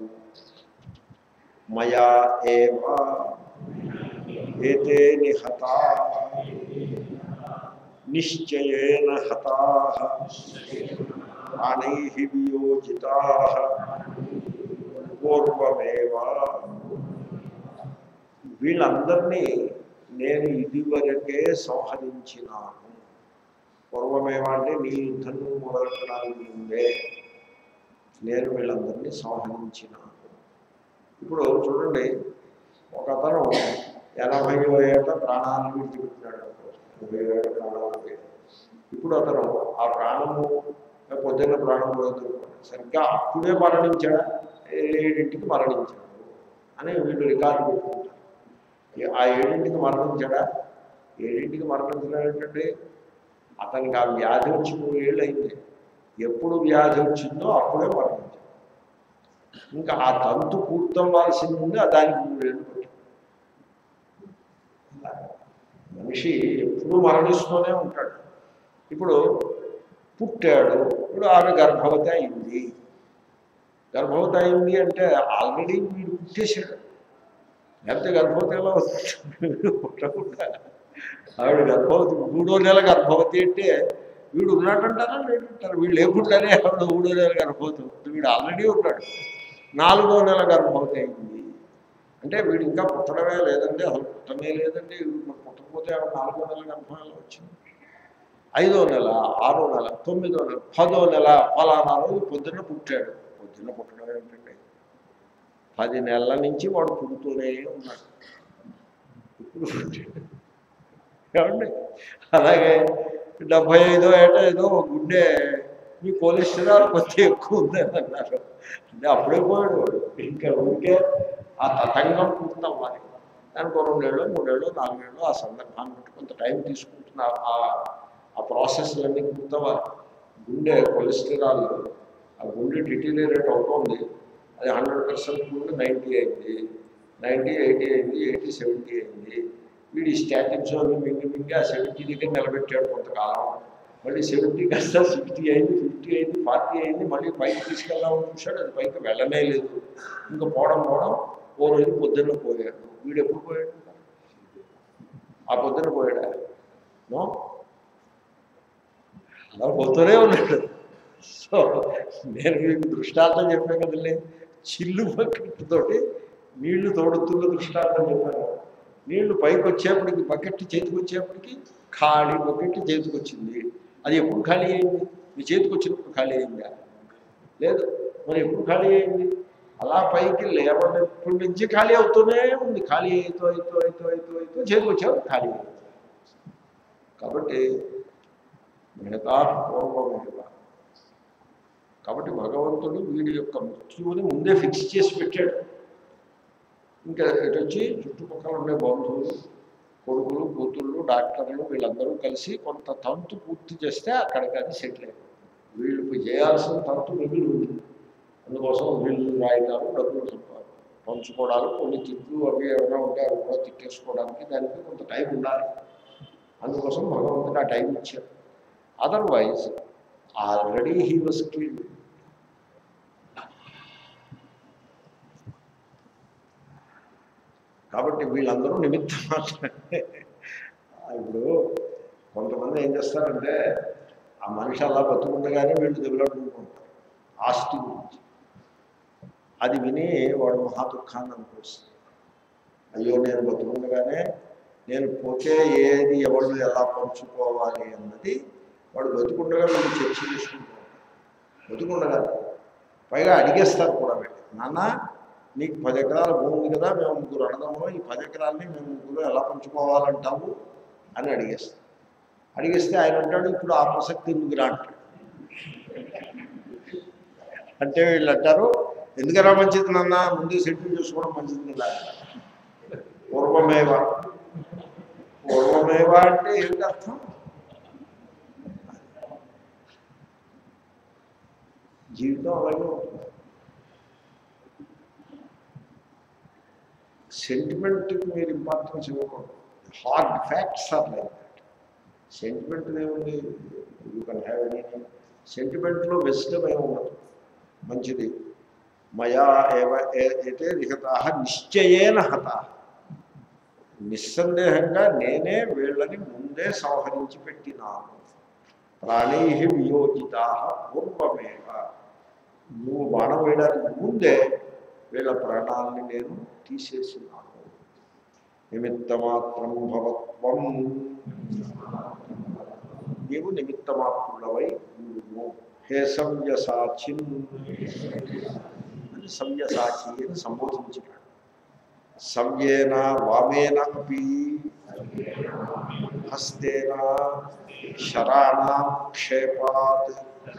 Speaker 1: మయా ఏవా ఏతే నిహతా నిశ్చయేన హతా ప్రాణై వియోజితా పూర్వమేవా వీళ్ళందరినీ నేను ఇదివరకే సంహరించినాను పూర్వమేమా అంటే నీ యుద్ధం మొదలెట్టడానికి ముందే నేను వీళ్ళందరినీ సంహరించినాను ఇప్పుడు చూడండి ఒక అతను ఎనభై ఏట ప్రాణాలను విడిచిపెట్టినాడు అనుకో. ఎనభై ఏట ప్రాణాలు పోయాయి. ఇప్పుడు అతను ఆ ప్రాణము పొద్దున్న ప్రాణం పోయింది సరిగ్గా అప్పుడే మరణించాడా ఏడింటికి మరణించాడు అని వీళ్ళు రికార్డు పెట్టుకుంటారు ఏ- ఆ ఏడింటికి మరణించాడా ఏడింటికి మరణించడం ఏంటంటే అతనికి ఆ వ్యాధి వచ్చి మూడు ఏళ్ళు అయింది ఎప్పుడు వ్యాధి వచ్చిందో అప్పుడే మరణించాడు ఇంకా ఆ తంతు పూర్తవ్వాల్సింది ఉంది ఆ దానికి మూడేళ్ళు పట్టింది మనిషి ఎప్పుడూ మరణిస్తూనే ఉంటాడు ఇప్పుడు పుట్టాడు ఇప్పుడు ఆమె గర్భవతి అయింది గర్భవతి అయింది అంటే ఆల్రెడీ వీడు పుట్టేశాడు లేకపోతే గర్భవతి ఎలా వస్తుంది వీడు పుట్టకుండా ఆవిడ గర్భవతి మూడో నెల గర్భవతి అంటే వీడు ఉన్నట్టంటారా లేదంటారు వీళ్ళు లేకుండానే ఆవిడ మూడో నెల గర్భవతి అవుతుంది వీడు ఆల్రెడీ ఉన్నాడు నాలుగో నెల గర్భవతి అయింది అంటే వీడు ఇంకా పుట్టడమే లేదండి అసలు పుట్టమే లేదండి వీడు మరి పుట్టకపోతే ఆవిడ నాలుగో నెల గర్భం ఎలా వచ్చింది ఐదో నెల ఆరో నెల తొమ్మిదో నెల పదో నెల ఫలానా రోజు పొద్దున్న పుట్టాడు పొద్దున్న పుట్టడం ఏంటంటే పది నెలల నుంచి వాడు పుడుతూనే ఉన్నాడు ఇప్పుడు పుట్టాడు ఏమండి అలాగే డెబ్భై ఐదో ఏట ఏదో గుండె మీ కొలెస్ట్రాల్ కొంచెం ఎక్కువ ఉందని అన్నారు అంటే అప్పుడే పోయాడు వాడు ఇంకా ఊరికే ఆ తతంగం పూర్తవ్వాలి దానికి ఒక రెండేళ్ళు మూడేళ్ళు నాలుగేళ్ళు ఆ సందర్భాన్ని బట్టి కొంత టైం తీసుకుంటున్న ఆ ఆ ప్రాసెస్లన్నీ పూర్తవ్వాలి గుండె కొలెస్ట్రాల్ ఆ గుండె డిటీరియరేట్ అవుతోంది అది హండ్రెడ్ పర్సెంట్ గుండె నైంటీ అయింది నైంటీ ఎయిటీ అయింది ఎయిటీ సెవెంటీ అయింది వీడి స్టాటిక్స్ అన్ని మింగి మింగి ఆ సెవెంటీ దగ్గర నిలబెట్టాడు కొంతకాలం మళ్ళీ సెవెంటీ కాస్త సిక్స్టీ అయింది ఫిఫ్టీ అయింది ఫార్టీ అయింది మళ్ళీ పైకి తీసుకెళ్దామని చూశాడు అది పైకి వెళ్ళనే లేదు ఇంకా పోవడం పోవడం ఓ రోజు పొద్దున్న పోయాడు వీడు ఎప్పుడు పోయాడు ఆ పొద్దున్న పోయాడా నో అలా పోతూనే ఉన్నాడు సో నేను మీకు దృష్టాంతం చెప్పాను కదండి చిల్లు బకెట్తోటి నీళ్లు తోడుతున్న దృష్టాంతం చెప్పాను నీళ్లు పైకి వచ్చేప్పటికి బకెట్ చేతికి వచ్చేప్పటికి ఖాళీ బకెట్ చేతికి వచ్చింది అది ఎప్పుడు ఖాళీ అయింది మీ చేతికి వచ్చినప్పుడు ఖాళీ అయిందా లేదు మరి ఎప్పుడు ఖాళీ అయింది అలా పైకి లేవనప్పటి నుంచి ఖాళీ అవుతూనే ఉంది ఖాళీ అవుతూ అవుతూ అవుతూ అవుతూ అవుతూ చేతికి వచ్చావు ఖాళీ అయింది కాబట్టి మిగతా పూర్వమేవ కాబట్టి భగవంతుడు వీడి యొక్క మృత్యువుని ముందే ఫిక్స్ చేసి పెట్టాడు ఇంకా ఇటు వచ్చి చుట్టుపక్కల ఉండే బంధువులు కొడుకులు కూతుళ్ళు డాక్టర్లు వీళ్ళందరూ కలిసి కొంత తంతు పూర్తి చేస్తే అక్కడికి అది సెటిల్ అయిపోతుంది వీళ్ళు చేయాల్సిన తంతు మిగిలి ఉంది అందుకోసం వీళ్ళు రాయడాలు డబ్బులు సంపా- పంచుకోవడాలు కొన్ని తిట్లు అవి ఏమైనా ఉంటే అవి కూడా తిట్టేసుకోవడానికి దానికి కొంత టైం ఉండాలి అందుకోసం భగవంతుడు ఆ టైం ఇచ్చారు otherwise already he was killed కాబట్టి వీళ్ళందరూ నిమిత్తం మాత్రమే ఇప్పుడు కొంతమంది ఏం చేస్తారంటే ఆ మనిషి అలా బతుకుండగానే వీళ్ళు దెబ్బలాడుకుంటుంటారు ఆస్తి గురించి అది విని వాడు మహా దుఃఖాన్ని అనుభవిస్తుంది అయ్యో నేను బతుకుండగానే నేను పోతే ఏది ఎవరు ఎలా పంచుకోవాలి అన్నది వాడు బతుకుండగా వీళ్ళు చర్చ చేసుకుంటూ ఉంటారు బతుకుండగా పైగా అడిగేస్తారు కూడా వీళ్ళు నాన్న నీకు పది ఎకరాల భూమి ఉంది కదా మేము ముగ్గురు అడదాము ఈ పది ఎకరాలని మేము ముగ్గురు ఎలా పంచుకోవాలంటావు అని అడిగేస్తాం అడిగేస్తే ఆయన అంటాడు ఇప్పుడు ఆ ప్రసక్తి ఎందుకు అంటాడు అంటే వీళ్ళు అంటారు ఎందుకలా మంచిది నాన్న ముందు సెటిల్ చేసుకోవడం మంచిది కదా పూర్వమేవ పూర్వమేవ అంటే ఏంటి అర్థం జీవితం అలాగే ఉంటుంది సెంటిమెంట్కి మీరు ఇంపార్టెన్స్ ఇవ్వకూడదు hard facts are like that sentiment ఏముంది యూ కెన్ హ్యావ్ ఎనీ సెంటిమెంట్లో వెస్టం ఏమి ఉండదు మంచిది మయా ఏవ ఏ- అయితే నిహత నిశ్చయేన హత నిస్సందేహంగా నేనే వీళ్ళని ముందే సంహరించి పెట్టినాను ప్రాణై వియోజిత పూర్వమేవ నువ్వు బాణం వేయడానికి ముందే వీళ్ళ ప్రాణాలని నేను తీసేసినాను నిమిత్తమాత్రం భవత్వం నీవు నిమిత్తమాత్రులవై నువ్వు హే సంయసాచిన్ అని సంయసాచి అని సంబోధించినాడు సవ్యేన వామేన అపి హస్తేన శరాణాం క్షేపాత్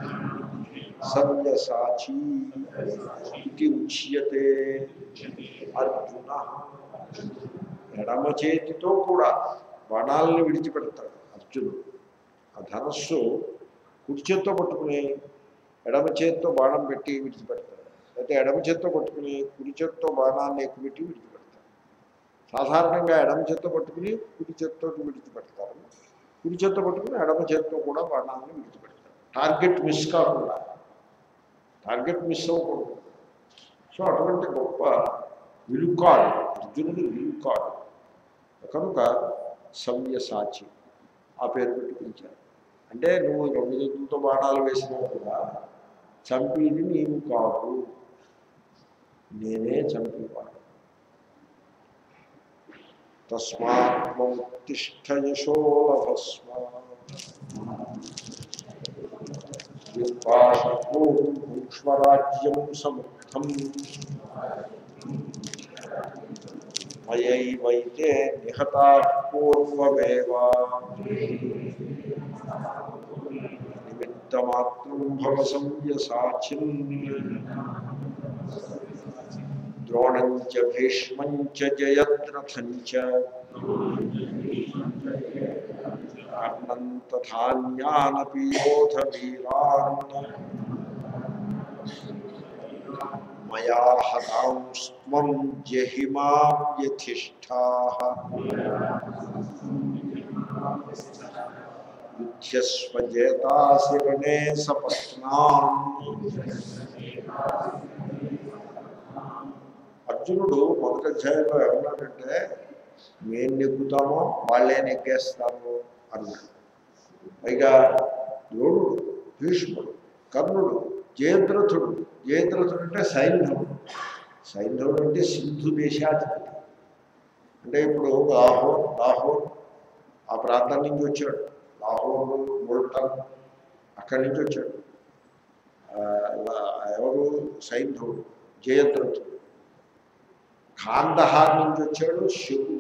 Speaker 1: సవ్యసాచి ఇది ఉచ్యతే అర్జున ఎడమ చేతితో కూడా బాణాలని విడిచిపెడతాడు అర్జునుడు ఆ ధనస్సు కుడి చేత్తో పట్టుకుని ఎడమ చేత్తో బాణం పెట్టి విడిచిపెడతాడు అయితే ఎడమ చేత్తో పట్టుకుని కుడి చేత్తో బాణాన్ని ఎక్కుపెట్టి విడిచిపెడతాడు సాధారణంగా ఎడమ చేత్తో పట్టుకుని కుడి చేత్తో విడిచిపెడతారు కుడి చేత్తో పట్టుకుని ఎడమ చేత్తో కూడా బాణాన్ని విడిచిపెడతారు టార్గెట్ మిస్ కాకుండా టార్గెట్ మిస్ అవ్వకూడదు సో అటువంటి గొప్ప విలుకాడు అర్జునుడు విలుకాడు కనుక సవ్యసాచి ఆ పేరు పెట్టి పిలిచారు అంటే నువ్వు రెండు చేతులతో బాణాలు వేసినా కూడా చంపేది నీవు కాదు నేనే చంపేవాడు తస్మాత్మోత్తిష్ట యశోలభస్మ పుష్పరాజ్యం సముఖం మయైవైతే నిహతా పూర్వమేవా నిమిత్తమాత్రం భవ సంయసాచిన్ ద్రోణం చ భీష్మం చ జయద్రథం చ కర్ణం తథాన్యానపి యోధ వీరాన్ మయా హతాంస్త్వం జహిమా వ్యతిష్ఠాః యుధ్యస్వజేతాశిరణే సపత్నాం అర్జునుడు మొదటి అధ్యాయంలో ఏమన్నాడంటే మేము నెగ్గుతామో వాళ్ళే నెగ్గేస్తాము అన్నాడు పైగా ద్రోణుడు భీష్ముడు కర్ణుడు జయద్రథుడు జయద్రథుడు అంటే సైంధవుడు సైంధవుడు అంటే సింధు దేశాధిపతి అంటే ఇప్పుడు లాహోర్ లాహోర్ ఆ ప్రాంతం నుంచి వచ్చాడు లాహోర్ ముల్టన్ అక్కడి నుంచి వచ్చాడు ఆ, లా- ఎవరు సైంధవుడు జయద్రథుడు కాందహార్ నుంచి వచ్చాడు శకుని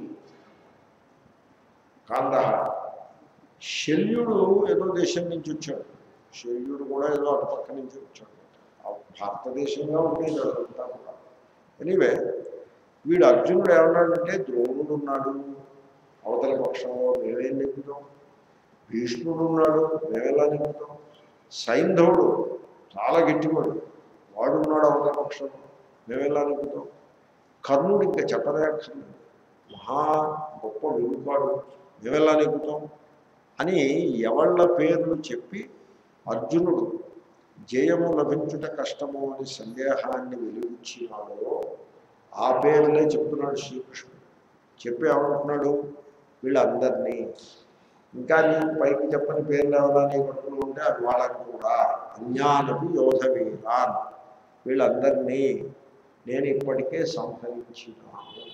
Speaker 1: కాందహార్ శల్యుడు ఏదో దేశం నుంచి వచ్చాడు శల్యుడు కూడా ఏదో అటుపక్క నుంచి వచ్చాడు ఆ భారతదేశంగా ఉండేది అదంతా కూడా ఎనీవే వీడు అర్జునుడు ఏమన్నాడంటే ద్రోణుడు ఉన్నాడు అవతల పక్షంలో మేమేం నెప్పుతాం భీష్ముడు ఉన్నాడు మేమెలా నెప్పుతాం సైంధవుడు చాలా గట్టివాడు వాడు ఉన్నాడు అవతల పక్షంలో మేమెలా నెప్పుతాం కర్ణుడు ఇంకా చెప్పలేక్కర్లేదు మహా గొప్ప వెలుపాడు మేమెలా నెప్పుతాం అని ఎవళ్ళ పేర్లు చెప్పి అర్జునుడు జయము లభించుట కష్టము అని సందేహాన్ని వెలిగించినాడో ఆ పేర్లే చెప్తున్నాడు శ్రీకృష్ణుడు చెప్పి ఏమంటున్నాడు వీళ్ళందరినీ ఇంకా నీకు పైకి చెప్పని పేర్లు ఎవరా నీ కడుపులో ఉంటే అది వాళ్ళని కూడా అజ్ఞానపు యోధ వీరాన్ వీళ్ళందరినీ నేను ఇప్పటికే సంహరించినాను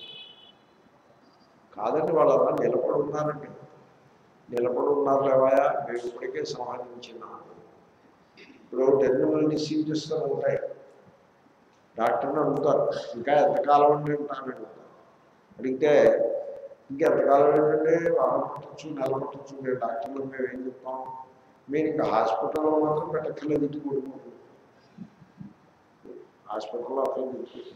Speaker 1: కాదని వాళ్ళు అలా నిలబడి ఉన్నారండి నిలబడి ఉన్నారు లేవాయా మేము ఇప్పటికే సంహరించినాను ఇప్పుడు టెర్మినల్ డిసీజెస్ అని ఉంటాయి డాక్టర్ని అడుగుతారు ఇంకా ఎంతకాలం అండి ఉంటాను అడుగుతారు అడిగితే ఇంకెంతకాలం ఏంటంటే వారం పట్టచ్చు నెల పట్టచ్చు మేము డాక్టర్లు మేము ఏం చెప్తాం మీరు ఇంకా హాస్పిటల్లో మాత్రం పెట్టక్కర్లేదు ఇంటికి కొడుకుంటుంది హాస్పిటల్లో అక్కడ దిగుతుంది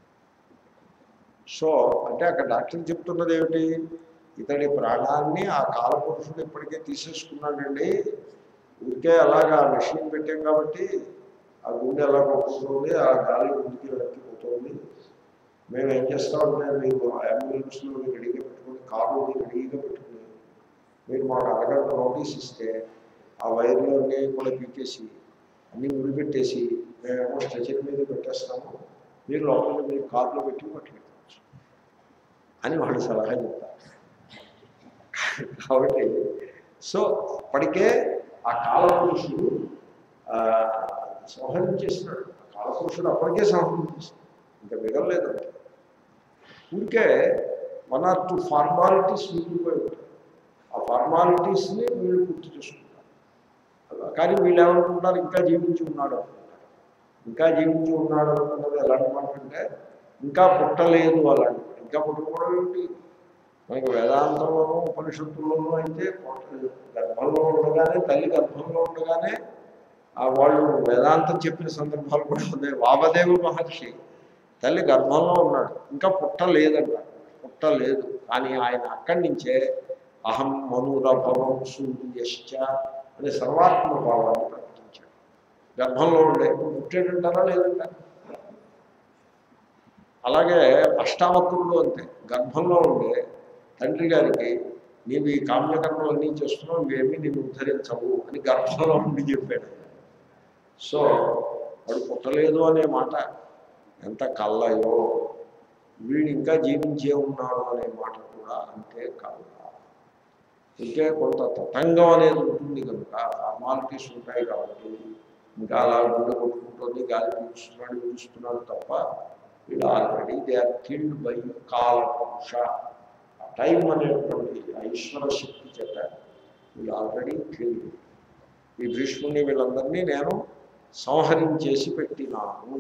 Speaker 1: సో అంటే అక్కడ డాక్టర్ చెప్తున్నది ఏమిటి ఇతడి ప్రాణాన్ని ఆ కాలపురుషుడు ఇప్పటికే తీసేసుకున్నాడండి ఊరికే అలాగా మెషిన్ పెట్టాం కాబట్టి ఆ గుండె ఎలా కొట్టుకుంటుంది ఆ గాలి గుండెకి వెక్కిపోతుంది మేము ఏం చేస్తామంటే మీరు అంబులెన్స్లో మీరు రెడీగా పెట్టుకుని కార్లు మీరు రెడీగా పెట్టుకుని మీరు మాకు అరగంట నోటీస్ ఇస్తే ఆ వైర్లు అన్నీ కూడా పీకేసి అన్నీ ముడిపెట్టేసి మేమేమో స్ట్రెచర్ మీద పెట్టేస్తాము మీరు లోపల మీరు కార్లో పెట్టి పట్టుకెళ్ళచ్చు అని వాళ్ళు సలహా చెప్తారు కాబట్టి సో అప్పటికే ఆ కాలపురుషుడు ఆ, సంహరించేస్తున్నాడు ఆ కాలపురుషుడు అప్పటికే సంహరించేస్తున్నాడు ఇంకా మిగలలేదు అంతే ఊరికే వన్ ఆర్ టూ ఫార్మాలిటీస్ మిగిలిపోయి ఉంటాయి ఆ ఫార్మాలిటీస్ని వీళ్ళు గుర్తు చేసుకుంటారు అలా కానీ వీళ్ళు ఏమనుకుంటారు ఇంకా జీవించి ఉన్నాడు అనుకుంటారు ఇంకా జీవించి ఉన్నాడు అనుకున్నది ఎలాంటి మాట అంటే ఇంకా పుట్టలేదు అలాంటి మాట. ఇంకా పుట్టకపోవడం ఏమిటి మనకి వేదాంతంలోనూ ఉపనిషత్తుల్లోనూ అయితే పుట్టలేదు. గర్భంలో ఉండగానే తల్లి గర్భంలో ఉండగానే ఆ వాళ్ళు వేదాంతం చెప్పిన సందర్భాలు కూడా ఉన్నాయి వామదేవ మహర్షి తల్లి గర్భంలో ఉన్నాడు ఇంకా పుట్టలేదంట పుట్టలేదు కానీ ఆయన అక్కడి నుంచే అహం మనురభవం సూర్యశ్చ అనే సర్వాత్మ భావాన్ని ప్రకటించాడు గర్భంలో ఉండే ఇప్పుడు పుట్టేటంటారా లేదంటారా అలాగే అష్టావక్రుడు అంతే గర్భంలో ఉండే తండ్రి గారికి నీవు ఈ కామ్యకర్మలు అన్నీ చేస్తున్నావు ఇవేమీ నేను ఉద్ధరించవు అని గర్భంలో ఉండి చెప్పాడు ఆయన. సో వాడు పుట్టలేదు అనే మాట ఎంత కల్లయో వీడు ఇంకా జీవించే ఉన్నాడు అనే మాట కూడా అంతే కల్ల ఇంకే కొంత తతంగం అనేది ఉంటుంది కనుక ఫార్మాలిటీస్ ఉంటాయి కాబట్టి ఇంకా అలా గుండె కొట్టుకుంటుంది గాలి పీలుస్తున్నాడు పీలుస్తున్నాడు తప్ప వీళ్ళు already they are killed by కాలపురుష టైం అనేటువంటి ఆ ఈశ్వర శక్తి చేత వీళ్ళు ఆల్రెడీ కిల్డ్ ఈ భీష్ముని వీళ్ళందరినీ నేను సంహరించేసి పెట్టినాను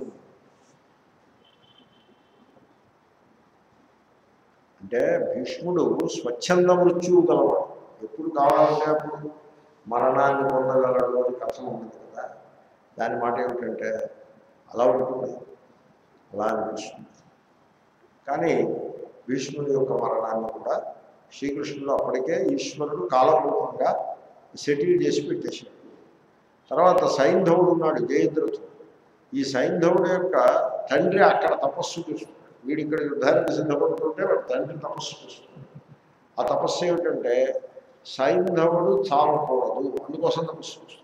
Speaker 1: అంటే భీష్ముడు స్వచ్ఛంద మృత్యువు గలవాడు ఎప్పుడు కావాలంటే అప్పుడు మరణాన్ని పొందగలడు అని కథ ఉన్నది కదా దాని మాట ఏమిటంటే అలా ఉంటుంది అలా అనిపిస్తుంది కానీ భీష్ముడి యొక్క మరణాన్ని కూడా శ్రీకృష్ణుడు అప్పటికే ఈశ్వరుడు కాలరూపంగా సెటిల్ చేసి పెట్టేశాడు తర్వాత సైంధవుడు ఉన్నాడు జయద్రథుడు ఈ సైంధవుడు యొక్క తండ్రి అక్కడ తపస్సు చేస్తున్నాడు వీడు ఇక్కడ యుద్ధానికి సిద్ధపడుతుంటే వాడు తండ్రి తపస్సు చేస్తున్నాడు ఆ తపస్సు ఏమిటంటే సైంధవుడు చావకూడదు అందుకోసం తపస్సు చేస్తున్నాడు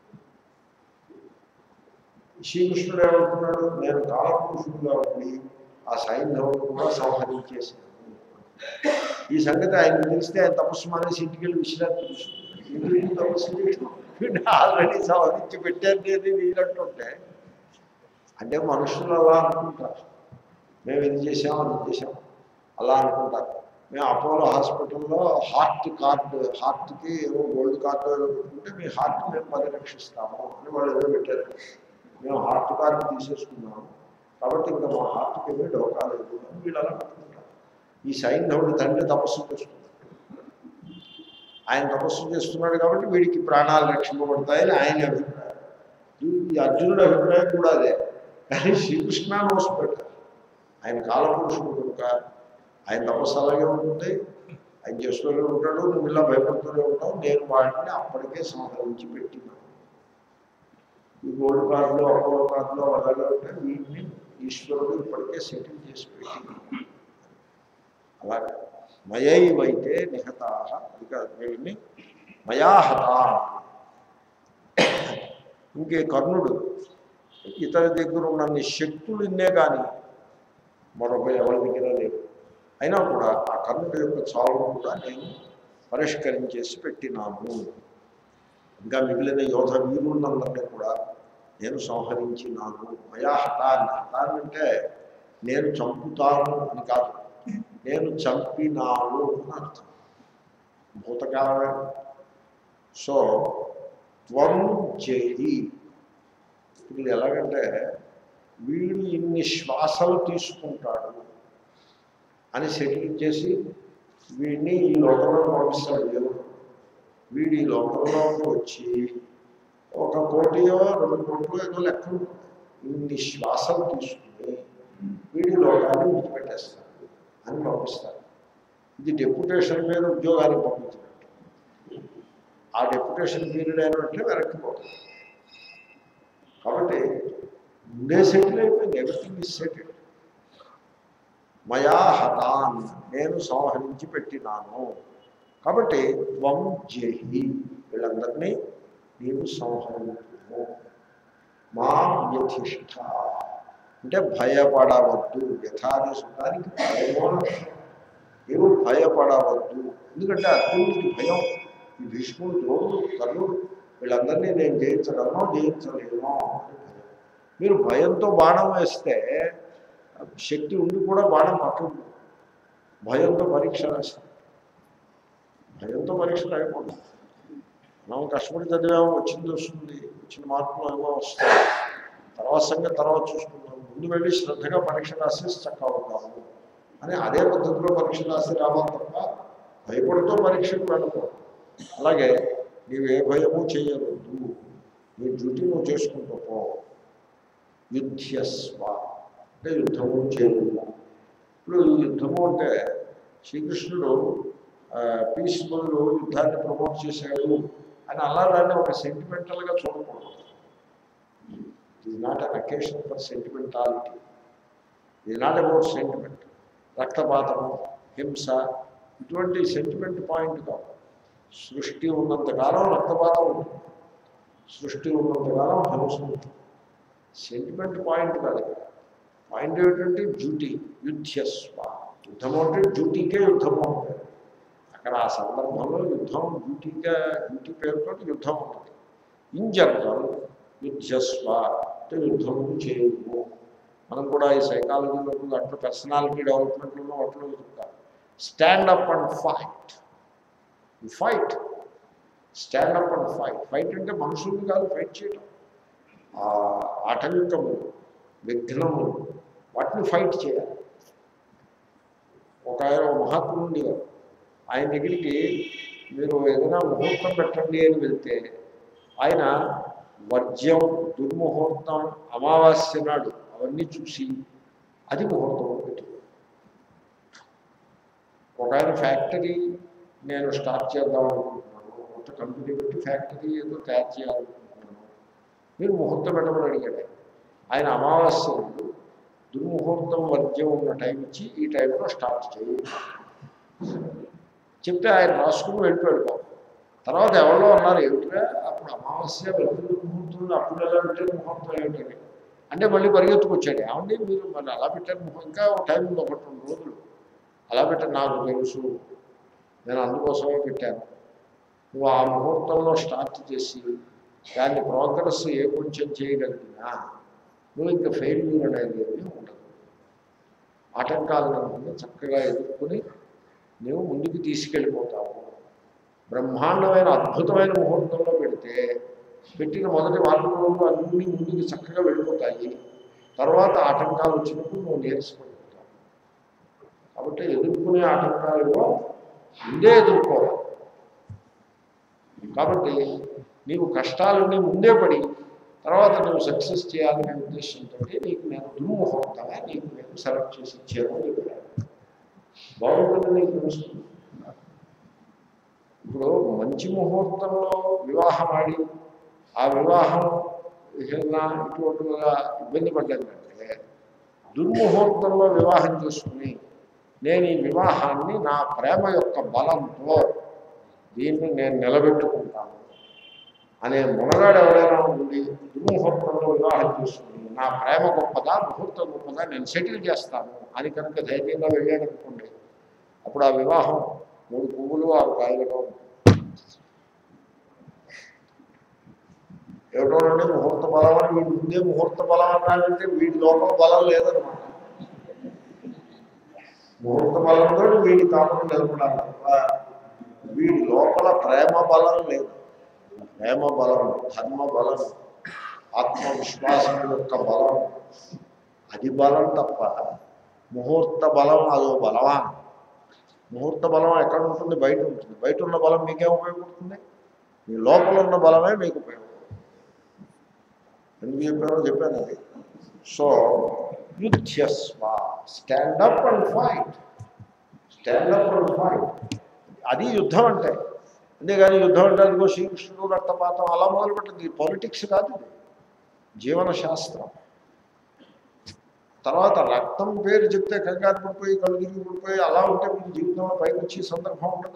Speaker 1: శ్రీకృష్ణుడు ఏమంటున్నాడు నేను కాలపురుషుడుగా ఉండి ఆ సైంధవుడు కూడా సంహరించేసాను ఈ సంగతి ఆయన తెలిస్తే ఆయన తపస్సు మానేసి ఇంటికి వెళ్ళి విశ్రాంతి తీసుకుంటాడు ఇంటికి వెళ్ళి తపస్సు చేయడం వీడిని ఆల్రెడీ సంహరించి పెట్టారు అనేది వీళ్ళంటుంటే అంటే మనుషులు అలా అనుకుంటారు మేము ఇది చేసాం అది చేసాం అలా అనుకుంటారు మేము అపోలో హాస్పిటల్లో హార్ట్ కార్డు హార్ట్కి ఏవో గోల్డ్ కార్డు ఏదో పెట్టుకుంటే మీ హార్ట్ మేము పరిరక్షిస్తాము అని వాళ్ళు ఏదో పెట్టారు మేము హార్ట్ కార్డు తీసేసుకున్నాము కాబట్టి ఇంకా మా హార్ట్కి ఏమీ డోకా లేదు అని వీళ్ళు అలా పెట్టుకుంటారు ఈ సైంధవుడి తండ్రి తపస్సు చేస్తున్నారు ఆయన తపస్సు చేస్తున్నాడు కాబట్టి వీడికి ప్రాణాలు రక్షింపబడతాయని ఆయన అభిప్రాయం ఈ అర్జునుడి అభిప్రాయం కూడా అదే కానీ శ్రీకృష్ణ నోసి పెట్టారు ఆయన కాలపురుషుడు కనుక ఆయన తపస్సు అలాగే ఉంటుంది ఆయన చేస్తూనే ఉంటాడు నువ్వు ఇలా భయపడుతూనే ఉంటావు నేను వాటిని అప్పటికే సంహరించి పెట్టినాను ఈ గోల్డ్ కార్డులో అపోలో కార్డులో అలాగే ఉంటే వీటిని ఈశ్వరుడు ఇప్పటికే సెటిల్ చేసి పెట్టి అలాగే మయైవైతే నిహతా అది కాదు వీళ్ళని మయాహత ఇంకే కర్ణుడు ఇతని దగ్గర ఉన్న శక్తులు ఇన్నే కానీ మరొక ఎవరి దగ్గర లేవు అయినా కూడా ఆ కర్ణుడి యొక్క చావును కూడా నేను పరిష్కరించేసి పెట్టినాను ఇంకా మిగిలిన యోధ వీరులందరినీ కూడా నేను సంహరించినాను మయా హతాన్ని హతాన్ని అంటే నేను చంపుతాను అని కాదు నేను చంపినాను అని అర్థం భూతకాలమే సో త్వం చేయి ఇప్పుడు ఇది ఎలాగంటే వీడు ఇన్ని శ్వాసలు తీసుకుంటాడు అని సెటిల్ చేసి వీడిని ఈ లోకంలో పంపిస్తాడు దేవుడు వీడు ఈ లోకంలోకి వచ్చి ఒక కోటియో రెండు కోట్లు ఏదో లెక్క ఉంటుంది. ఇన్ని శ్వాసలు తీసుకుని వీడి లోకాన్ని విడిచిపెట్టేస్తాడు అని పంపిస్తారు ఇది డెప్యుటేషన్ మీద ఉద్యోగానికి పంపించినట్టు ఆ డెప్యుటేషన్ పీరియడ్ అయిన వెంటనే వెనక్కి పోతుంది కాబట్టి ముందే సెటిల్ అయిపోయింది ఎవ్రీథింగ్ ఇస్ సెటిల్ మయా హతాన్ నేను సంహరించి పెట్టినాను కాబట్టి త్వం జహి వీళ్ళందరినీ నీవు సంహరించుము మా వ్యధిష్ట అంటే భయపడవద్దు యథాని సుఖానికి భయమో అని అర్థం. నీవు భయపడవద్దు ఎందుకంటే అర్జునుడికి భయం ఈ భీష్ముడు ద్రోణుడు కర్ణుడు వీళ్ళందరినీ నేను జయించగలనో జయించలేమో అని భయం మీరు భయంతో బాణం వేస్తే శక్తి ఉండి కూడా బాణం పట్టదు భయంతో పరీక్ష రాస్తాం భయంతో పరీక్ష రాయకూడదు మనం కష్టపడి చదివాము వచ్చింది వస్తుంది వచ్చిన మార్కులు ఏమో వస్తాయి తర్వాత సంగతి తర్వాత చూసుకుందాం ముందు వెళ్ళి శ్రద్ధగా పరీక్ష రాసి చక్కగా అవుతాము అని అదే పద్ధతిలో పరీక్ష రాసి రావాలి తప్ప భయపడుతూ పరీక్షకు వెళ్ళకూడదు అలాగే నీవు ఏ భయము చేయవద్దు నీ డ్యూటీ నువ్వు చేసుకుంటూ పో యుద్ధస్వ అంటే యుద్ధము చేయము ఇప్పుడు ఈ యుద్ధము అంటే శ్రీకృష్ణుడు పీస్ బదులు యుద్ధాన్ని ప్రమోట్ చేశాడు అని అలా దాన్ని ఒక సెంటిమెంటల్గా చూడకూడదు ఇది not an occasion for sentimentality ఇది నాట్ అబౌట్ సెంటిమెంట్ రక్తపాతము హింస ఇటువంటి సెంటిమెంట్ పాయింట్ కాదు సృష్టి ఉన్నంతకాలం రక్తపాతం ఉంటుంది సృష్టి ఉన్నంతకాలం హింస ఉంటుంది సెంటిమెంట్ పాయింట్ కాదు ఇక్కడ పాయింట్ ఏమిటంటే డ్యూటీ యుద్ధస్వ యుద్ధము అంటే డ్యూటీకే యుద్ధము ఉంటుంది అక్కడ ఆ సందర్భంలో యుద్ధం డ్యూటీగా డ్యూటీ పేరుతో యుద్ధం ఉంటుంది ఇన్ జనరల్ యుద్ధస్వ అంటే యుద్ధము చేయము మనం కూడా ఈ సైకాలజీలో అట్లా పర్సనాలిటీ డెవలప్మెంట్లో అట్లా చెప్తారు stand up and fight fight stand up and fight fight అంటే మనుషుల్ని కాదు ఫైట్ చేయడం ఆ ఆటంకము విఘ్నము వాటిని ఫైట్ చేయాలి ఒక ఆయన ఒక మహాత్ముడు ఉండేవారు ఆయన దగ్గరికి మీరు ఏదైనా ముహూర్తం పెట్టండి అని వెళ్తే ఆయన వర్జ్యం దుర్ముహూర్తం అమావాస్య నాడు అవన్నీ చూసి అది ముహూర్తం పెట్టి ఒక ఆయన ఫ్యాక్టరీ నేను స్టార్ట్ చేద్దాం అనుకుంటున్నాను కొత్త కంపెనీ పెట్టి ఫ్యాక్టరీ ఏదో తయారు చేయాలనుకుంటున్నాను మీరు ముహూర్తం పెట్టమని అడిగాడు ఆయన అమావాస్య నాడు దుర్ముహూర్తం వర్జ్యం ఉన్న టైం ఇచ్చి ఈ టైంలో స్టార్ట్ చేయి చెప్తే ఆయన రాసుకుని వెళ్ళిపోయాడు పాపం తర్వాత ఎవరో అన్నారు ఏమిట్రా అప్పుడు అమావాస్య వెళ్తుంది ముహూర్తం అప్పుడు ఎలా పెట్టారు ముహూర్తం ఏమిటని అంటే మళ్ళీ పరిగెత్తుకొచ్చాడు ఏమండి మీరు మరి అలా పెట్టారు ముహూర్తం ఇంకా ఒక టైం ఉంది ఒకటి రెండు రోజులు అలా పెట్టారు నాకు తెలుసు నేను అందుకోసమే పెట్టాను నువ్వు ఆ ముహూర్తంలో స్టార్ట్ చేసి దాన్ని ప్రోగ్రెస్ ఏ కొంచెం చేయగలిగినా నువ్వు ఇంకా ఫెయిల్యూర్ అనేది ఏమీ ఉండదు ఆటంకాలను చక్కగా ఎదుర్కొని నువ్వు ముందుకు తీసుకెళ్ళిపోతావు బ్రహ్మాండమైన అద్భుతమైన ముహూర్తంలో పెడితే పెట్టిన మొదటి వారం రోజులు అన్నీ ముందుకు చక్కగా వెళ్ళిపోతాయి తర్వాత ఆటంకాలు వచ్చినప్పుడు నువ్వు నేర్చుకుంటావు కాబట్టి ఎదుర్కొనే ఆటంకాలు ముందే ఎదుర్కోవాలి కాబట్టి నీవు కష్టాలన్నీ ముందే పడి తర్వాత నువ్వు సక్సెస్ చేయాలనే ఉద్దేశంతో నీకు నేను దుర్ముహూర్తమే నీకు నేను సెలెక్ట్ చేసి ఇచ్చాను అని చెప్పాను బాగుంటుంది నీకు తెలుస్తుంది ఇప్పుడు మంచి ముహూర్తంలో వివాహం ఆడి ఆ వివాహం ఏదైనా ఇటువంటిగా ఇబ్బంది పడ్డానంటే దుర్ముహూర్తంలో వివాహం చేసుకుని నేను ఈ వివాహాన్ని నా ప్రేమ యొక్క బలంతో దీన్ని నేను నిలబెట్టుకుంటాను అనే మునగాడు ఎవరైనా ఉండి దుర్ముహూర్తంలో వివాహం చేసుకుని నా ప్రేమ గొప్పదా ముహూర్తం గొప్పదా నేను సెటిల్ చేస్తాను అని కనుక ధైర్యంగా వెళ్ళాడు అనుకోండి అప్పుడు ఆ వివాహం మూడు పువ్వులు ఆరు కాయలుగా ఉంటుంది ఏమిటోనండి ముహూర్త బలం అని వీడి ముందే ముహూర్త బలం అన్నాడంటే వీడి లోపల బలం లేదనమాట ముహూర్త బలంతో వీడి కాపురం నిలబడాలి తప్ప వీడి లోపల ప్రేమ బలం లేదు ప్రేమ బలం ధర్మ బలం ఆత్మవిశ్వాసం యొక్క బలం అది బలం తప్ప ముహూర్త బలం అదో బలమా ముహూర్త బలం ఎక్కడ ఉంటుంది బయట ఉంటుంది బయట ఉన్న బలం మీకేం ఉపయోగపడుతుంది మీ లోపల ఉన్న బలమే మీకు ఉపయోగపడుతుంది ఎందుకు చెప్పానో చెప్పాను అది సో యుద్ధస్వ stand up and fight stand up and fight అది యుద్ధం అంటే అంతేగాని యుద్ధం అంటే అదిగో శ్రీకృష్ణుడు రక్తపాతం అలా మొదలుపెట్టింది పాలిటిక్స్ కాదు ఇది జీవన శాస్త్రం తర్వాత రక్తం పేరు చెప్తే కంగారు పడిపోయి కళ్ళు తిరిగి పడిపోయి అలా ఉంటే మీకు జీవితంలో పైకి వచ్చే సందర్భం ఉండదు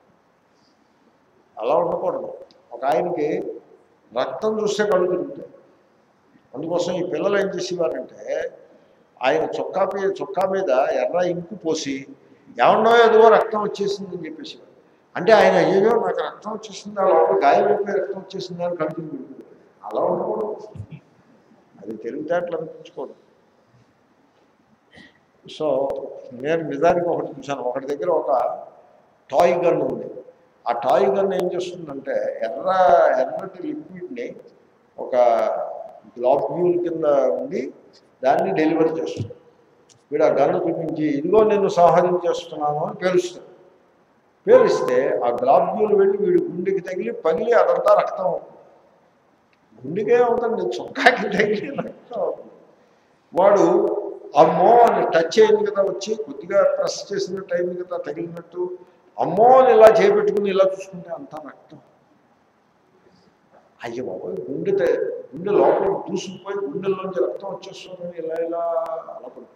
Speaker 1: అలా ఉండకూడదు ఒక ఆయనకి రక్తం చూస్తే కళ్ళు తిరుగుతాయి అందుకోసం ఈ పిల్లలు ఏం చేసేవారంటే ఆయన చొక్కా మీద చొక్కా మీద ఎర్ర ఇంకు పోసి ఏమన్నో ఎదుగో రక్తం వచ్చేసిందని చెప్పేసేవారు అంటే ఆయన అయ్యో నాకు రక్తం వచ్చేసింది ఆ లోపల గాయమైపోయి రక్తం వచ్చేసింది అని కళ్ళు తిరిగి అలా ఉండకూడదు అది తెలివితేటలు అనిపించుకోదు సో నేను నిజానికి ఒకటి చూశాను ఒకటి దగ్గర ఒక టాయ్ గన్ ఉంది ఆ టాయ్ గన్ ఏం చేస్తుందంటే ఎర్ర ఎర్రటి లిక్విడ్ని ఒక గ్లాబ్యూల్ కింద ఉండి దాన్ని డెలివరీ చేస్తుంది వీడు ఆ గన్ను చూపించి ఇదిగో నేను సంహరించేస్తున్నాను అని పేలుస్తాడు పేలిస్తే ఆ గ్లాబ్యూల్ వెళ్ళి వీడి గుండెకి తగిలి పగిలి అదంతా రక్తం అవుతుంది గుండెకే అవుతుంది చొక్కాకి తగిలి రక్తం అవుతుంది వాడు అమ్మో అని టచ్ అయింది కదా వచ్చి కొద్దిగా ప్రెస్ చేసినట్టు అయింది కదా తగిలినట్టు అమ్మో అని ఇలా చేపెట్టుకుని ఇలా చూసుకుంటే అంతా రక్తం అయ్యో బాబోయ్ గుండె తే- గుండె లోపల దూసుకుపోయి గుండెల్లోంచి రక్తం వచ్చేస్తుందని ఇలా ఇలా అలా పడిపోయింది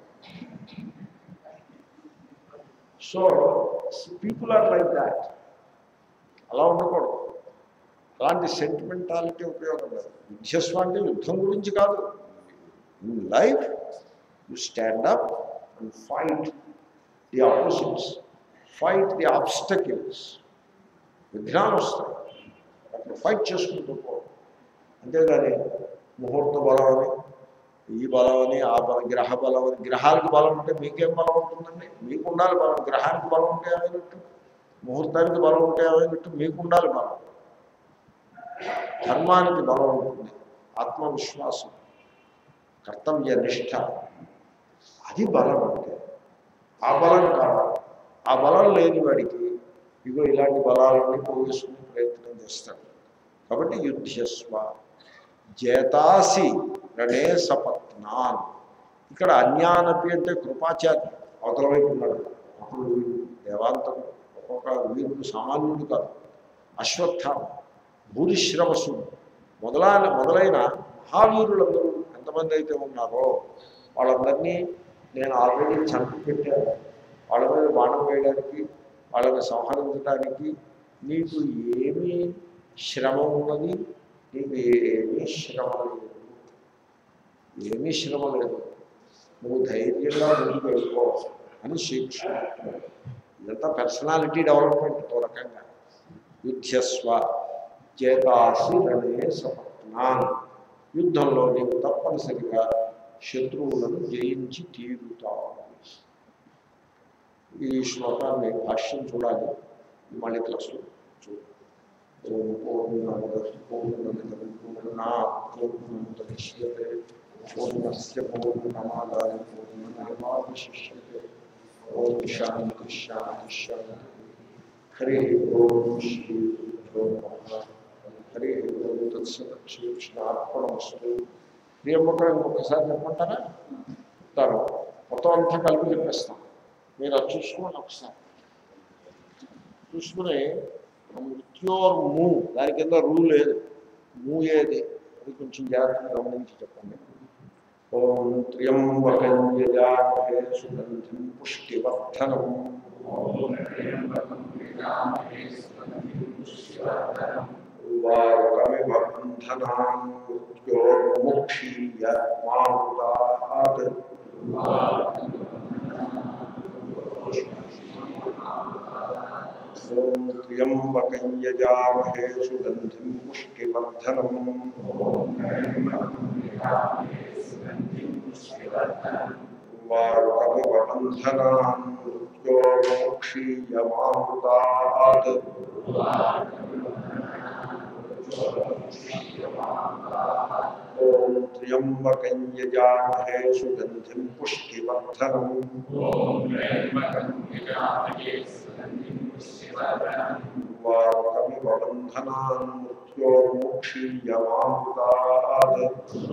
Speaker 1: so people are like that అలా ఉండకూడదు అలాంటి సెంటిమెంటాలిటీ ఉపయోగం లేదు యుద్ధస్వ అంటే యుద్ధం గురించి కాదు in life you stand up and fight the opposites fight the obstacles విఘ్నాలు వస్తాయి అప్పుడు ఫైట్ చేసుకుంటూ పో అంతేగాని ముహూర్త బలం అని ఈ బలం అని ఆ బలం గ్రహ బలం అని గ్రహాలకు బలం ఉంటే మీకేం బలం ఉంటుందండి మీకు ఉండాలి బలం గ్రహానికి బలం ఉంటే ఏమైనట్టు ముహూర్తానికి బలం ఉంటే ఏమైనట్టు మీకు ఉండాలి బలం ధర్మానికి బలం ఉంటుంది ఆత్మవిశ్వాసం కర్తవ్య నిష్ఠ అది బలం అంటే ఆ బలం కావాలి ఆ బలం లేని వాడికి ఇగో ఇలాంటి బలాలన్నీ పోగేసుకునే ప్రయత్నం చేస్తాడు కాబట్టి యుద్ధస్వ జేతాసి రణే సపత్నాన్ ఇక్కడ అజ్ఞానపి అంటే కృపాచార్య అవతల వైపు ఉన్నాడు అప్పుడు వీడు దేవాంతం ఒక్కొక్క వీరుడు సామాన్యుడు కాదు అశ్వత్థామ భూరిశ్రవసుడు మొదలైన మొదలైన మహావీరులందరూ ఎంతమంది అయితే ఉన్నారో వాళ్ళందరినీ నేను ఆల్రెడీ చంపి పెట్టాను వాళ్ళ మీద బాణం వేయడానికి వాళ్ళని సంహరించడానికి నీకు ఏమీ శ్రమ ఉన్నది నీకు ఏమీ శ్రమ లేదు ఏమీ శ్రమ లేదు నువ్వు ధైర్యంగా ముందుకు వెళ్ళిపో అని శ్రీకృష్ణుడు అంటున్నాడు. ఇదంతా పర్సనాలిటీ డెవలప్మెంట్ ఓ రకంగా యుద్ధస్వ చేతాసి రణే సపత్నాన్ యుద్ధంలో నీవు తప్పనిసరిగా శత్రువులను జయించి తీరుతావు ఈ శ్లోకాన్ని భాష్యం చూడాలి ఈ మళ్ళీ క్లాసులో చూడాలి ఓం పూర్ణముద పూర్ణమిదం పూర్ణా పూర్ణముదశ్యతే పూర్ణస్య పూర్ణమాదాయ పూర్ణమేవాశిష్యతే ఓం శాంతి శాంతి శాంతి హరి ఓం శ్రీ గురుభ్యో నమః హరి ఓం తత్సత్ శ్రీకృష్ణార్పణమస్తు ప్రియమ్మకం ఇంకొకసారి చెప్పమంటారా చెప్తాను మొత్తం అంతా కలిపి చెప్పేస్తాం మీరు అది చూసుకోండి ఒకసారి చూసుకుని మృత్యోర్ మూ దాని కింద రూ లేదు మూ ఏది అది కొంచెం జాగ్రత్తగా గమనించి చెప్పండి ఓం త్ర్యంబకం యజామహే సుగంధిం పుష్టివర్ధనం వారుకమివ బంధనాన్ మృత్యోర్ముక్షీయ మారుతాత్ ఓం త్ర్యంబకం యజామహే సుగంధిం పుష్టివర్ధనం వారుకమివ బంధనాన్ మృత్యోర్ముక్షీయ మారుతాత్ ఓం త్ర్యంబకం యజామహే సుగంధిం పుష్టివర్ధనం వారుకమివ బంధనాన్ మృత్యోర్ముక్షీయ మారుతాత్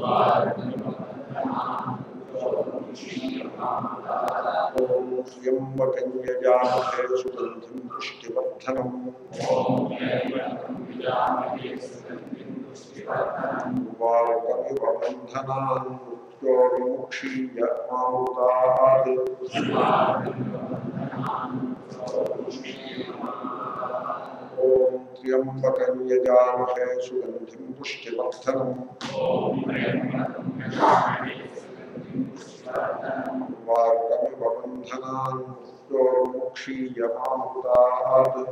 Speaker 1: ఓం త్ర్యంబకం యజామహే సుగంధిం పుష్టివర్ధనం వారుకమివ బంధనాన్ మృత్యోర్ముక్షీయ మారుతాత్ ఓం త్ర్యంబకం యజామహే సుగంధిం పుష్టివర్ధనం వారుకమివ బంధనాన్ మృత్యోర్ముక్షీయ మారుతాత్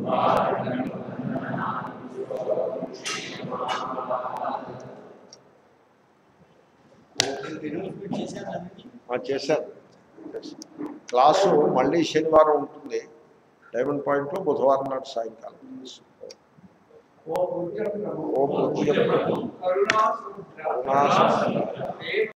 Speaker 1: ఆ, చేశాను క్లాసు మళ్ళీ శనివారం ఉంటుంది డైమండ్ పాయింట్లో బుధవారం నాడు సాయంకాలం ఓ పూజ్య
Speaker 2: కరుణాసుర
Speaker 1: కరుణాసుర